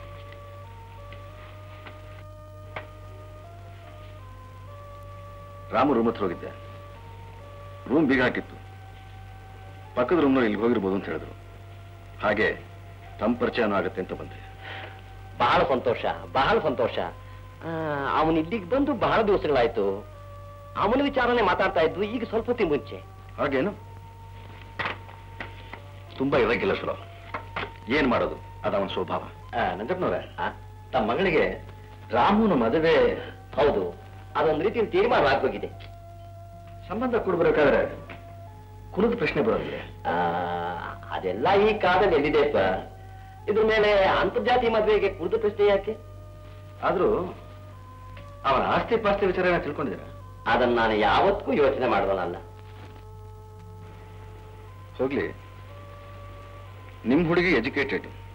ರಾಮು ರೂಮ್ ಹತ್ರ ಹೋಗಿದ್ದೆ ರೂಮ್ ಬೀಗ ಹಾಕಿತ್ತು ಪಕ್ಕದ ರೂಮ್ನಲ್ಲಿ ಇಲ್ಲಿ ಹೋಗಿರ್ಬೋದು ಅಂತ ಹೇಳಿದ್ರು ಹಾಗೆ ತಮ್ಮ ಪರಿಚಯನೂ ಆಗುತ್ತೆ ಅಂತ ಬಂದೆ ಬಹಳ ಸಂತೋಷ ಬಹಳ ಸಂತೋಷ ಅವನು ಇಲ್ಲಿಗೆ ಬಂದು ಬಹಳ ದಿವಸಗಳಾಯ್ತು ಅವನ ವಿಚಾರನೆ ಮಾತಾಡ್ತಾ ಇದ್ವು ಈಗ ಸ್ವಲ್ಪ ಹೊತ್ತಿನ ಮುಂಚೆ ಹಾಗೇನು ತುಂಬಾ ಇರಕ್ಕಿಲ್ಲ ಸುಲಭ ಏನ್ ಮಾಡೋದು ಅದವನ ಸ್ವಭಾವ ನಂಜಪ್ಪನವ್ರೆ ತಮ್ಮ ಮಗಳಿಗೆ ರಾಮುನ ಮದುವೆ ಹೌದು ಅದೊಂದು ರೀತಿಯಲ್ಲಿ ತೀರ್ಮಾನ ಆಗೋಗಿದೆ ಸಂಬಂಧ ಕೊಡ್ಬೇಕಾದ್ರೆ ಕುಲದ ಪ್ರಶ್ನೆ ಬರೋದಿಲ್ಲ ಆ, ಅದೆಲ್ಲ ಈ ಕಾಲದಲ್ಲಿ ಎಲ್ಲಿದೆಪ್ಪ ಇದ್ರ ಮೇಲೆ ಅಂತರ್ಜಾತಿ ಮದುವೆಗೆ ಕುರಿತು ಪ್ರಶ್ನೆ ಯಾಕೆ ಆದ್ರೂ ಅವನ ಆಸ್ತಿ ಪಾಸ್ತಿ ವಿಚಾರ ಏನೋ ತಿಳ್ಕೊಂಡಿದ್ದೀರಾ ಅದನ್ನ ನಾನು ಯಾವತ್ತೂ ಯೋಚನೆ ಮಾಡಿದವನಲ್ಲ ಹೋಗ್ಲಿ ನಿಮ್ ಹುಡುಗಿ ಎಜುಕೇಟೆಡ್